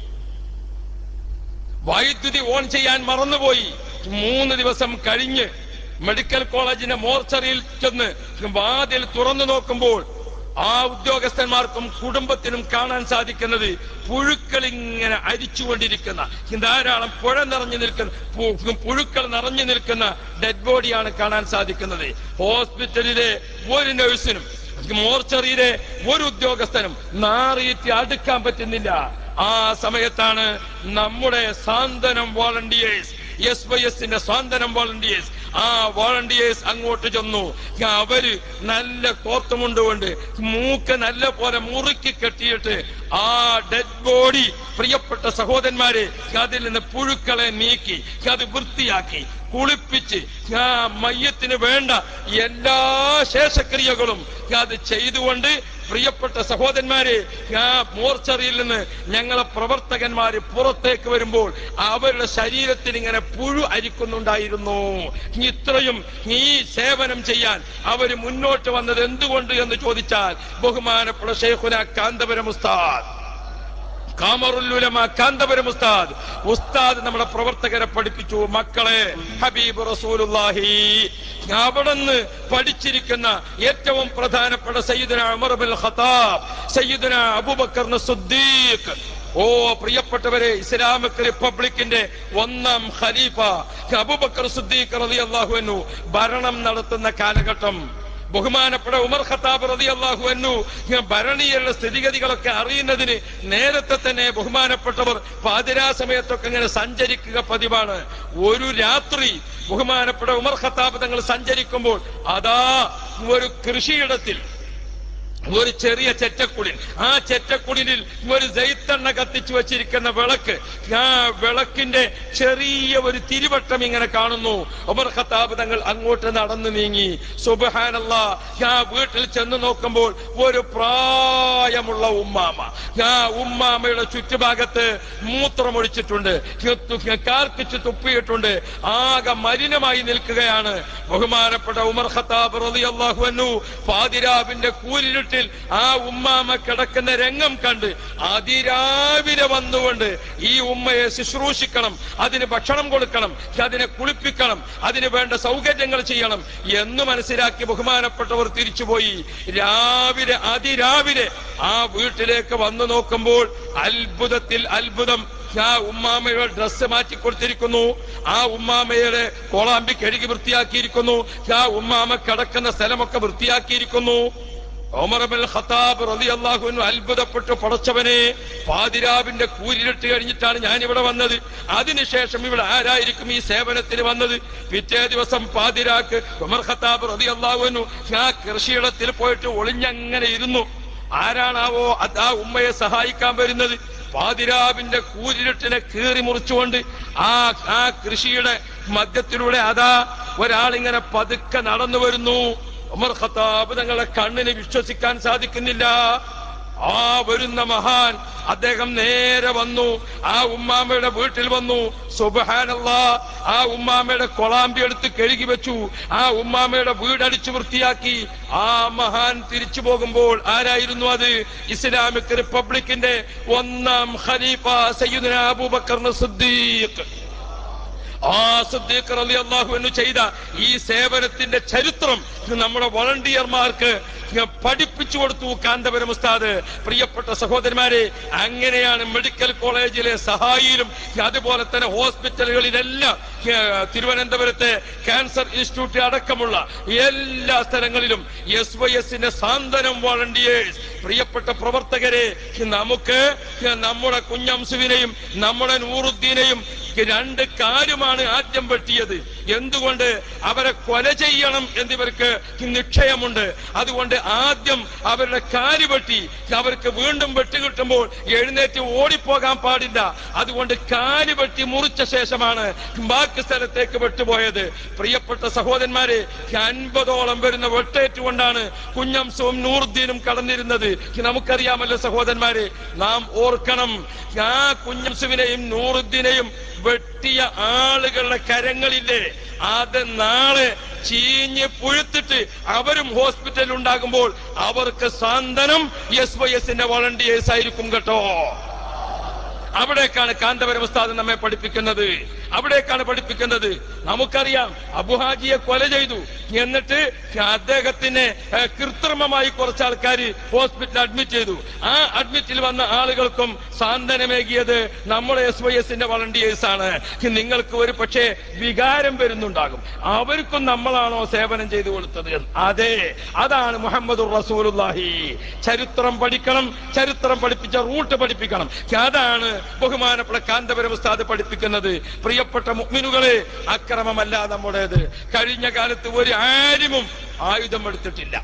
വൈദ്യുതി ഓൺ ചെയ്യാൻ മറന്നുപോയി മൂന്ന് ദിവസം കഴിഞ്ഞ് മെഡിക്കൽ കോളേജിന്റെ മോർച്ചറിയിൽ ചെന്ന് വാതിൽ തുറന്നു നോക്കുമ്പോൾ ആ ഉദ്യോഗസ്ഥന്മാർക്കും കുടുംബത്തിനും കാണാൻ സാധിക്കുന്നത് പുഴുക്കൾ ഇങ്ങനെ അരിച്ചുകൊണ്ടിരിക്കുന്ന ധാരാളം പുഴ നിറഞ്ഞു നിൽക്കുന്ന പു- പുഴുക്കൾ നിറഞ്ഞു നിൽക്കുന്ന ഡെഡ് ബോഡിയാണ് കാണാൻ സാധിക്കുന്നത് ഹോസ്പിറ്റലിലെ ഒരു നഴ്സിനും മോർച്ചറിയിലെ ഒരു ഉദ്യോഗസ്ഥനും നാറിയിട്ട് അടുക്കാൻ പറ്റുന്നില്ല ആ സമയത്താണ് നമ്മുടെ സാന്ത്വനം വോളണ്ടിയേഴ്സ് എസ് വൈ എസിന്റെ സാന്ത്വനം വോളണ്ടിയേഴ്സ് ആ വോളണ്ടിയേഴ്സ് അങ്ങോട്ട് ചെന്നു അവര് നല്ല കോത്തുമുണ്ടുകൊണ്ട് മൂക്ക് നല്ല പോലെ മുറുക്കി കെട്ടിയിട്ട് ആ ഡെഡ് ബോഡി പ്രിയപ്പെട്ട സഹോദരന്മാരെ അതിൽ നിന്ന് പുഴുക്കളെ നീക്കി അത് വൃത്തിയാക്കി കുളിപ്പിച്ച് ആ മയ്യത്തിന് വേണ്ട എല്ലാ ശേഷക്രിയകളും അത് ചെയ്തുകൊണ്ട് പ്രിയപ്പെട്ട സഹോദരന്മാരെ ആ മോർച്ചറിയിൽ നിന്ന് ഞങ്ങളെ പ്രവർത്തകന്മാര് പുറത്തേക്ക് വരുമ്പോൾ അവരുടെ ശരീരത്തിൽ ഇങ്ങനെ പുഴു അരിക്കുന്നുണ്ടായിരുന്നു ഇത്രയും ഈ സേവനം ചെയ്യാൻ അവര് മുന്നോട്ട് വന്നത് എന്തുകൊണ്ട് എന്ന് ചോദിച്ചാൽ ബഹുമാനപ്പെട്ട ഷെയ്ഖുന കാന്തപുരം ഉസ്താദ് കാമറുല്ലുലമ കാന്തപുരം ഉസ്താദ് ഉസ്താദ് നമ്മുടെ പ്രവർത്തകരെ പഠിപ്പിച്ചു മക്കളെ ഹബീബ് റസൂലുള്ളാഹി അവിടുന്ന് പഠിച്ചിരിക്കുന്ന ഏറ്റവും പ്രധാനപ്പെട്ട സയ്യിദുന ഉമർ ബിൻ ഖത്താബ് സയ്യിദുന അബൂബക്കർ സുദ്ദീഖ് ഓ പ്രിയപ്പെട്ടവരെ ഇസ്ലാമിക് റിപ്പബ്ലിക്കിന്റെ ഒന്നാം ഖലീഫ അബൂബക്കർ സുദ്ദീഖ് റളിയല്ലാഹു അൻഹു ഭരണം നടത്തുന്ന കാലഘട്ടം ബഹുമാനപ്പെട്ട ഉമർ ഖത്താബ് റതി അള്ളാഹു അന്നു ഭരണീയരുടെ സ്ഥിതിഗതികളൊക്കെ അറിയുന്നതിന് നേരത്തെ തന്നെ ബഹുമാനപ്പെട്ടവർ പാതിരാ സമയത്തൊക്കെ ഇങ്ങനെ സഞ്ചരിക്കുക പതിവാണ് ഒരു രാത്രി ബഹുമാനപ്പെട്ട ഉമർ ഖത്താബ് തങ്ങൾ സഞ്ചരിക്കുമ്പോൾ അതാ ഒരു കൃഷിയിടത്തിൽ ഒരു ചെറിയ ചെറ്റക്കുടിൽ ആ ചെറ്റക്കുടിലിൽ ഒരു ജൈത്തെണ്ണ കത്തിച്ചു വെച്ചിരിക്കുന്ന വിളക്ക് ആ വിളക്കിന്റെ ചെറിയ ഒരു തിരുവട്ടം ഇങ്ങനെ കാണുന്നു ഉമർ ഖത്താബ് തങ്ങൾ അങ്ങോട്ട് നടന്നു നീങ്ങി സുബഹാനല്ല ആ വീട്ടിൽ ചെന്ന് നോക്കുമ്പോൾ ഒരു പ്രായമുള്ള ഉമ്മാമ ആ ഉമ്മാമയുടെ ചുറ്റുഭാഗത്ത് മൂത്രമൊഴിച്ചിട്ടുണ്ട് കാർക്കിച്ച് തുപ്പിയിട്ടുണ്ട് ആകെ മലിനമായി നിൽക്കുകയാണ് ബഹുമാനപ്പെട്ട ഉമർ ഖത്താബ് റളിയല്ലാഹു അൻഹു പാതിരാവിന്റെ കൂരിരുട്ടിൽ ആ ഉമ്മാമ കിടക്കുന്ന രംഗം കണ്ട് അതിരാവിലെ വന്നുകൊണ്ട് ഈ ഉമ്മയെ ശുശ്രൂഷിക്കണം അതിന് ഭക്ഷണം കൊടുക്കണം അതിനെ കുളിപ്പിക്കണം അതിന് വേണ്ട സൗകര്യങ്ങൾ ചെയ്യണം എന്ന് മനസ്സിലാക്കി ബഹുമാനപ്പെട്ടവർ തിരിച്ചുപോയി രാവിലെ അതിരാവിലെ ആ വീട്ടിലേക്ക് വന്നു നോക്കുമ്പോൾ അത്ഭുതത്തിൽ അത്ഭുതം ആ ഉമ്മാമയുടെ ഡ്രസ്സ് മാറ്റി കൊടുത്തിരിക്കുന്നു ആ ഉമ്മാമയുടെ കോളാമ്പി കഴുകി വൃത്തിയാക്കിയിരിക്കുന്നു ആ ഉമ്മാമ കിടക്കുന്ന സ്ഥലമൊക്കെ വൃത്തിയാക്കിയിരിക്കുന്നു ഓമറബൽ ഖത്താബ് റളിയല്ലാഹു അൻഹു അത്ഭുതപ്പെട്ടു പടച്ചവനെ പാതിരാവിന്റെ കൂരിരുട്ട് കഴിഞ്ഞിട്ടാണ് ഞാൻ ഇവിടെ വന്നത് അതിനുശേഷം ഇവിടെ ആരായിരിക്കും ഈ സേവനത്തിന് വന്നത് പിറ്റേ ദിവസം പാതിരാക്ക് ഉമർ ഖത്താബ് റളിയല്ലാഹു അൻഹു ആ കൃഷിയിടത്തിൽ പോയിട്ട് ഒളിഞ്ഞങ്ങനെ ഇരുന്നു ആരാണാവോ അത് ആ ഉമ്മയെ സഹായിക്കാൻ വരുന്നത് പാതിരാവിന്റെ കൂരിരുട്ടിനെ കീറി മുറിച്ചുകൊണ്ട് ആ ആ കൃഷിയുടെ മധ്യത്തിലൂടെ അതാ ഒരാളിങ്ങനെ പതുക്കെ നടന്നു വരുന്നു ഉമർ ഖത്താബ് തങ്ങളെ കണ്ണിന് വിശ്വസിക്കാൻ സാധിക്കുന്നില്ല ആ വരുന്ന മഹാൻ അദ്ദേഹം നേരെ വന്നു ആ ഉമ്മാമയുടെ വീട്ടിൽ വന്നു സുബഹാനല്ല ആ ഉമ്മാമയുടെ കൊളാമ്പി എടുത്ത് കഴുകി വെച്ചു ആ ഉമ്മാമയുടെ വീടടിച്ചു വൃത്തിയാക്കി ആ മഹാൻ തിരിച്ചു പോകുമ്പോൾ ആരായിരുന്നു അത് ഇസ്ലാമിക് റിപ്പബ്ലിക്കിന്റെ ഒന്നാം ഖലീഫ സയ്യിദുന അബൂബക്കർ സിദ്ദീഖ് ആ സിദ്ദീഖ് റളിയല്ലാഹു അൻഹു ചെയ്ത ഈ സേവനത്തിന്റെ ചരിത്രം നമ്മുടെ വളണ്ടിയർമാർക്ക് പഠിപ്പിച്ചു കൊടുത്തു കാന്തപുരം ഉസ്താദ് പ്രിയപ്പെട്ട സഹോദരന്മാരെ അങ്ങനെയാണ് മെഡിക്കൽ കോളേജിലെ സഹായിയിലും അതുപോലെ തന്നെ ഹോസ്പിറ്റലുകളിലെല്ലാം ഏഹ്, തിരുവനന്തപുരത്തെ ക്യാൻസർ ഇൻസ്റ്റിറ്റ്യൂട്ട് അടക്കമുള്ള എല്ലാ സ്ഥലങ്ങളിലും എസ് വൈ എസിന്റെ സാന്ത്വനം വോളണ്ടിയേഴ്സ് പ്രിയപ്പെട്ട പ്രവർത്തകരെ നമുക്ക് നമ്മുടെ കുഞ്ഞംസുവിനെയും നമ്മുടെ നൂറുദ്ദീനെയും രണ്ട് കാലുമാണ് ആദ്യം വെട്ടിയത് എന്തുകൊണ്ട് അവരെ കൊല ചെയ്യണം എന്നിവർക്ക് നിശ്ചയമുണ്ട് അതുകൊണ്ട് ആദ്യം അവരുടെ കാല് വെട്ടി അവർക്ക് വീണ്ടും വെട്ടി കിട്ടുമ്പോൾ എഴുന്നേറ്റ് ഓടിപ്പോകാൻ പാടില്ല അതുകൊണ്ട് കാല് വെട്ടി മുറിച്ച ശേഷമാണ് ബാക്കി സ്ഥലത്തേക്ക് വെട്ടുപോയത് പ്രിയപ്പെട്ട സഹോദരന്മാരെ അൻപതോളം വരുന്ന വെട്ടേറ്റുകൊണ്ടാണ് കുഞ്ഞംസവും നൂറുദ്ദീനും കടന്നിരുന്നത് നമുക്കറിയാമല്ലോ സഹോദരന്മാരെ നാം ഓർക്കണം ആ കുഞ്ഞംസുവിനെയും നൂറുദ്ദീനെയും വെട്ടിയ ആളുകളുടെ കരങ്ങളില്ലേ അത് നാളെ ചീഞ്ഞ് പുഴുത്തിട്ട് അവരും ഹോസ്പിറ്റലിൽ ഉണ്ടാകുമ്പോൾ അവർക്ക് സാന്ത്വനം എസ് വൈ എസിന്റെ വോളണ്ടിയേഴ്സ് ആയിരിക്കും കേട്ടോ അവിടേക്കാണ് കാന്തപുരം ഉസ്താദ് നമ്മെ പഠിപ്പിക്കുന്നത് അവിടേക്കാണ് പഠിപ്പിക്കുന്നത് നമുക്കറിയാം അബുഹാജിയെ കൊല ചെയ്തു എന്നിട്ട് അദ്ദേഹത്തിനെ ഏഹ്, കൃത്രിമമായി കുറച്ച് ആൾക്കാർ ഹോസ്പിറ്റലിൽ അഡ്മിറ്റ് ചെയ്തു ആ അഡ്മിറ്റിൽ വന്ന ആളുകൾക്കും സാന്ത്വനമേകിയത് നമ്മുടെ എസ് വൈ എസിന്റെ വളണ്ടിയേഴ്സ് ആണ് നിങ്ങൾക്ക് ഒരു പക്ഷേ വികാരം വരുന്നുണ്ടാകും അവർക്കും നമ്മളാണോ സേവനം ചെയ്തു കൊടുത്തത് അതെ അതാണ് മുഹമ്മദ് റസൂലുള്ളാഹി ചരിത്രം പഠിക്കണം ചരിത്രം പഠിപ്പിച്ച റൂട്ട് പഠിപ്പിക്കണം അതാണ് ബഹുമാനപ്പെട്ട കാന്തപുരം ഉസ്താദ് പഠിപ്പിക്കുന്നത് പ്രിയപ്പെട്ട മുഅ്മിനുകളെ അക്രമമല്ല നമ്മുടേത് കഴിഞ്ഞ കാലത്ത് ഒരു ആരിമും ആയുധം എടുത്തിട്ടില്ല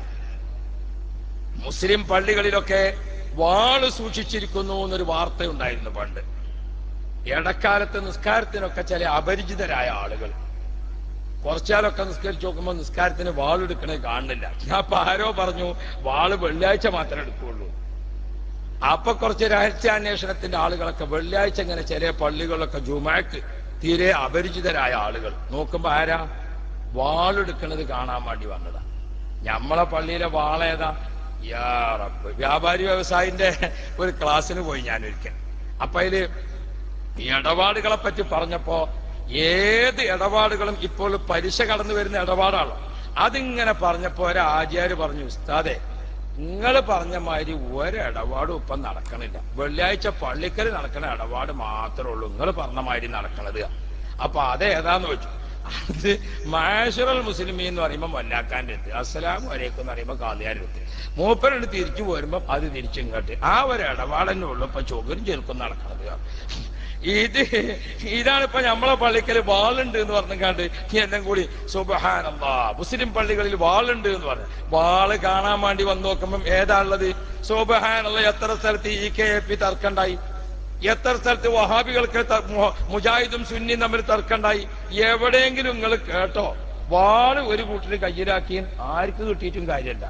മുസ്ലിം പള്ളികളിലൊക്കെ വാള് സൂക്ഷിച്ചിരിക്കുന്നു എന്നൊരു വാർത്തയുണ്ടായിരുന്നു പണ്ട് ഇടക്കാലത്ത് നിസ്കാരത്തിനൊക്കെ ചില അപരിചിതരായ ആളുകൾ കുറച്ചാലൊക്കെ നിസ്കരിച്ച് നോക്കുമ്പോൾ നിസ്കാരത്തിന് വാളെടുക്കണേ കാണുന്നില്ല അപ്പൊ ആരോ പറഞ്ഞു വാള് വെള്ളിയാഴ്ച മാത്രമേ എടുക്കുള്ളൂ അപ്പൊ കുറച്ച് രഹസ്യാന്വേഷണത്തിന്റെ ആളുകളൊക്കെ വെള്ളിയാഴ്ച ഇങ്ങനെ ചില പള്ളികളിലൊക്കെ ജുമാക്ക് തീരെ അപരിചിതരായ ആളുകൾ നോക്കുമ്പോ ആരാ വാളെടുക്കണത് കാണാൻ വേണ്ടി വന്നതാ ഞമ്മളെ പള്ളിയിലെ വാളേതാ യാ റബ്ബ് വ്യാപാരി വ്യവസായിന്റെ ഒരു ക്ലാസ്സിന് പോയി ഞാൻ ഒരിക്കൽ അപ്പൊ അതില് ഈ ഇടപാടുകളെ പറ്റി പറഞ്ഞപ്പോ ഏത് ഇടപാടുകളും ഇപ്പോൾ പലിശ കടന്നു വരുന്ന ഇടപാടാണല്ലോ അതിങ്ങനെ പറഞ്ഞപ്പോ ഒരു ആചാര്യ പറഞ്ഞു ഉസ്താദെ നിങ്ങൾ പറഞ്ഞ മാതിരി ഒരിടപാടും ഇപ്പൊ നടക്കണില്ല വെള്ളിയാഴ്ച പള്ളിക്കൽ നടക്കുന്ന ഇടപാട് മാത്രമേ ഉള്ളൂ നിങ്ങൾ പറഞ്ഞ മാതിരി നടക്കണത് അപ്പൊ അതേതാന്ന് വെച്ചു അത് മാഷറൽ മുസ്ലിമി എന്ന് പറയുമ്പോൾ മല്ലാക്കാന്റെ എത്തി അസ്സലാം വരേക്കും എന്ന് പറയുമ്പോൾ കാലിയാരുടെ എത്തി മൂപ്പരോട് തിരിച്ചു പോരുമ്പോ അത് തിരിച്ചിങ്ങോട്ട് ആ ഒരു ഇടപാടന്നെ ഉള്ളൂ ഇപ്പൊ ചൊകരും ചെറുക്കും നടക്കണത് ഇത് ഇതാണ് ഇപ്പൊ നമ്മളെ പള്ളിക്കല് വാളുണ്ട് എന്ന് പറഞ്ഞാണ്ട് എല്ലാം കൂടി സുബഹാനല്ലാ മുസ്ലിം പള്ളികളിൽ വാളുണ്ട് എന്ന് പറഞ്ഞു വാള് കാണാൻ വേണ്ടി വന്ന് നോക്കുമ്പം ഏതാ ഉള്ളത് സുബഹാനല്ല എത്ര സ്ഥലത്ത് ഇ കെ എ പി തർക്കണ്ടായി എത്ര സ്ഥലത്ത് വഹാബികൾക്ക് ത- മു- മുജാഹിദും സുന്നിയും തമ്മിൽ തർക്കണ്ടായി എവിടെയെങ്കിലും നിങ്ങൾ കേട്ടോ വാള് ഒരു കൂട്ടര് കയ്യിലാക്കിയും ആർക്ക് കിട്ടിയിട്ടും കാര്യമല്ല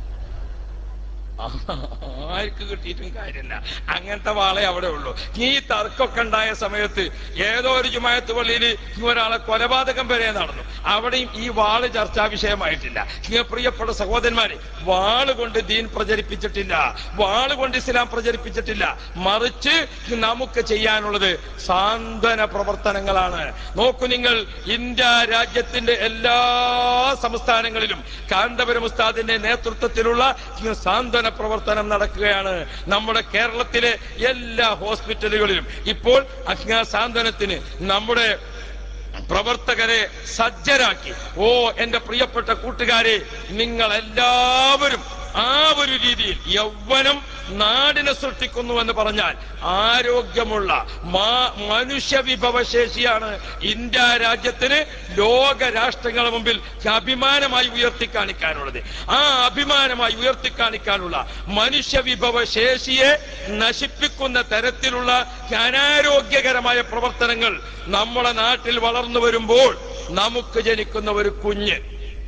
ആർക്ക് കിട്ടിയിട്ടും കാര്യമില്ല അങ്ങനത്തെ വാളെ അവിടെ ഉള്ളൂ ഈ തർക്കമൊക്കെ ഉണ്ടായ സമയത്ത് ഏതോ ഒരു ജുമായത്ത് പള്ളിയിൽ ഒരാളെ കൊലപാതകം വരെ നടന്നു അവിടെയും ഈ വാള് ചർച്ചാ വിഷയമായിട്ടില്ല ഈ പ്രിയപ്പെട്ട സഹോദരന്മാരെ വാള് കൊണ്ട് ദീൻ പ്രചരിപ്പിച്ചിട്ടില്ല വാള് കൊണ്ട് ഇസ്ലാം പ്രചരിപ്പിച്ചിട്ടില്ല മറിച്ച് നമുക്ക് ചെയ്യാനുള്ളത് സാന്ത്വന പ്രവർത്തനങ്ങളാണ് നോക്കൂ നിങ്ങൾ ഇന്ത്യ രാജ്യത്തിന്റെ എല്ലാ സംസ്ഥാനങ്ങളിലും കാന്തപുരം ഉസ്താദിന്റെ നേതൃത്വത്തിലുള്ള സാന്ത്വന പ്രവർത്തനം നടക്കുകയാണ് നമ്മുടെ കേരളത്തിലെ എല്ലാ ഹോസ്പിറ്റലുകളിലും ഇപ്പോൾ അജ്ഞാ സാന്ത്വനത്തിന് നമ്മുടെ പ്രവർത്തകരെ സജ്ജരാക്കി ഓ എന്റെ പ്രിയപ്പെട്ട കൂട്ടുകാരെ നിങ്ങൾ എല്ലാവരും ആ ഒരു രീതിയിൽ യൗവനം നാടിനെ സൃഷ്ടിക്കുന്നു എന്ന് പറഞ്ഞാൽ ആരോഗ്യമുള്ള മാ- മനുഷ്യ വിഭവശേഷിയാണ് ഇന്ത്യ രാജ്യത്തിന് ലോക രാഷ്ട്രങ്ങളുടെ മുമ്പിൽ അഭിമാനമായി ഉയർത്തി കാണിക്കാനുള്ളത് ആ അഭിമാനമായി ഉയർത്തി കാണിക്കാനുള്ള മനുഷ്യ വിഭവശേഷിയെ നശിപ്പിക്കുന്ന തരത്തിലുള്ള അനാരോഗ്യകരമായ പ്രവർത്തനങ്ങൾ നമ്മുടെ നാട്ടിൽ വളർന്നു വരുമ്പോൾ നമുക്ക് ജനിക്കുന്ന ഒരു കുഞ്ഞ്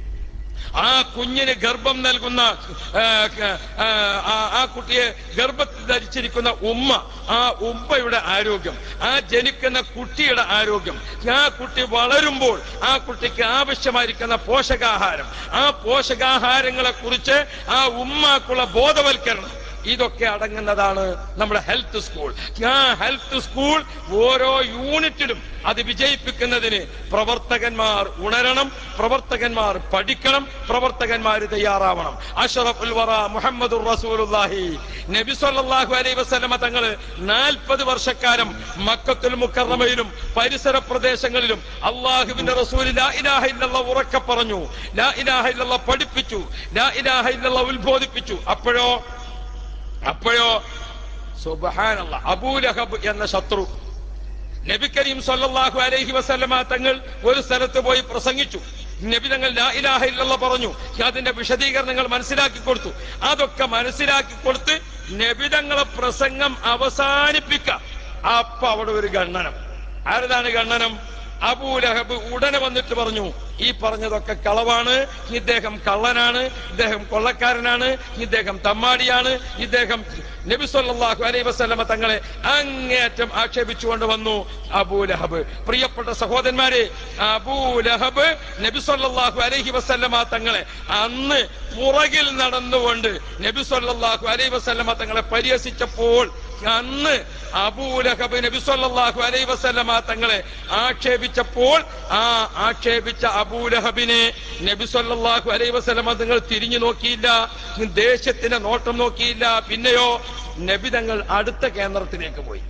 ആ കുഞ്ഞിന് ഗർഭം നൽകുന്ന ആ, ആ, ആ- ആ കുട്ടിയെ ഗർഭത്തിൽ ധരിച്ചിരിക്കുന്ന ഉമ്മ ആ ഉമ്മയുടെ ആരോഗ്യം ആ ജനിക്കുന്ന കുട്ടിയുടെ ആരോഗ്യം ആ കുട്ടി വളരുമ്പോൾ ആ കുട്ടിക്ക് ആവശ്യമായിരിക്കുന്ന പോഷകാഹാരം ആ പോഷകാഹാരങ്ങളെ കുറിച്ച് ആ ഉമ്മാക്കുള്ള ബോധവൽക്കരണം ഇതൊക്കെ അടങ്ങുന്നതാണ് നമ്മുടെ ഹെൽത്ത് സ്കൂൾ ആ ഹെൽത്ത് സ്കൂൾ ഓരോ യൂണിറ്റിലും അത് വിജയിപ്പിക്കുന്നതിന് പ്രവർത്തകന്മാർ ഉണരണം പ്രവർത്തകന്മാർ പഠിക്കണം പ്രവർത്തകന്മാർ തയ്യാറാവണം അഷറഫുൽ വറ മുഹമ്മദ് റസൂലുള്ളാഹി നബി സല്ലല്ലാഹു അലൈഹി വസല്ലമ തങ്ങള് നാൽപ്പത് വർഷക്കാലം മക്കത്തുൽ മുക്കറമയിലും പരിസര പ്രദേശങ്ങളിലും അള്ളാഹുവിന്റെ റസൂൽ ലാ ഇലാഹ ഇല്ലല്ലാഹ് ഉറക്കെ പറഞ്ഞു ലാ ഇലാഹ ഇല്ലല്ലാഹ് പഠിപ്പിച്ചു ലാ ഇലാഹ ഇല്ലല്ലാഹ് ഉത്ബോധിപ്പിച്ചു അപ്പോഴോ അപ്പോഴോ സുബഹാനല്ല അബൂലഹബ് എന്ന ശത്രു നബി കരീം സല്ലല്ലാഹു അലൈഹി വസല്ലമ തങ്ങൾ ഒരു സ്ഥലത്ത് പോയി പ്രസംഗിച്ചു നബി തങ്ങൾ ലാ ഇലാഹ ഇല്ലല്ലാ പറഞ്ഞു അതിന്റെ വിശദീകരണങ്ങൾ മനസ്സിലാക്കി കൊടുത്തു അതൊക്കെ മനസ്സിലാക്കി കൊടുത്ത് നബി തങ്ങളെ പ്രസംഗം അവസാനിപ്പിക്കാം അപ്പൊ അവിടെ ഒരു ഗണ്ണനം ആരതാണ് ഗണ്ണനം അബൂലഹബ് ഉടനെ വന്നിട്ട് പറഞ്ഞു ഈ പറഞ്ഞതൊക്കെ കളവാണ് ഇദ്ദേഹം കള്ളനാണ് ഇദ്ദേഹം കൊള്ളക്കാരനാണ് ഇദ്ദേഹം തമ്മാടിയാണ് ഇദ്ദേഹം നബി സല്ലല്ലാഹു അലൈഹി വസല്ലമ തങ്ങളെ അങ്ങേയറ്റം ആക്ഷേപിച്ചുകൊണ്ട് വന്നു അബൂലഹബ് പ്രിയപ്പെട്ട സഹോദരന്മാരെ അബൂലഹബ് നബി സല്ലല്ലാഹു അലൈഹി വസല്ലമ തങ്ങളെ അന്ന് പുറകിൽ നടന്നുകൊണ്ട് നബി സല്ലല്ലാഹു അലൈഹി വസല്ലമ തങ്ങളെ പരിഹസിച്ചപ്പോൾ അന്ന് അബൂലഹബ് നബി സല്ലല്ലാഹു അലൈഹി വസല്ലമ തങ്ങളെ ആക്ഷേപിച്ചപ്പോൾ ആ ആക്ഷേപിച്ച അബൂലഹബിനെ നബി സല്ലല്ലാഹു അലൈഹി വസല്ലമ തങ്ങൾ തിരിഞ്ഞു നോക്കിയില്ല ദേശത്തിന്റെ നോട്ടം നോക്കിയില്ല പിന്നെയോ നബി തങ്ങൾ അടുത്ത കേന്ദ്രത്തിലേക്ക് പോയി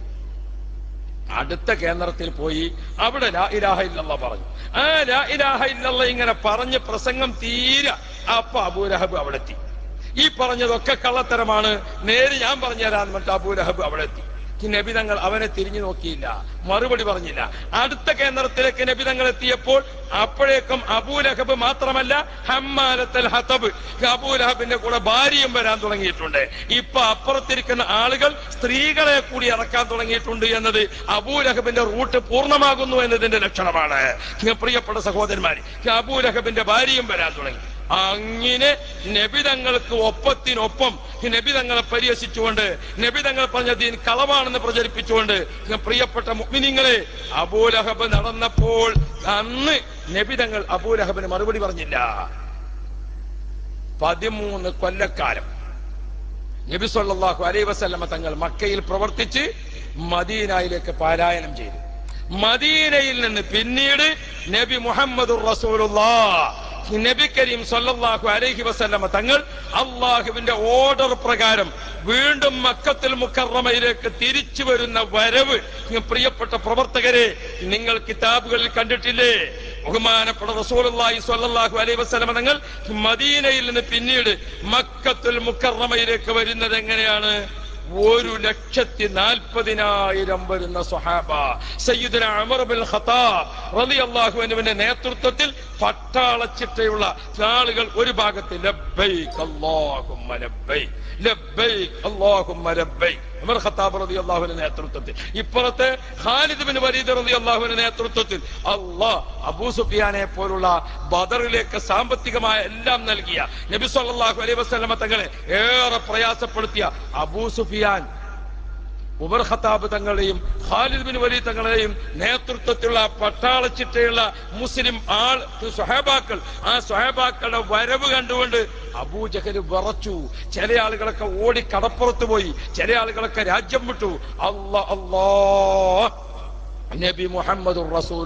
അടുത്ത കേന്ദ്രത്തിൽ പോയി അവിടെ ലാ ഇലാഹ ഇല്ലല്ലാ പറഞ്ഞു ആ ലാ ഇലാഹ ഇല്ലല്ലാ ഇങ്ങനെ പറഞ്ഞ് പ്രസംഗം തീരെ അപ്പൊ അബൂലഹബ് അവിടെ എത്തി ഈ പറഞ്ഞതൊക്കെ കള്ളത്തരമാണ് നേരെ ഞാൻ പറഞ്ഞു തരാന്ന് പറഞ്ഞിട്ട് അബൂലഹബ് അവിടെ എത്തി ഈ നബിതങ്ങൾ അവനെ തിരിഞ്ഞു നോക്കിയില്ല മറുപടി പറഞ്ഞില്ല അടുത്ത കേന്ദ്രത്തിലേക്ക് നബിതങ്ങൾ എത്തിയപ്പോൾ അപ്പോഴേക്കും അബൂലഹബ് മാത്രമല്ല ഹമ്മാലത്തൽ ഹതബ് അബൂലഹബിന്റെ കൂടെ ഭാര്യയും വരാൻ തുടങ്ങിയിട്ടുണ്ട് ഇപ്പൊ അപ്പുറത്തിരിക്കുന്ന ആളുകൾ സ്ത്രീകളെ കൂടി ഇറക്കാൻ തുടങ്ങിയിട്ടുണ്ട് എന്നത് അബൂലഹബിന്റെ റൂട്ട് പൂർണ്ണമാകുന്നു എന്നതിന്റെ ലക്ഷണമാണ് പ്രിയപ്പെട്ട സഹോദരന്മാര് അബൂലഹബിന്റെ ഭാര്യയും വരാൻ തുടങ്ങി അങ്ങനെ നബിതങ്ങൾക്ക് ഒപ്പത്തിനൊപ്പം നബിതങ്ങളെ പരിഹസിച്ചുകൊണ്ട് നബിതങ്ങൾ പറഞ്ഞ ദീൻ കളവാണെന്ന് പ്രചരിപ്പിച്ചുകൊണ്ട് പ്രിയപ്പെട്ട മുഗ്മിനിങ്ങളെ അബൂലഹബ് നടന്നപ്പോൾ അന്ന് നബിതങ്ങൾ അബൂലഹബിന് മറുപടി പറഞ്ഞില്ല പതിമൂന്ന് കൊല്ലക്കാലം നബി സല്ലല്ലാഹു അലൈഹി വസല്ലമ തങ്ങൾ മക്കയിൽ പ്രവർത്തിച്ച് മദീനയിലേക്ക് പാലായനം ചെയ്തു മദീനയിൽ നിന്ന് പിന്നീട് നബി മുഹമ്മദ് നബി കരീം സല്ലല്ലാഹു അലൈഹി വസല്ലമ തങ്ങൾ അള്ളാഹുവിന്റെ ഓർഡർ പ്രകാരം വീണ്ടും മക്കത്തിൽ മുക്കറമയിലേക്ക് തിരിച്ചു വരുന്ന വരവ് പ്രിയപ്പെട്ട പ്രവർത്തകരെ നിങ്ങൾ കിതാബുകളിൽ കണ്ടിട്ടില്ലേ ബഹുമാനപ്പെട്ട റസൂലുള്ളാഹി സ്വല്ലല്ലാഹു അലൈഹി വസല്ലമ തങ്ങൾ മദീനയിൽ നിന്ന് പിന്നീട് മക്കത്തുൽ മുക്കറമയിലേക്ക് വരുന്നത് എങ്ങനെയാണ് ഒരു ലക്ഷത്തി നാൽപ്പതിനായിരം വരുന്ന സ്വഹാബ സയ്യിദുന അമർ ബിൻ ഖത്താബ് റളിയല്ലാഹു അൻഹുവിന്റെ നേതൃത്വത്തിൽ പട്ടാളച്ചിട്ടയുള്ള ആളുകൾ ഒരു ഭാഗത്ത് ലബ്ബൈക് അല്ലാഹുമ്മ ലബ്ബൈക് ലബ്ബൈക് അല്ലാഹുമ്മ ലബ്ബൈക് ഉമർ ഖത്താബ് റളിയല്ലാഹുവിന്റെ നേതൃത്വത്തിൽ ഇപ്പുറത്ത് ഖാലിദ് ബിൻ വലീദ് റളിയല്ലാഹുവിന്റെ നേതൃത്വത്തിൽ അല്ലാഹ് അബൂ സുഫിയാനെ പോലുള്ള ബദറിലേക്ക് സാമ്പത്തികമായ എല്ലാം നൽകിയ നബി സല്ലല്ലാഹു അലൈഹി വസല്ലമ തങ്ങളെ ഏറെ പ്രയാസപ്പെടുത്തിയ അബൂ സുഫിയാൻ ഉമർ ഖത്താബ് തങ്ങളെയും ഖാലിദ് ബിൻ വലീദ് തങ്ങളെയും നേതൃത്വത്തിലുള്ള പട്ടാളച്ചിട്ടയുള്ള മുസ്ലിം ആൾ സ്വഹാബാക്കൾ ആ സ്വഹാബാക്കളുടെ വരവ് കണ്ടുകൊണ്ട് അബൂജഹൽ വിറച്ചു ചില ആളുകളൊക്കെ ഓടി കടപ്പുറത്ത് പോയി ചില ആളുകളൊക്കെ രാജ്യം വിട്ടു അല്ലാ അല്ലാ നബി മുഹമ്മദ്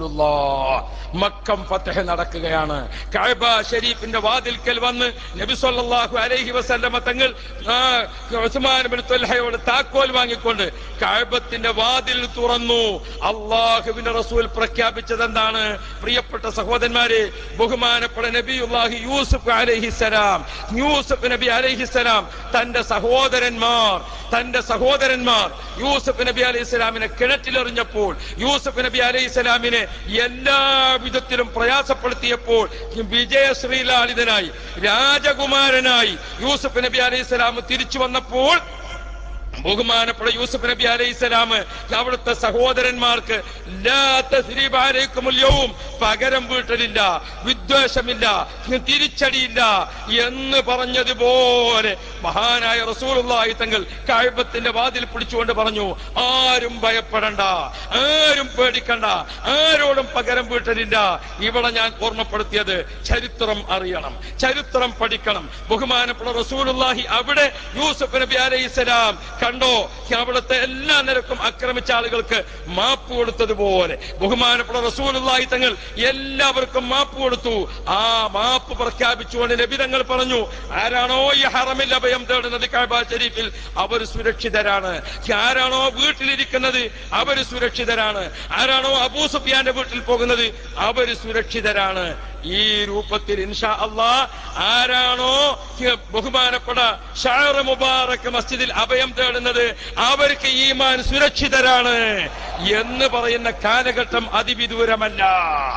മക്കം ഫത്തഹ് നടക്കുകയാണ് കഅബ ഷരീഫിന്റെ വാതിൽക്കൽ വന്ന് നബി സല്ലല്ലാഹു അലൈഹി വസല്ലമ തങ്ങൾ ആ, ഉസ്മാൻ ബിൻ തുൽഹയോട് താക്കോൽ വാങ്ങിക്കൊണ്ട് കഅബത്തിന്റെ വാതിൽ തുറന്നു അള്ളാഹുവിന്റെ റസൂൽ പ്രഖ്യാപിച്ചത് എന്താണ് പ്രിയപ്പെട്ട സഹോദരന്മാരെ ബഹുമാനപ്പെട്ട നബിയുല്ലാഹി യൂസുഫ് അലൈഹിസലാം യൂസുഫ് നബി അലൈഹിസലാം തന്റെ സഹോദരന്മാർ തന്റെ സഹോദരന്മാർ യൂസുഫ് നബി അലൈഹി സ്വലാമിനെ കിണറ്റിലെറിഞ്ഞപ്പോൾ യൂസുഫ് നബി അലൈഹി സ്വലാമിനെ എല്ലാ വിധത്തിലും പ്രയാസപ്പെടുത്തിയപ്പോൾ വിജയശ്രീലാളിതനായി രാജകുമാരനായി യൂസുഫ് നബി അലൈഹി സ്വലാം തിരിച്ചു വന്നപ്പോൾ ബഹുമാനപ്പെട്ട യൂസുഫ് നബി അലൈഹി സ്വലാം അവിടുത്തെ സഹോദരന്മാർക്ക് ലാ തസ്രീബ അലൈക്കുമുൽ യൗം പകരം വീട്ടലില്ല വിദ്വേഷമില്ല തിരിച്ചടിയില്ല എന്ന് പറഞ്ഞതുപോലെ മഹാനായ റസൂലുള്ളാഹി തങ്ങൾ കഅബത്തിന്റെ വാതിൽ പിടിച്ചുകൊണ്ട് പറഞ്ഞു ആരും ഭയപ്പെടണ്ട ആരും പേടിക്കണ്ട ആരോടും പകരം വീട്ടലില്ല ഇവിടെ ഞാൻ ഓർമ്മപ്പെടുത്തിയത് ചരിത്രം അറിയണം ചരിത്രം പഠിക്കണം ബഹുമാനപ്പെട്ട റസൂലുള്ളാഹി അവിടെ യൂസുഫ് നബി അലൈഹിസ്സലാം കണ്ടോ അവിടുത്തെ എല്ലാ നിരക്കും ആക്രമിച്ച ആളുകൾക്ക് മാപ്പ് കൊടുത്തതുപോലെ ബഹുമാനപ്പെട്ട റസൂലുള്ളാഹി തങ്ങൾ എല്ലാവർക്കും മാപ്പ് കൊടുത്തു ആ മാപ്പ് പ്രഖ്യാപിച്ചുകൊണ്ട് നബി തങ്ങൾ പറഞ്ഞു ആരാണോ ഈ ഹറമിൽ അഭയം തേടുന്നത് കഅബ ഷരീഫിൽ അവർ സുരക്ഷിതരാണ് ആരാണോ വീട്ടിലിരിക്കുന്നത് അവർ സുരക്ഷിതരാണ് ആരാണോ അബൂ സുഫിയാന്റെ വീട്ടിൽ പോകുന്നത് അവർ സുരക്ഷിതരാണ് ഈ രൂപത്തിൽ ഇൻഷാ അള്ളാ ആരാണോ ബഹുമാനപ്പെട്ട ഷാർ മുബാറക് മസ്ജിദിൽ അഭയം തേടുന്നത് അവർക്ക് ഈമാൻ സുരക്ഷിതരാണ് എന്ന് പറയുന്ന കാലഘട്ടം അതിവിദൂരമല്ല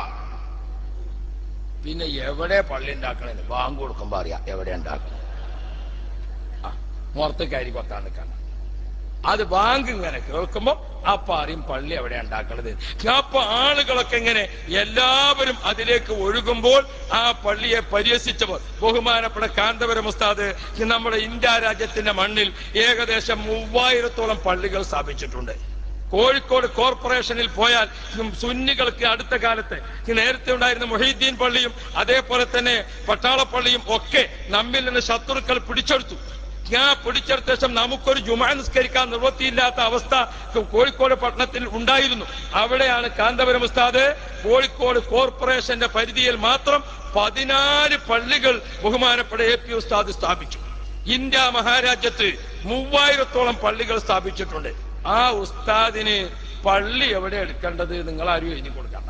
പിന്നെ എവിടെ പള്ളി ഉണ്ടാക്കണെന്ന് ബാങ്ക് കൊടുക്കുമ്പോ അറിയാം എവിടെ ഉണ്ടാക്കണം ആ മുറത്ത് കരി കൊത്താൻ നിൽക്കണം അത് ബാങ്ക് ഇങ്ങനെ കേൾക്കുമ്പോ അപ്പൊ അറിയും പള്ളി എവിടെ ഉണ്ടാക്കണത് അപ്പൊ ആളുകളൊക്കെ ഇങ്ങനെ എല്ലാവരും അതിലേക്ക് ഒഴുകുമ്പോൾ ആ പള്ളിയെ പരിഹസിച്ചവർ ബഹുമാനപ്പെട്ട കാന്തപുരം ഉസ്താദ് ഈ നമ്മുടെ ഇന്ത്യ രാജ്യത്തിന്റെ മണ്ണിൽ ഏകദേശം മൂവായിരത്തോളം പള്ളികൾ സ്ഥാപിച്ചിട്ടുണ്ട് കോഴിക്കോട് കോർപ്പറേഷനിൽ പോയാൽ ഉം സുന്നികൾക്ക് അടുത്ത കാലത്ത് ഈ നേരത്തെ ഉണ്ടായിരുന്ന മൊഹീദ്ദീൻ പള്ളിയും അതേപോലെ തന്നെ പട്ടാളപ്പള്ളിയും ഒക്കെ നമ്മിൽ നിന്ന് ശത്രുക്കൾ പിടിച്ചെടുത്തു ഞാൻ പിടിച്ചെടുത്ത ശേഷം നമുക്കൊരു ജുമാ നിസ്കരിക്കാൻ നിവൃത്തിയില്ലാത്ത അവസ്ഥ കോഴിക്കോട് പട്ടണത്തിൽ ഉണ്ടായിരുന്നു അവിടെയാണ് കാന്തപുരം ഉസ്താദ് കോഴിക്കോട് കോർപ്പറേഷന്റെ പരിധിയിൽ മാത്രം പതിനാല് പള്ളികൾ ബഹുമാനപ്പെട്ട എ പി ഉസ്താദ് സ്ഥാപിച്ചു ഇന്ത്യ മഹാരാജ്യത്ത് മൂവായിരത്തോളം പള്ളികൾ സ്ഥാപിച്ചിട്ടുണ്ട് ആ ഉസ്താദിന് പള്ളി എവിടെ എടുക്കേണ്ടത് നിങ്ങൾ ആരും എഴുതി കൊടുക്കണ്ട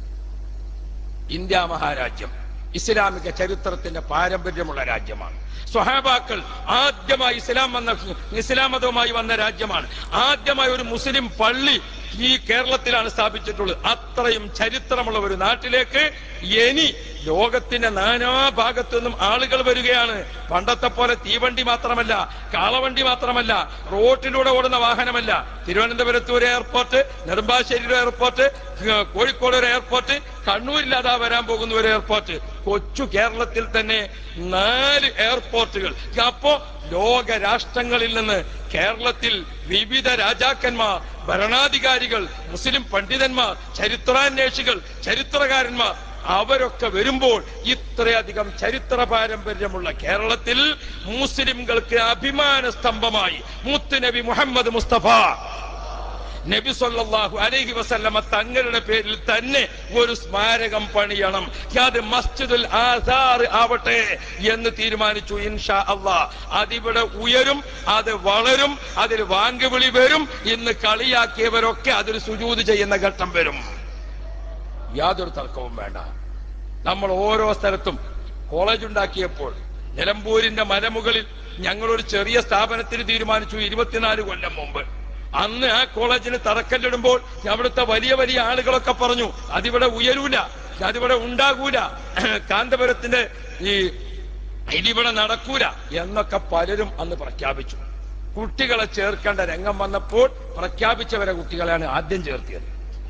ഇന്ത്യ മഹാരാജ്യം ഇസ്ലാമിക ചരിത്രത്തിന്റെ പാരമ്പര്യമുള്ള രാജ്യമാണ് സ്വഹാബാക്കൾ ആദ്യമായി ഇസ്ലാം വന്ന ഇസ്ലാം മതവുമായി വന്ന രാജ്യമാണ് ആദ്യമായി ഒരു മുസ്ലിം പള്ളി ഈ കേരളത്തിലാണ് സ്ഥാപിച്ചിട്ടുള്ളത് അത്രയും ചരിത്രമുള്ള ഒരു നാട്ടിലേക്ക് ഇനി ലോകത്തിന്റെ നാനാഭാഗത്തു നിന്നും ആളുകൾ വരികയാണ് പണ്ടത്തെ പോലെ തീവണ്ടി മാത്രമല്ല കാളവണ്ടി മാത്രമല്ല റോട്ടിലൂടെ ഓടുന്ന വാഹനമല്ല തിരുവനന്തപുരത്ത് ഒരു എയർപോർട്ട് നെടുമ്പാശ്ശേരി ഒരു എയർപോർട്ട് ഏഹ് കോഴിക്കോട് ഒരു എയർപോർട്ട് കണ്ണൂരില്ലാതാ വരാൻ പോകുന്ന ഒരു എയർപോർട്ട് കൊച്ചു കേരളത്തിൽ തന്നെ നാല് എയർപോർട്ടുകൾ അപ്പോ ലോക രാഷ്ട്രങ്ങളിൽ നിന്ന് കേരളത്തിൽ വിവിധ രാജാക്കന്മാർ ഭരണാധികാരികൾ മുസ്ലിം പണ്ഡിതന്മാർ ചരിത്രാന്വേഷികൾ ചരിത്രകാരന്മാർ അവരൊക്കെ വരുമ്പോൾ ഇത്രയധികം ചരിത്ര പാരമ്പര്യമുള്ള കേരളത്തിൽ മുസ്ലിംകൾക്ക് അഭിമാന സ്തംഭമായി മുത്തുനബി മുഹമ്മദ് മുസ്തഫ നബി സല്ലല്ലാഹു അലൈഹി വസല്ലമ തങ്ങളുടെ പേരിൽ തന്നെ ഒരു സ്മാരകം പണിയണം അത് മസ്ജിദുൽ ആസാർ ആവട്ടെ എന്ന് തീരുമാനിച്ചു ഇൻഷാ അള്ളാ അതിവിടെ ഉയരും അത് വളരും അതിൽ വാങ്കുവിളി വരും ഇന്ന് കളിയാക്കിയവരൊക്കെ അതിൽ സുജൂത് ചെയ്യുന്ന ഘട്ടം വരും യാതൊരു തർക്കവും വേണ്ട നമ്മൾ ഓരോ സ്ഥലത്തും കോളേജ് ഉണ്ടാക്കിയപ്പോൾ നിലമ്പൂരിന്റെ മലമുകളിൽ ഞങ്ങളൊരു ചെറിയ സ്ഥാപനത്തിന് തീരുമാനിച്ചു ഇരുപത്തിനാല് കൊല്ലം മുമ്പ് അന്ന് ആ കോളേജിന് തറക്കല്ലിടുമ്പോൾ അവിടുത്തെ വലിയ വലിയ ആളുകളൊക്കെ പറഞ്ഞു അതിവിടെ ഉയരൂല അതിവിടെ ഉണ്ടാകൂല കാന്തപുരത്തിന്റെ ഈ ഇതിവിടെ നടക്കൂല എന്നൊക്കെ പലരും അന്ന് പ്രഖ്യാപിച്ചു കുട്ടികളെ ചേർക്കേണ്ട രംഗം വന്നപ്പോൾ പ്രഖ്യാപിച്ചവരെ കുട്ടികളെയാണ് ആദ്യം ചേർത്തിയത്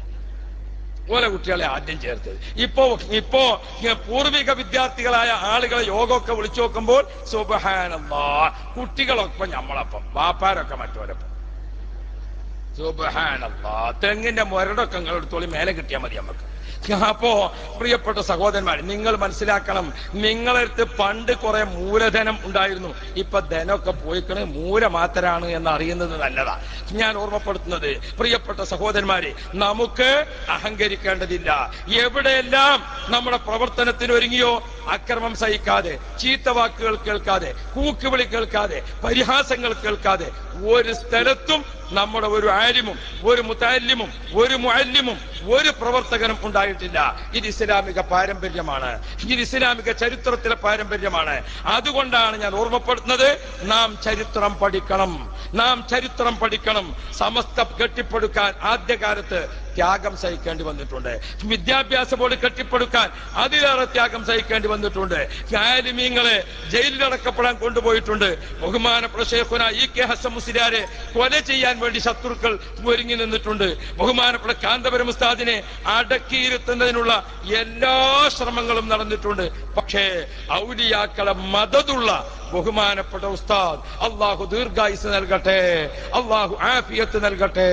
ഓരോ കുട്ടികളെ ആദ്യം ചേർത്തത് ഇപ്പോ ഇപ്പോ പൂർവിക വിദ്യാർത്ഥികളായ ആളുകളെ യോഗമൊക്കെ വിളിച്ചു നോക്കുമ്പോൾ സുബഹാനല്ലാ കുട്ടികളൊപ്പം നമ്മളൊപ്പം വാപ്പാരൊക്കെ മറ്റോരൊപ്പം സുബഹാനല്ലാ തെങ്ങിന്റെ മുരടൊക്കെ നിങ്ങൾ എടുത്തോളി മേലെ കിട്ടിയാൽ മതി നമുക്ക് അപ്പോ പ്രിയപ്പെട്ട സഹോദരന്മാർ നിങ്ങൾ മനസ്സിലാക്കണം നിങ്ങളടുത്ത് പണ്ട് കുറെ മൂലധനം ഉണ്ടായിരുന്നു ഇപ്പൊ ധനമൊക്കെ പോയിക്കണ് മൂല മാത്രാണ് എന്ന് അറിയുന്നത് നല്ലതാ ഞാൻ ഓർമ്മപ്പെടുത്തുന്നത് പ്രിയപ്പെട്ട സഹോദരന്മാരെ നമുക്ക് അഹങ്കരിക്കേണ്ടതില്ല എവിടെയെല്ലാം നമ്മുടെ പ്രവർത്തനത്തിന് ഒരുങ്ങിയോ അക്രമം സഹിക്കാതെ ചീത്ത വാക്കുകൾ കേൾക്കാതെ കൂക്കുവിളി കേൾക്കാതെ പരിഹാസങ്ങൾ കേൾക്കാതെ ഒരു സ്ഥലത്തും നമ്മുടെ ഒരു ആലിമും ഒരു മുത്താലിമും ഒരു മുഅല്ലിമും ഒരു പ്രവർത്തകനും ഉണ്ടായിട്ടില്ല ഇത് ഇസ്ലാമിക പാരമ്പര്യമാണ് ഇത് ഇസ്ലാമിക ചരിത്രത്തിലെ പാരമ്പര്യമാണ് അതുകൊണ്ടാണ് ഞാൻ ഓർമ്മപ്പെടുത്തുന്നത് നാം ചരിത്രം പഠിക്കണം നാം ചരിത്രം പഠിക്കണം സമസ്ത കെട്ടിപ്പടുക്കാൻ ആദ്യകാലത്ത് ത്യാഗം സഹിക്കേണ്ടി വന്നിട്ടുണ്ട് വിദ്യാഭ്യാസ ബോർഡ് കെട്ടിപ്പടുക്കാൻ അതിലേറെ ത്യാഗം സഹിക്കേണ്ടി വന്നിട്ടുണ്ട് ആലിമീങ്ങളെ ജയിലിലടക്കപ്പെടാൻ കൊണ്ടുപോയിട്ടുണ്ട് ബഹുമാനപ്പെട്ട ഷേഖുന ഇ കെ ഹസൻ മുസ്ലിയാരെ കൊല ചെയ്യാൻ വേണ്ടി ശത്രുക്കൾ ഒരുങ്ങി നിന്നിട്ടുണ്ട് ബഹുമാനപ്പെട്ട കാന്തപുരം ഉസ്താദിനെ അടക്കിയിരുത്തുന്നതിനുള്ള എല്ലാ ശ്രമങ്ങളും നടന്നിട്ടുണ്ട് പക്ഷേ ഔലിയാക്കളെ മദതുള്ള ബഹുമാനപ്പെട്ട ഉസ്താദ് അള്ളാഹു ദീർഘായുസ് നൽകട്ടെ അള്ളാഹു ആഫിയത്ത് നൽകട്ടെ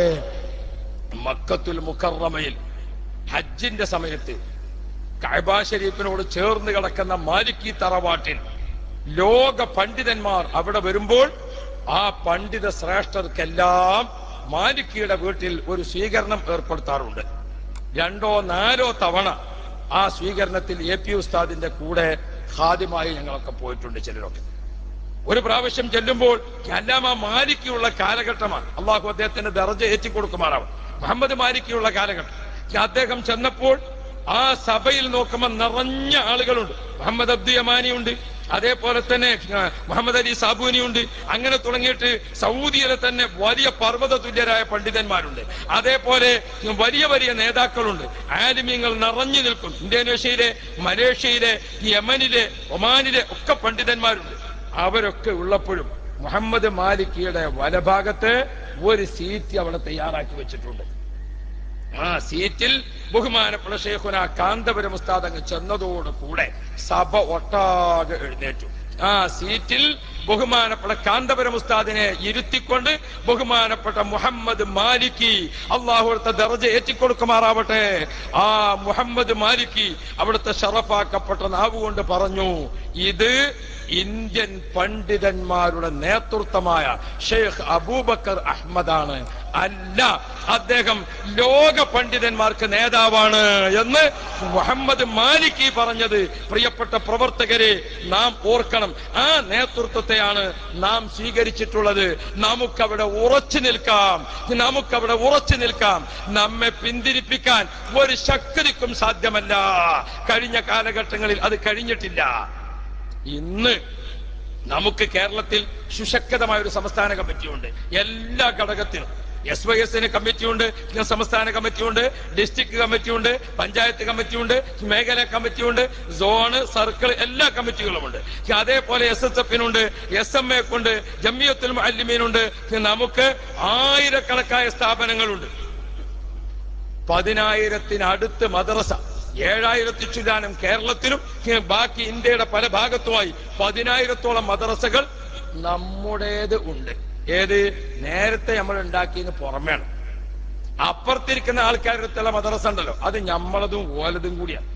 മക്കത്തുൽ മുക്കറമയിൽ ഹജ്ജിന്റെ സമയത്ത് കഅബ ഷരീഫിനോട് ചേർന്ന് കിടക്കുന്ന മാലിക്കി തറവാട്ടിൽ ലോക പണ്ഡിതന്മാർ അവിടെ വരുമ്പോൾ ആ പണ്ഡിത ശ്രേഷ്ഠർക്കെല്ലാം മാലിക്കിയുടെ വീട്ടിൽ ഒരു സ്വീകരണം ഏർപ്പെടുത്താറുണ്ട് രണ്ടോ നാലോ തവണ ആ സ്വീകരണത്തിൽ എ പി ഉസ്താദിന്റെ കൂടെ ഖാദിമായി ഞങ്ങളൊക്കെ പോയിട്ടുണ്ട് ചിലരൊക്കെ ഒരു പ്രാവശ്യം ചെല്ലുമ്പോൾ അല്ലാമ മാലിക്കുള്ള കാലഘട്ടമാണ് അള്ളാഹു അദ്ദേഹത്തിന് ദർജ ഏറ്റിക്കൊടുക്കുമാറാവും മുഹമ്മദ് മാലിക്കുള്ള കാലഘട്ടം അദ്ദേഹം ചെന്നപ്പോൾ ആ സഭയിൽ നോക്കുമ്പോൾ നിറഞ്ഞ ആളുകളുണ്ട് മുഹമ്മദ് അബ്ദു യമാനി ഉണ്ട് അതേപോലെ തന്നെ ആ, മുഹമ്മദ് അലി സാബൂനി ഉണ്ട് അങ്ങനെ തുടങ്ങിയിട്ട് സൗദിയിലെ തന്നെ വലിയ പർവ്വത തുല്യരായ പണ്ഡിതന്മാരുണ്ട് അതേപോലെ വലിയ വലിയ നേതാക്കളുണ്ട് ആലിമ്യങ്ങൾ നിറഞ്ഞു നിൽക്കും ഇന്തോനേഷ്യയിലെ മലേഷ്യയിലെ യമനിലെ ഒമാനിലെ ഒക്കെ പണ്ഡിതന്മാരുണ്ട് അവരൊക്കെ ഉള്ളപ്പോഴും മുഹമ്മദ് മാലിക്കിയുടെ വലഭാഗത്ത് ഒരു സീറ്റ് അവിടെ തയ്യാറാക്കി വെച്ചിട്ടുണ്ട് ആ സീറ്റിൽ ബഹുമാനപ്പെട്ട ഷേഖുന കാന്തപുരം ഉസ്താദ് അങ്ങ് ചെന്നതോട് കൂടെ സഭ ഒട്ടാകെ എഴുന്നേറ്റു ആ സീറ്റിൽ ബഹുമാനപ്പെട്ട കാന്തപുരം ഉസ്താദിനെ ഇരുത്തിക്കൊണ്ട് ബഹുമാനപ്പെട്ട മുഹമ്മദ് മാലിക്കി അള്ളാഹുടുത്തെ ദർജ ഏറ്റിക്കൊടുക്കുമാറാവട്ടെ ആ മുഹമ്മദ് മാലിക്കി അവിടുത്തെ ഷറഫാക്കപ്പെട്ട നാവുകൊണ്ട് പറഞ്ഞു ഇത് ഇന്ത്യൻ പണ്ഡിതന്മാരുടെ നേതൃത്വമായ ഷെയ്ഖ് അബൂബക്കർ അഹമ്മദാണ് അല്ല അദ്ദേഹം ലോക പണ്ഡിതന്മാർക്ക് നേതാവാണ് എന്ന് മുഹമ്മദ് മാലിക്കി പറഞ്ഞത് പ്രിയപ്പെട്ട പ്രവർത്തകരെ നാം ഓർക്കണം ആ നേതൃത്വത്തെയാണ് നാം സ്വീകരിച്ചിട്ടുള്ളത് നമുക്കവിടെ ഉറച്ചു നിൽക്കാം നമുക്കവിടെ ഉറച്ചു നിൽക്കാം നമ്മെ പിന്തിരിപ്പിക്കാൻ ഒരു ശക്തിക്കും സാധ്യമല്ല കഴിഞ്ഞ കാലഘട്ടങ്ങളിൽ അത് കഴിഞ്ഞിട്ടില്ല ഇന്ന് നമുക്ക് കേരളത്തിൽ സുശക്തമായ ഒരു സംസ്ഥാന കമ്മിറ്റിയുണ്ട് എല്ലാ ഘടകത്തിനും എസ് വൈ എസിന് കമ്മിറ്റിയുണ്ട് സംസ്ഥാന കമ്മിറ്റിയുണ്ട് ഡിസ്ട്രിക്ട് കമ്മിറ്റിയുണ്ട് പഞ്ചായത്ത് കമ്മിറ്റിയുണ്ട് മേഖലാ കമ്മിറ്റിയുണ്ട് സോണ് സർക്കിൾ എല്ലാ കമ്മിറ്റികളുമുണ്ട് അതേപോലെ എസ് എസ് എഫിനുണ്ട് എസ് എം എക്കുണ്ട് ജമിയത്തുൽ അല്ലിമീനുണ്ട് നമുക്ക് ആയിരക്കണക്കായ സ്ഥാപനങ്ങളുണ്ട് പതിനായിരത്തിനടുത്ത് മദ്രസ ഏഴായിരത്തി ചില്ലാനം കേരളത്തിലും ഏ, ബാക്കി ഇന്ത്യയുടെ പല ഭാഗത്തുമായി പതിനായിരത്തോളം മദ്രസകൾ നമ്മുടേത് ഉണ്ട് ഏത് നേരത്തെ നമ്മൾ ഉണ്ടാക്കിയതിന് പുറമേണ് അപ്പുറത്തിരിക്കുന്ന ആൾക്കാരുടെ അടുത്തുള്ള മദ്രസ ഉണ്ടല്ലോ അത് ഞമ്മളതും ഓലതും കൂടിയാണ്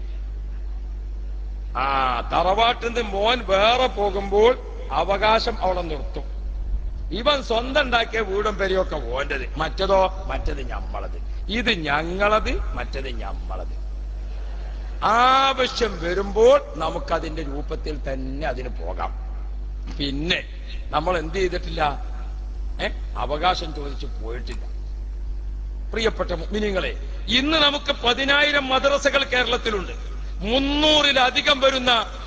ആ തറവാട്ടിന്ന് മോൻ വേറെ പോകുമ്പോൾ അവകാശം അവിടെ നിർത്തും ഇവൻ സ്വന്തം ഉണ്ടാക്കിയ വീടും പെരിയൊക്കെ ഓന്റത് മറ്റതോ മറ്റത് ഞമ്മളത് ഇത് ഞങ്ങളത് മറ്റത് ഞമ്മളത് ആവശ്യം വരുമ്പോൾ നമുക്കതിന്റെ രൂപത്തിൽ തന്നെ അതിന് പോകാം പിന്നെ നമ്മൾ എന്ത് ചെയ്തിട്ടില്ല ഏ അവകാശം ചോദിച്ചു പോയിട്ടില്ല പ്രിയപ്പെട്ട മിനിങ്ങളെ ഇന്ന് നമുക്ക് പതിനായിരം മദ്രസകൾ കേരളത്തിലുണ്ട് മുന്നൂറിലധികം വരുന്ന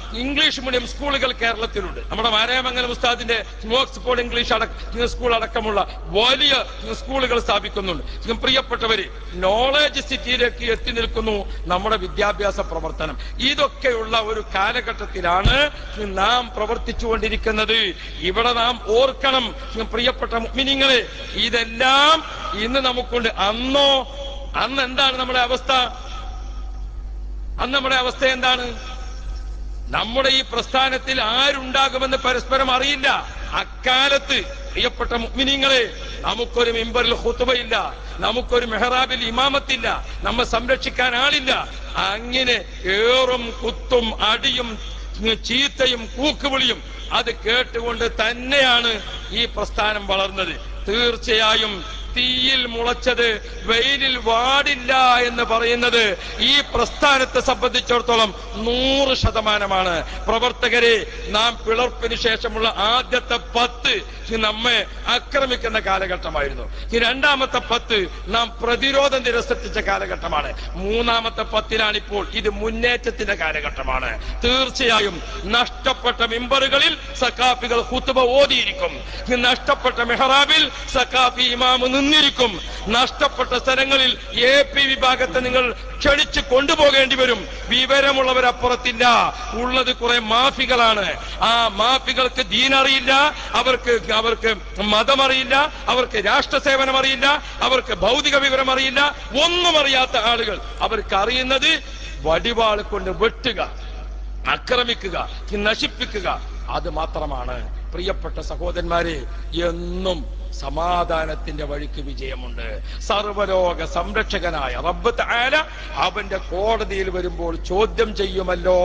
ഇംഗ്ലീഷ് മീഡിയം സ്കൂളുകൾ കേരളത്തിലുണ്ട് നമ്മുടെ മാരായമംഗലം ഉസ്താദിന്റെ ഓക്സ്ഫോർഡ് ഇംഗ്ലീഷ് അടക്ക സ്കൂൾ അടക്കമുള്ള വലിയ സ്കൂളുകൾ സ്ഥാപിക്കുന്നുണ്ട് പ്രിയപ്പെട്ടവര് നോളജ് സിറ്റിയിലേക്ക് എത്തി നിൽക്കുന്നു നമ്മുടെ വിദ്യാഭ്യാസ പ്രവർത്തനം ഇതൊക്കെയുള്ള ഒരു കാലഘട്ടത്തിലാണ് നാം പ്രവർത്തിച്ചുകൊണ്ടിരിക്കുന്നത് ഇവിടെ നാം ഓർക്കണം പ്രിയപ്പെട്ട മിനിങ്ങളെ ഇതെല്ലാം ഇന്ന് നമുക്കുണ്ട് അന്നോ അന്ന് എന്താണ് നമ്മുടെ അവസ്ഥ അന്ന് നമ്മുടെ അവസ്ഥ എന്താണ് നമ്മുടെ ഈ പ്രസ്ഥാനത്തിൽ ആരുണ്ടാകുമെന്ന് പരസ്പരം അറിയില്ല അക്കാലത്ത് പ്രിയപ്പെട്ട മുഗ്മിനിങ്ങളെ നമുക്കൊരു മെമ്പറിൽ ഹുത്തുബയില്ല നമുക്കൊരു മെഹറാബിൽ ഇമാമത്തില്ല നമ്മെ സംരക്ഷിക്കാൻ ആളില്ല അങ്ങനെ ഏറും കുത്തും അടിയും ചീത്തയും കൂക്കുവിളിയും അത് കേട്ടുകൊണ്ട് തന്നെയാണ് ഈ പ്രസ്ഥാനം വളർന്നത് തീർച്ചയായും തീയിൽ മുളച്ചത് വെയിലിൽ വാടില്ല എന്ന് പറയുന്നത് ഈ പ്രസ്ഥാനത്തെ സംബന്ധിച്ചിടത്തോളം നൂറ് ശതമാനമാണ് പ്രവർത്തകരെ നാം പിളർപ്പിന് ശേഷമുള്ള ആദ്യത്തെ പത്ത് നമ്മെ ആക്രമിക്കുന്ന കാലഘട്ടമായിരുന്നു ഈ രണ്ടാമത്തെ പത്ത് നാം പ്രതിരോധം നിരസിച്ച കാലഘട്ടമാണ് മൂന്നാമത്തെ പത്തിലാണ് ഇപ്പോൾ ഇത് മുന്നേറ്റത്തിന്റെ കാലഘട്ടമാണ് തീർച്ചയായും നഷ്ടപ്പെട്ട മിമ്പറുകളിൽ സക്കാഫികൾ ഹുത്തുബ ഓതിയിരിക്കും ഈ നഷ്ടപ്പെട്ട മെഹറാബിൽ സക്കാഫി ഇമാമ് നിന്നിരിക്കും നഷ്ടപ്പെട്ട സ്ഥലങ്ങളിൽ എ പി വിഭാഗത്തെ നിങ്ങൾ ക്ഷണിച്ച് കൊണ്ടുപോകേണ്ടി വരും വിവരമുള്ളവരപ്പുറത്തില്ല ഉള്ളത് കുറെ മാഫികളാണ് ആ മാഫികൾക്ക് ദീനറിയില്ല അവർക്ക് അവർക്ക് മതമറിയില്ല അവർക്ക് രാഷ്ട്ര സേവനം അറിയില്ല അവർക്ക് ഭൗതിക വിവരം അറിയില്ല ഒന്നും അറിയാത്ത ആളുകൾ അവർക്ക് അറിയുന്നത് വടിവാൾ കൊണ്ട് വെട്ടുക ആക്രമിക്കുക നശിപ്പിക്കുക അത് മാത്രമാണ് പ്രിയപ്പെട്ട സഹോദരന്മാരെ എന്നും സമാധാനത്തിന്റെ വഴിക്ക് വിജയമുണ്ട് സർവലോക സംരക്ഷകനായ റബ്ബ് താല അവന്റെ കോടതിയിൽ വരുമ്പോൾ ചോദ്യം ചെയ്യുമല്ലോ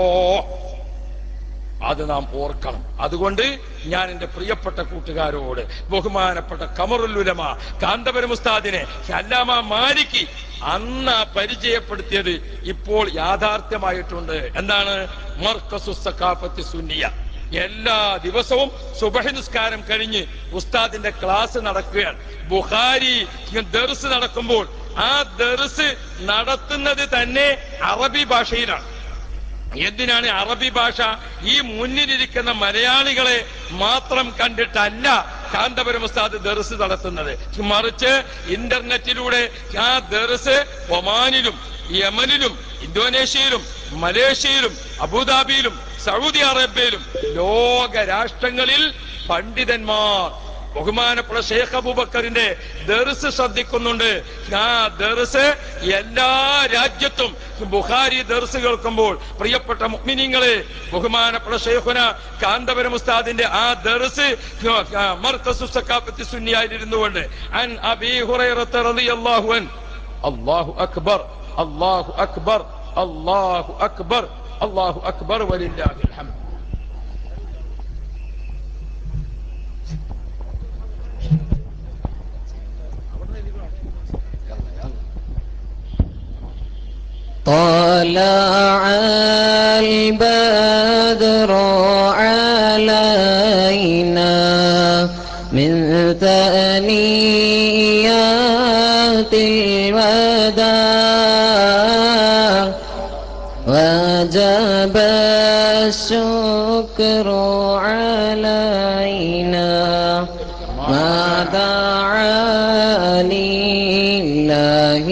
അത് നാം ഓർക്കണം അതുകൊണ്ട് ഞാൻ എന്റെ പ്രിയപ്പെട്ട കൂട്ടുകാരോട് ബഹുമാനപ്പെട്ട കമറുല്ലുലമ കാന്തപുരം ഉസ്താദിനെ അല്ലാമ മാലിക്ക് അന്ന് ആ പരിചയപ്പെടുത്തിയത് ഇപ്പോൾ യാഥാർത്ഥ്യമായിട്ടുണ്ട് എന്താണ് മർക്കസു സക്കാഫത്ത് സുന്നിയ എല്ലാ ദിവസവും സുബഹി നിസ്കാരം കഴിഞ്ഞ് ഉസ്താദിന്റെ ക്ലാസ് നടക്കുകയാണ് ബുഹാരി ദർസ് നടക്കുമ്പോൾ ആ ദർസ് നടത്തുന്നത് തന്നെ അറബി ഭാഷയിലാണ് എന്തിനാണ് അറബി ഭാഷ ഈ മുന്നിലിരിക്കുന്ന മലയാളികളെ മാത്രം കണ്ടിട്ടല്ല കാന്തപുരം ഉസ്താദ് ദർസ് നടത്തുന്നത് മറിച്ച് ഇന്റർനെറ്റിലൂടെ ആ ദർസ് ഒമാനിലും യമനിലും ഇന്തോനേഷ്യയിലും മലേഷ്യയിലും അബുദാബിയിലും സൗദി അറേബ്യയിലും ലോക രാഷ്ട്രങ്ങളിൽ പണ്ഡിതന്മാർ ബഹുമാനപ്പെട്ട ഷേഖ് അബൂബക്കറിന്റെ ദർസ് ശ്രദ്ധിക്കുന്നുണ്ട് ആ ദർസ് എല്ലാ രാജ്യത്തും ബുഖാരി ദർസ് കേൾക്കുമ്പോൾ പ്രിയപ്പെട്ട മുഗ്മിനിങ്ങളെ ബഹുമാനപ്പെട്ട ഷെയ്ഖുന കാന്തപുരം ഉസ്താദിന്റെ ആ ദർസ് മർക്കസു സക്കാഫത്തി സുന്നിയായിരുന്നു കൊണ്ട് അൻ അബീ ഹുറൈറത്ത് റളിയല്ലാഹു അൻ അല്ലാഹു അക്ബർ അല്ലാഹു അക്ബർ അല്ലാഹു അക്ബർ അല്ലാഹു അക്ബർ വലില്ലാഹിൽ ഹംദ് طلع البدر علينا من ثنيات الوداع وجب الشكر علينا ما دعا لله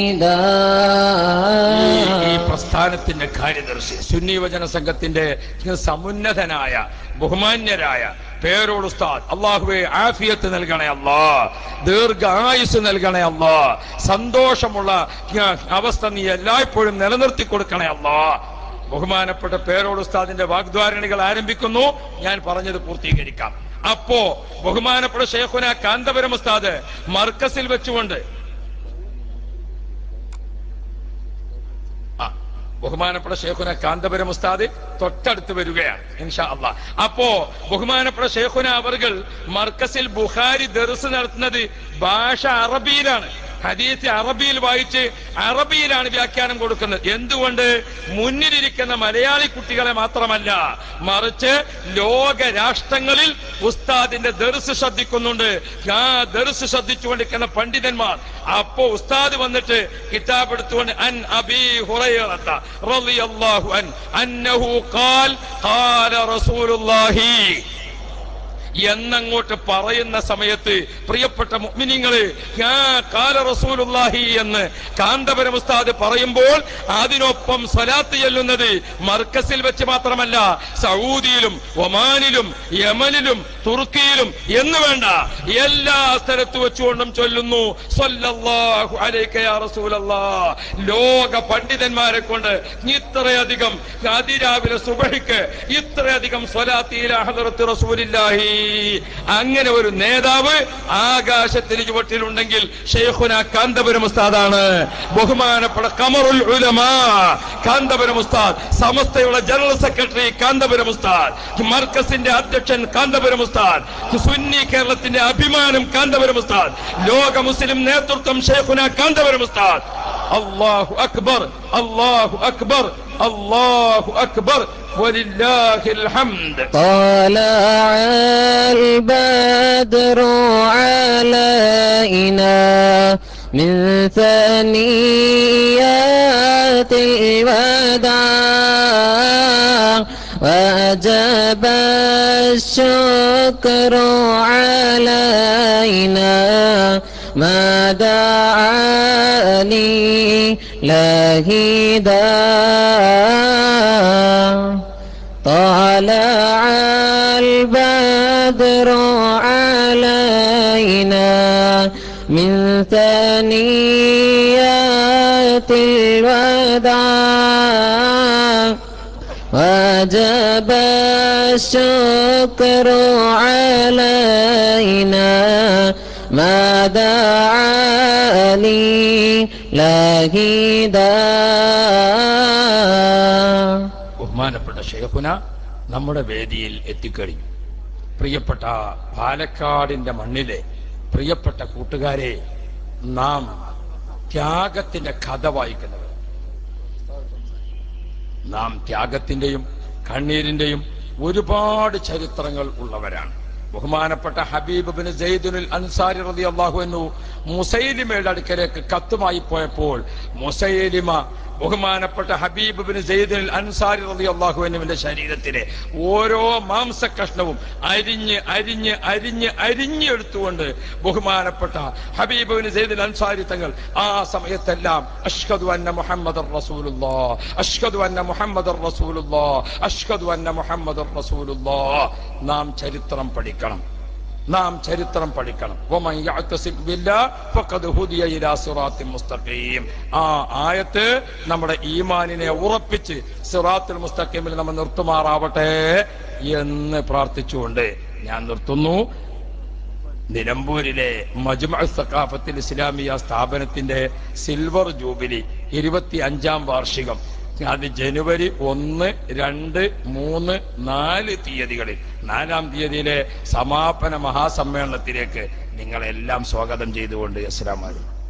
ഈ داع പ്രസ്ഥാനത്തിന്റെ കാര്യദർശി സുന്നി വചന സംഘത്തിന്റെ സമുന്നതനായ ബഹുമാന്യരായ പേരോട് ഉസ്താദ് അള്ളാഹുവെ ആഫിയത്ത് നൽകണേ അല്ലാ ദീർഘായുസ് നൽകണേ അല്ലാ സന്തോഷമുള്ള ആ, അവസ്ഥ നീ എല്ലായ്പ്പോഴും നിലനിർത്തി കൊടുക്കണേ അല്ലാ ബഹുമാനപ്പെട്ട പേരോട് ഉസ്താദിന്റെ വാഗ്ദ്വാരണികൾ ആരംഭിക്കുന്നു ഞാൻ പറഞ്ഞത് പൂർത്തീകരിക്കാം അപ്പോ ബഹുമാനപ്പെട്ട ഷേഖുന കാന്തപുരം ഉസ്താദ് മർക്കസിൽ വെച്ചുകൊണ്ട് ആ, ബഹുമാനപ്പെട്ട ഷേഖുന കാന്തപുരം ഉസ്താദ് തൊട്ടടുത്ത് വരികയാണ് ഇൻഷാ അള്ളാ അപ്പോ ബഹുമാനപ്പെട്ട ഷേഖുന അവർകൾ മർക്കസിൽ ബുഖാരി ദർസ് നടത്തുന്നത് ഭാഷ അറബിയിലാണ് ഹദീസ് അറബിയിൽ വായിച്ച് അറബിയിലാണ് വ്യാഖ്യാനം കൊടുക്കുന്നത് എന്തുകൊണ്ട് മുന്നിലിരിക്കുന്ന മലയാളി കുട്ടികളെ മാത്രമല്ല മറിച്ച് ലോക രാഷ്ട്രങ്ങളിൽ ഉസ്താദിന്റെ ദർസ് ശ്രദ്ധിക്കുന്നുണ്ട് ആ ദർസ് ശ്രദ്ധിച്ചുകൊണ്ടിരിക്കുന്ന പണ്ഡിതന്മാർ അപ്പോ ഉസ്താദ് വന്നിട്ട് കിതാബ് എടുത്തുകൊണ്ട് അൻ അബി ഹുറൈറത്ത റളിയല്ലാഹു അൻ അന്നഹു ഖാൽ ഖാല റസൂലുള്ളാഹി എന്നങ്ങോട്ട് പറയുന്ന സമയത്ത് പ്രിയപ്പെട്ട മുഅ്മിനീങ്ങളെ യാ കാല റസൂലുള്ളാഹി എന്ന് കാന്തപുരം ഉസ്താദ് പറയുമ്പോൾ അതിനൊപ്പം സ്വലാത്ത് ചെല്ലുന്നത് മർക്കസിൽ വെച്ച് മാത്രമല്ല സൗദിയിലും ഒമാനിലും യമനിലും തുർക്കിയിലും എന്ന് വേണ്ട എല്ലാ സ്ഥലത്ത് വെച്ചുകൊണ്ടും ചൊല്ലുന്നു സ്വല്ലല്ലാഹു അലൈക യാ റസൂലല്ലാ ലോക പണ്ഡിതന്മാരെ കൊണ്ട് ഇത്രയധികം അതിരാവിലെ സുബഹിക്ക് ഇത്രയധികം സ്വലാത്തിയില ഹദറത്ത് റസൂലില്ലാഹി അങ്ങനെ ഒരു നേതാവ് ആകാശത്തിന് ചുവട്ടിലുണ്ടെങ്കിൽ ഷെയ്ഖുന കാന്തപുരം ഉസ്താദാണ് ബഹുമാനപ്പെട്ട കമറുൽ ഉലമാ കാന്തപുരം ഉസ്താദ് സമസ്തയുടെ ജനറൽ സെക്രട്ടറി കാന്തപുരം ഉസ്താദ് മർക്കസിന്റെ അധ്യക്ഷൻ കാന്തപുരം ഉസ്താദ് സുന്നി കേരളത്തിന്റെ അഭിമാനം കാന്തപുരം ഉസ്താദ് ലോക മുസ്ലിം നേതൃത്വം ഷെയ്ഖുന കാന്തപുരം ഉസ്താദ് അല്ലാഹു അക്ബർ അല്ലാഹു അക്ബർ അല്ലാഹു അക്ബർ വലില്ലാഹിൽ ഹംദ് طلع البدر علينا من ثنيات الوداع وجب الشكر علينا ما دعا لله داع طلع البدر علينا من ثنيات الوداع وجب الشكر علينا ما دعا لله داع ബഹുമാനപ്പെട്ട ഷെയ്ഖുന നമ്മുടെ വേദിയിൽ എത്തിക്കഴിഞ്ഞു പ്രിയപ്പെട്ട പാലക്കാടിന്റെ മണ്ണിലെ പ്രിയപ്പെട്ട കൂട്ടുകാരെ നാം ത്യാഗത്തിന്റെ കഥ വായിക്കുന്നവർ നാം ത്യാഗത്തിന്റെയും കണ്ണീരിന്റെയും ഒരുപാട് ചരിത്രങ്ങൾ ഉള്ളവരാണ് ബഹുമാനപ്പെട്ട ഹബീബ് ബിൻ സെയ്ദുൽ അൻസാരി റതി അള്ളാഹുവിനു മുസൈലിമയുടെ അടുക്കലേക്ക് കത്തുമായി പോയപ്പോൾ മുസൈലിമ ബഹുമാനപ്പെട്ട ഹബീബ് ബിൻ സെയ്ദുൽ അൻസാരി റതി അള്ളാഹുവിനുവിന്റെ ശരീരത്തിലെ ഓരോ മാംസ കഷ്ണവും അരിഞ്ഞ് അരിഞ്ഞ് അരിഞ്ഞ് അരിഞ്ഞെടുത്തുകൊണ്ട് ബഹുമാനപ്പെട്ട ഹബീബ് ബിൻ സെയ്ദുൽ അൻസാരി തങ്ങൾ ആ സമയത്തെല്ലാം അഷ്ഹദു അന്ന മുഹമ്മദ് റസൂലുള്ളാ അഷ്ഹദു അന്ന മുഹമ്മദ് റസൂലുള്ളാ അഷ്ഹദു അന്ന മുഹമ്മദ് റസൂലുള്ളാ നാം ചരിത്രം പഠിക്കണം നാം ചരിത്രം പഠിക്കണം വമൻ യഅ്തസിം ബില്ലാഹ് ഫഖദ് ഹുദിയ ഇലാ സിറാത്തിൻ മുസ്തഖീം ആ ആയത്ത് നമ്മുടെ ഈമാനിനെ ഉറപ്പിച്ച് സിറാത്തുൽ മുസ്തഖീമിൽ നമ്മൾ നിർത്തുമാറാവട്ടെ എന്ന് പ്രാർത്ഥിച്ചുകൊണ്ട് ഞാൻ നിർത്തുന്നു നിലമ്പൂരിലെ മജ്മഅ സഖാഫത്തിൽ ഇസ്ലാമിയ സ്ഥാപനത്തിന്റെ സിൽവർ ജൂബിലി ഇരുപത്തി അഞ്ചാം വാർഷികം അത് ജനുവരി ഒന്ന് രണ്ട് മൂന്ന് നാല് തീയതികളിൽ നാലാം തീയതിയിലെ സമാപന മഹാസമ്മേളനത്തിലേക്ക് നിങ്ങളെല്ലാം സ്വാഗതം ചെയ്തുകൊണ്ട് അസ്സലാമലൈക്കും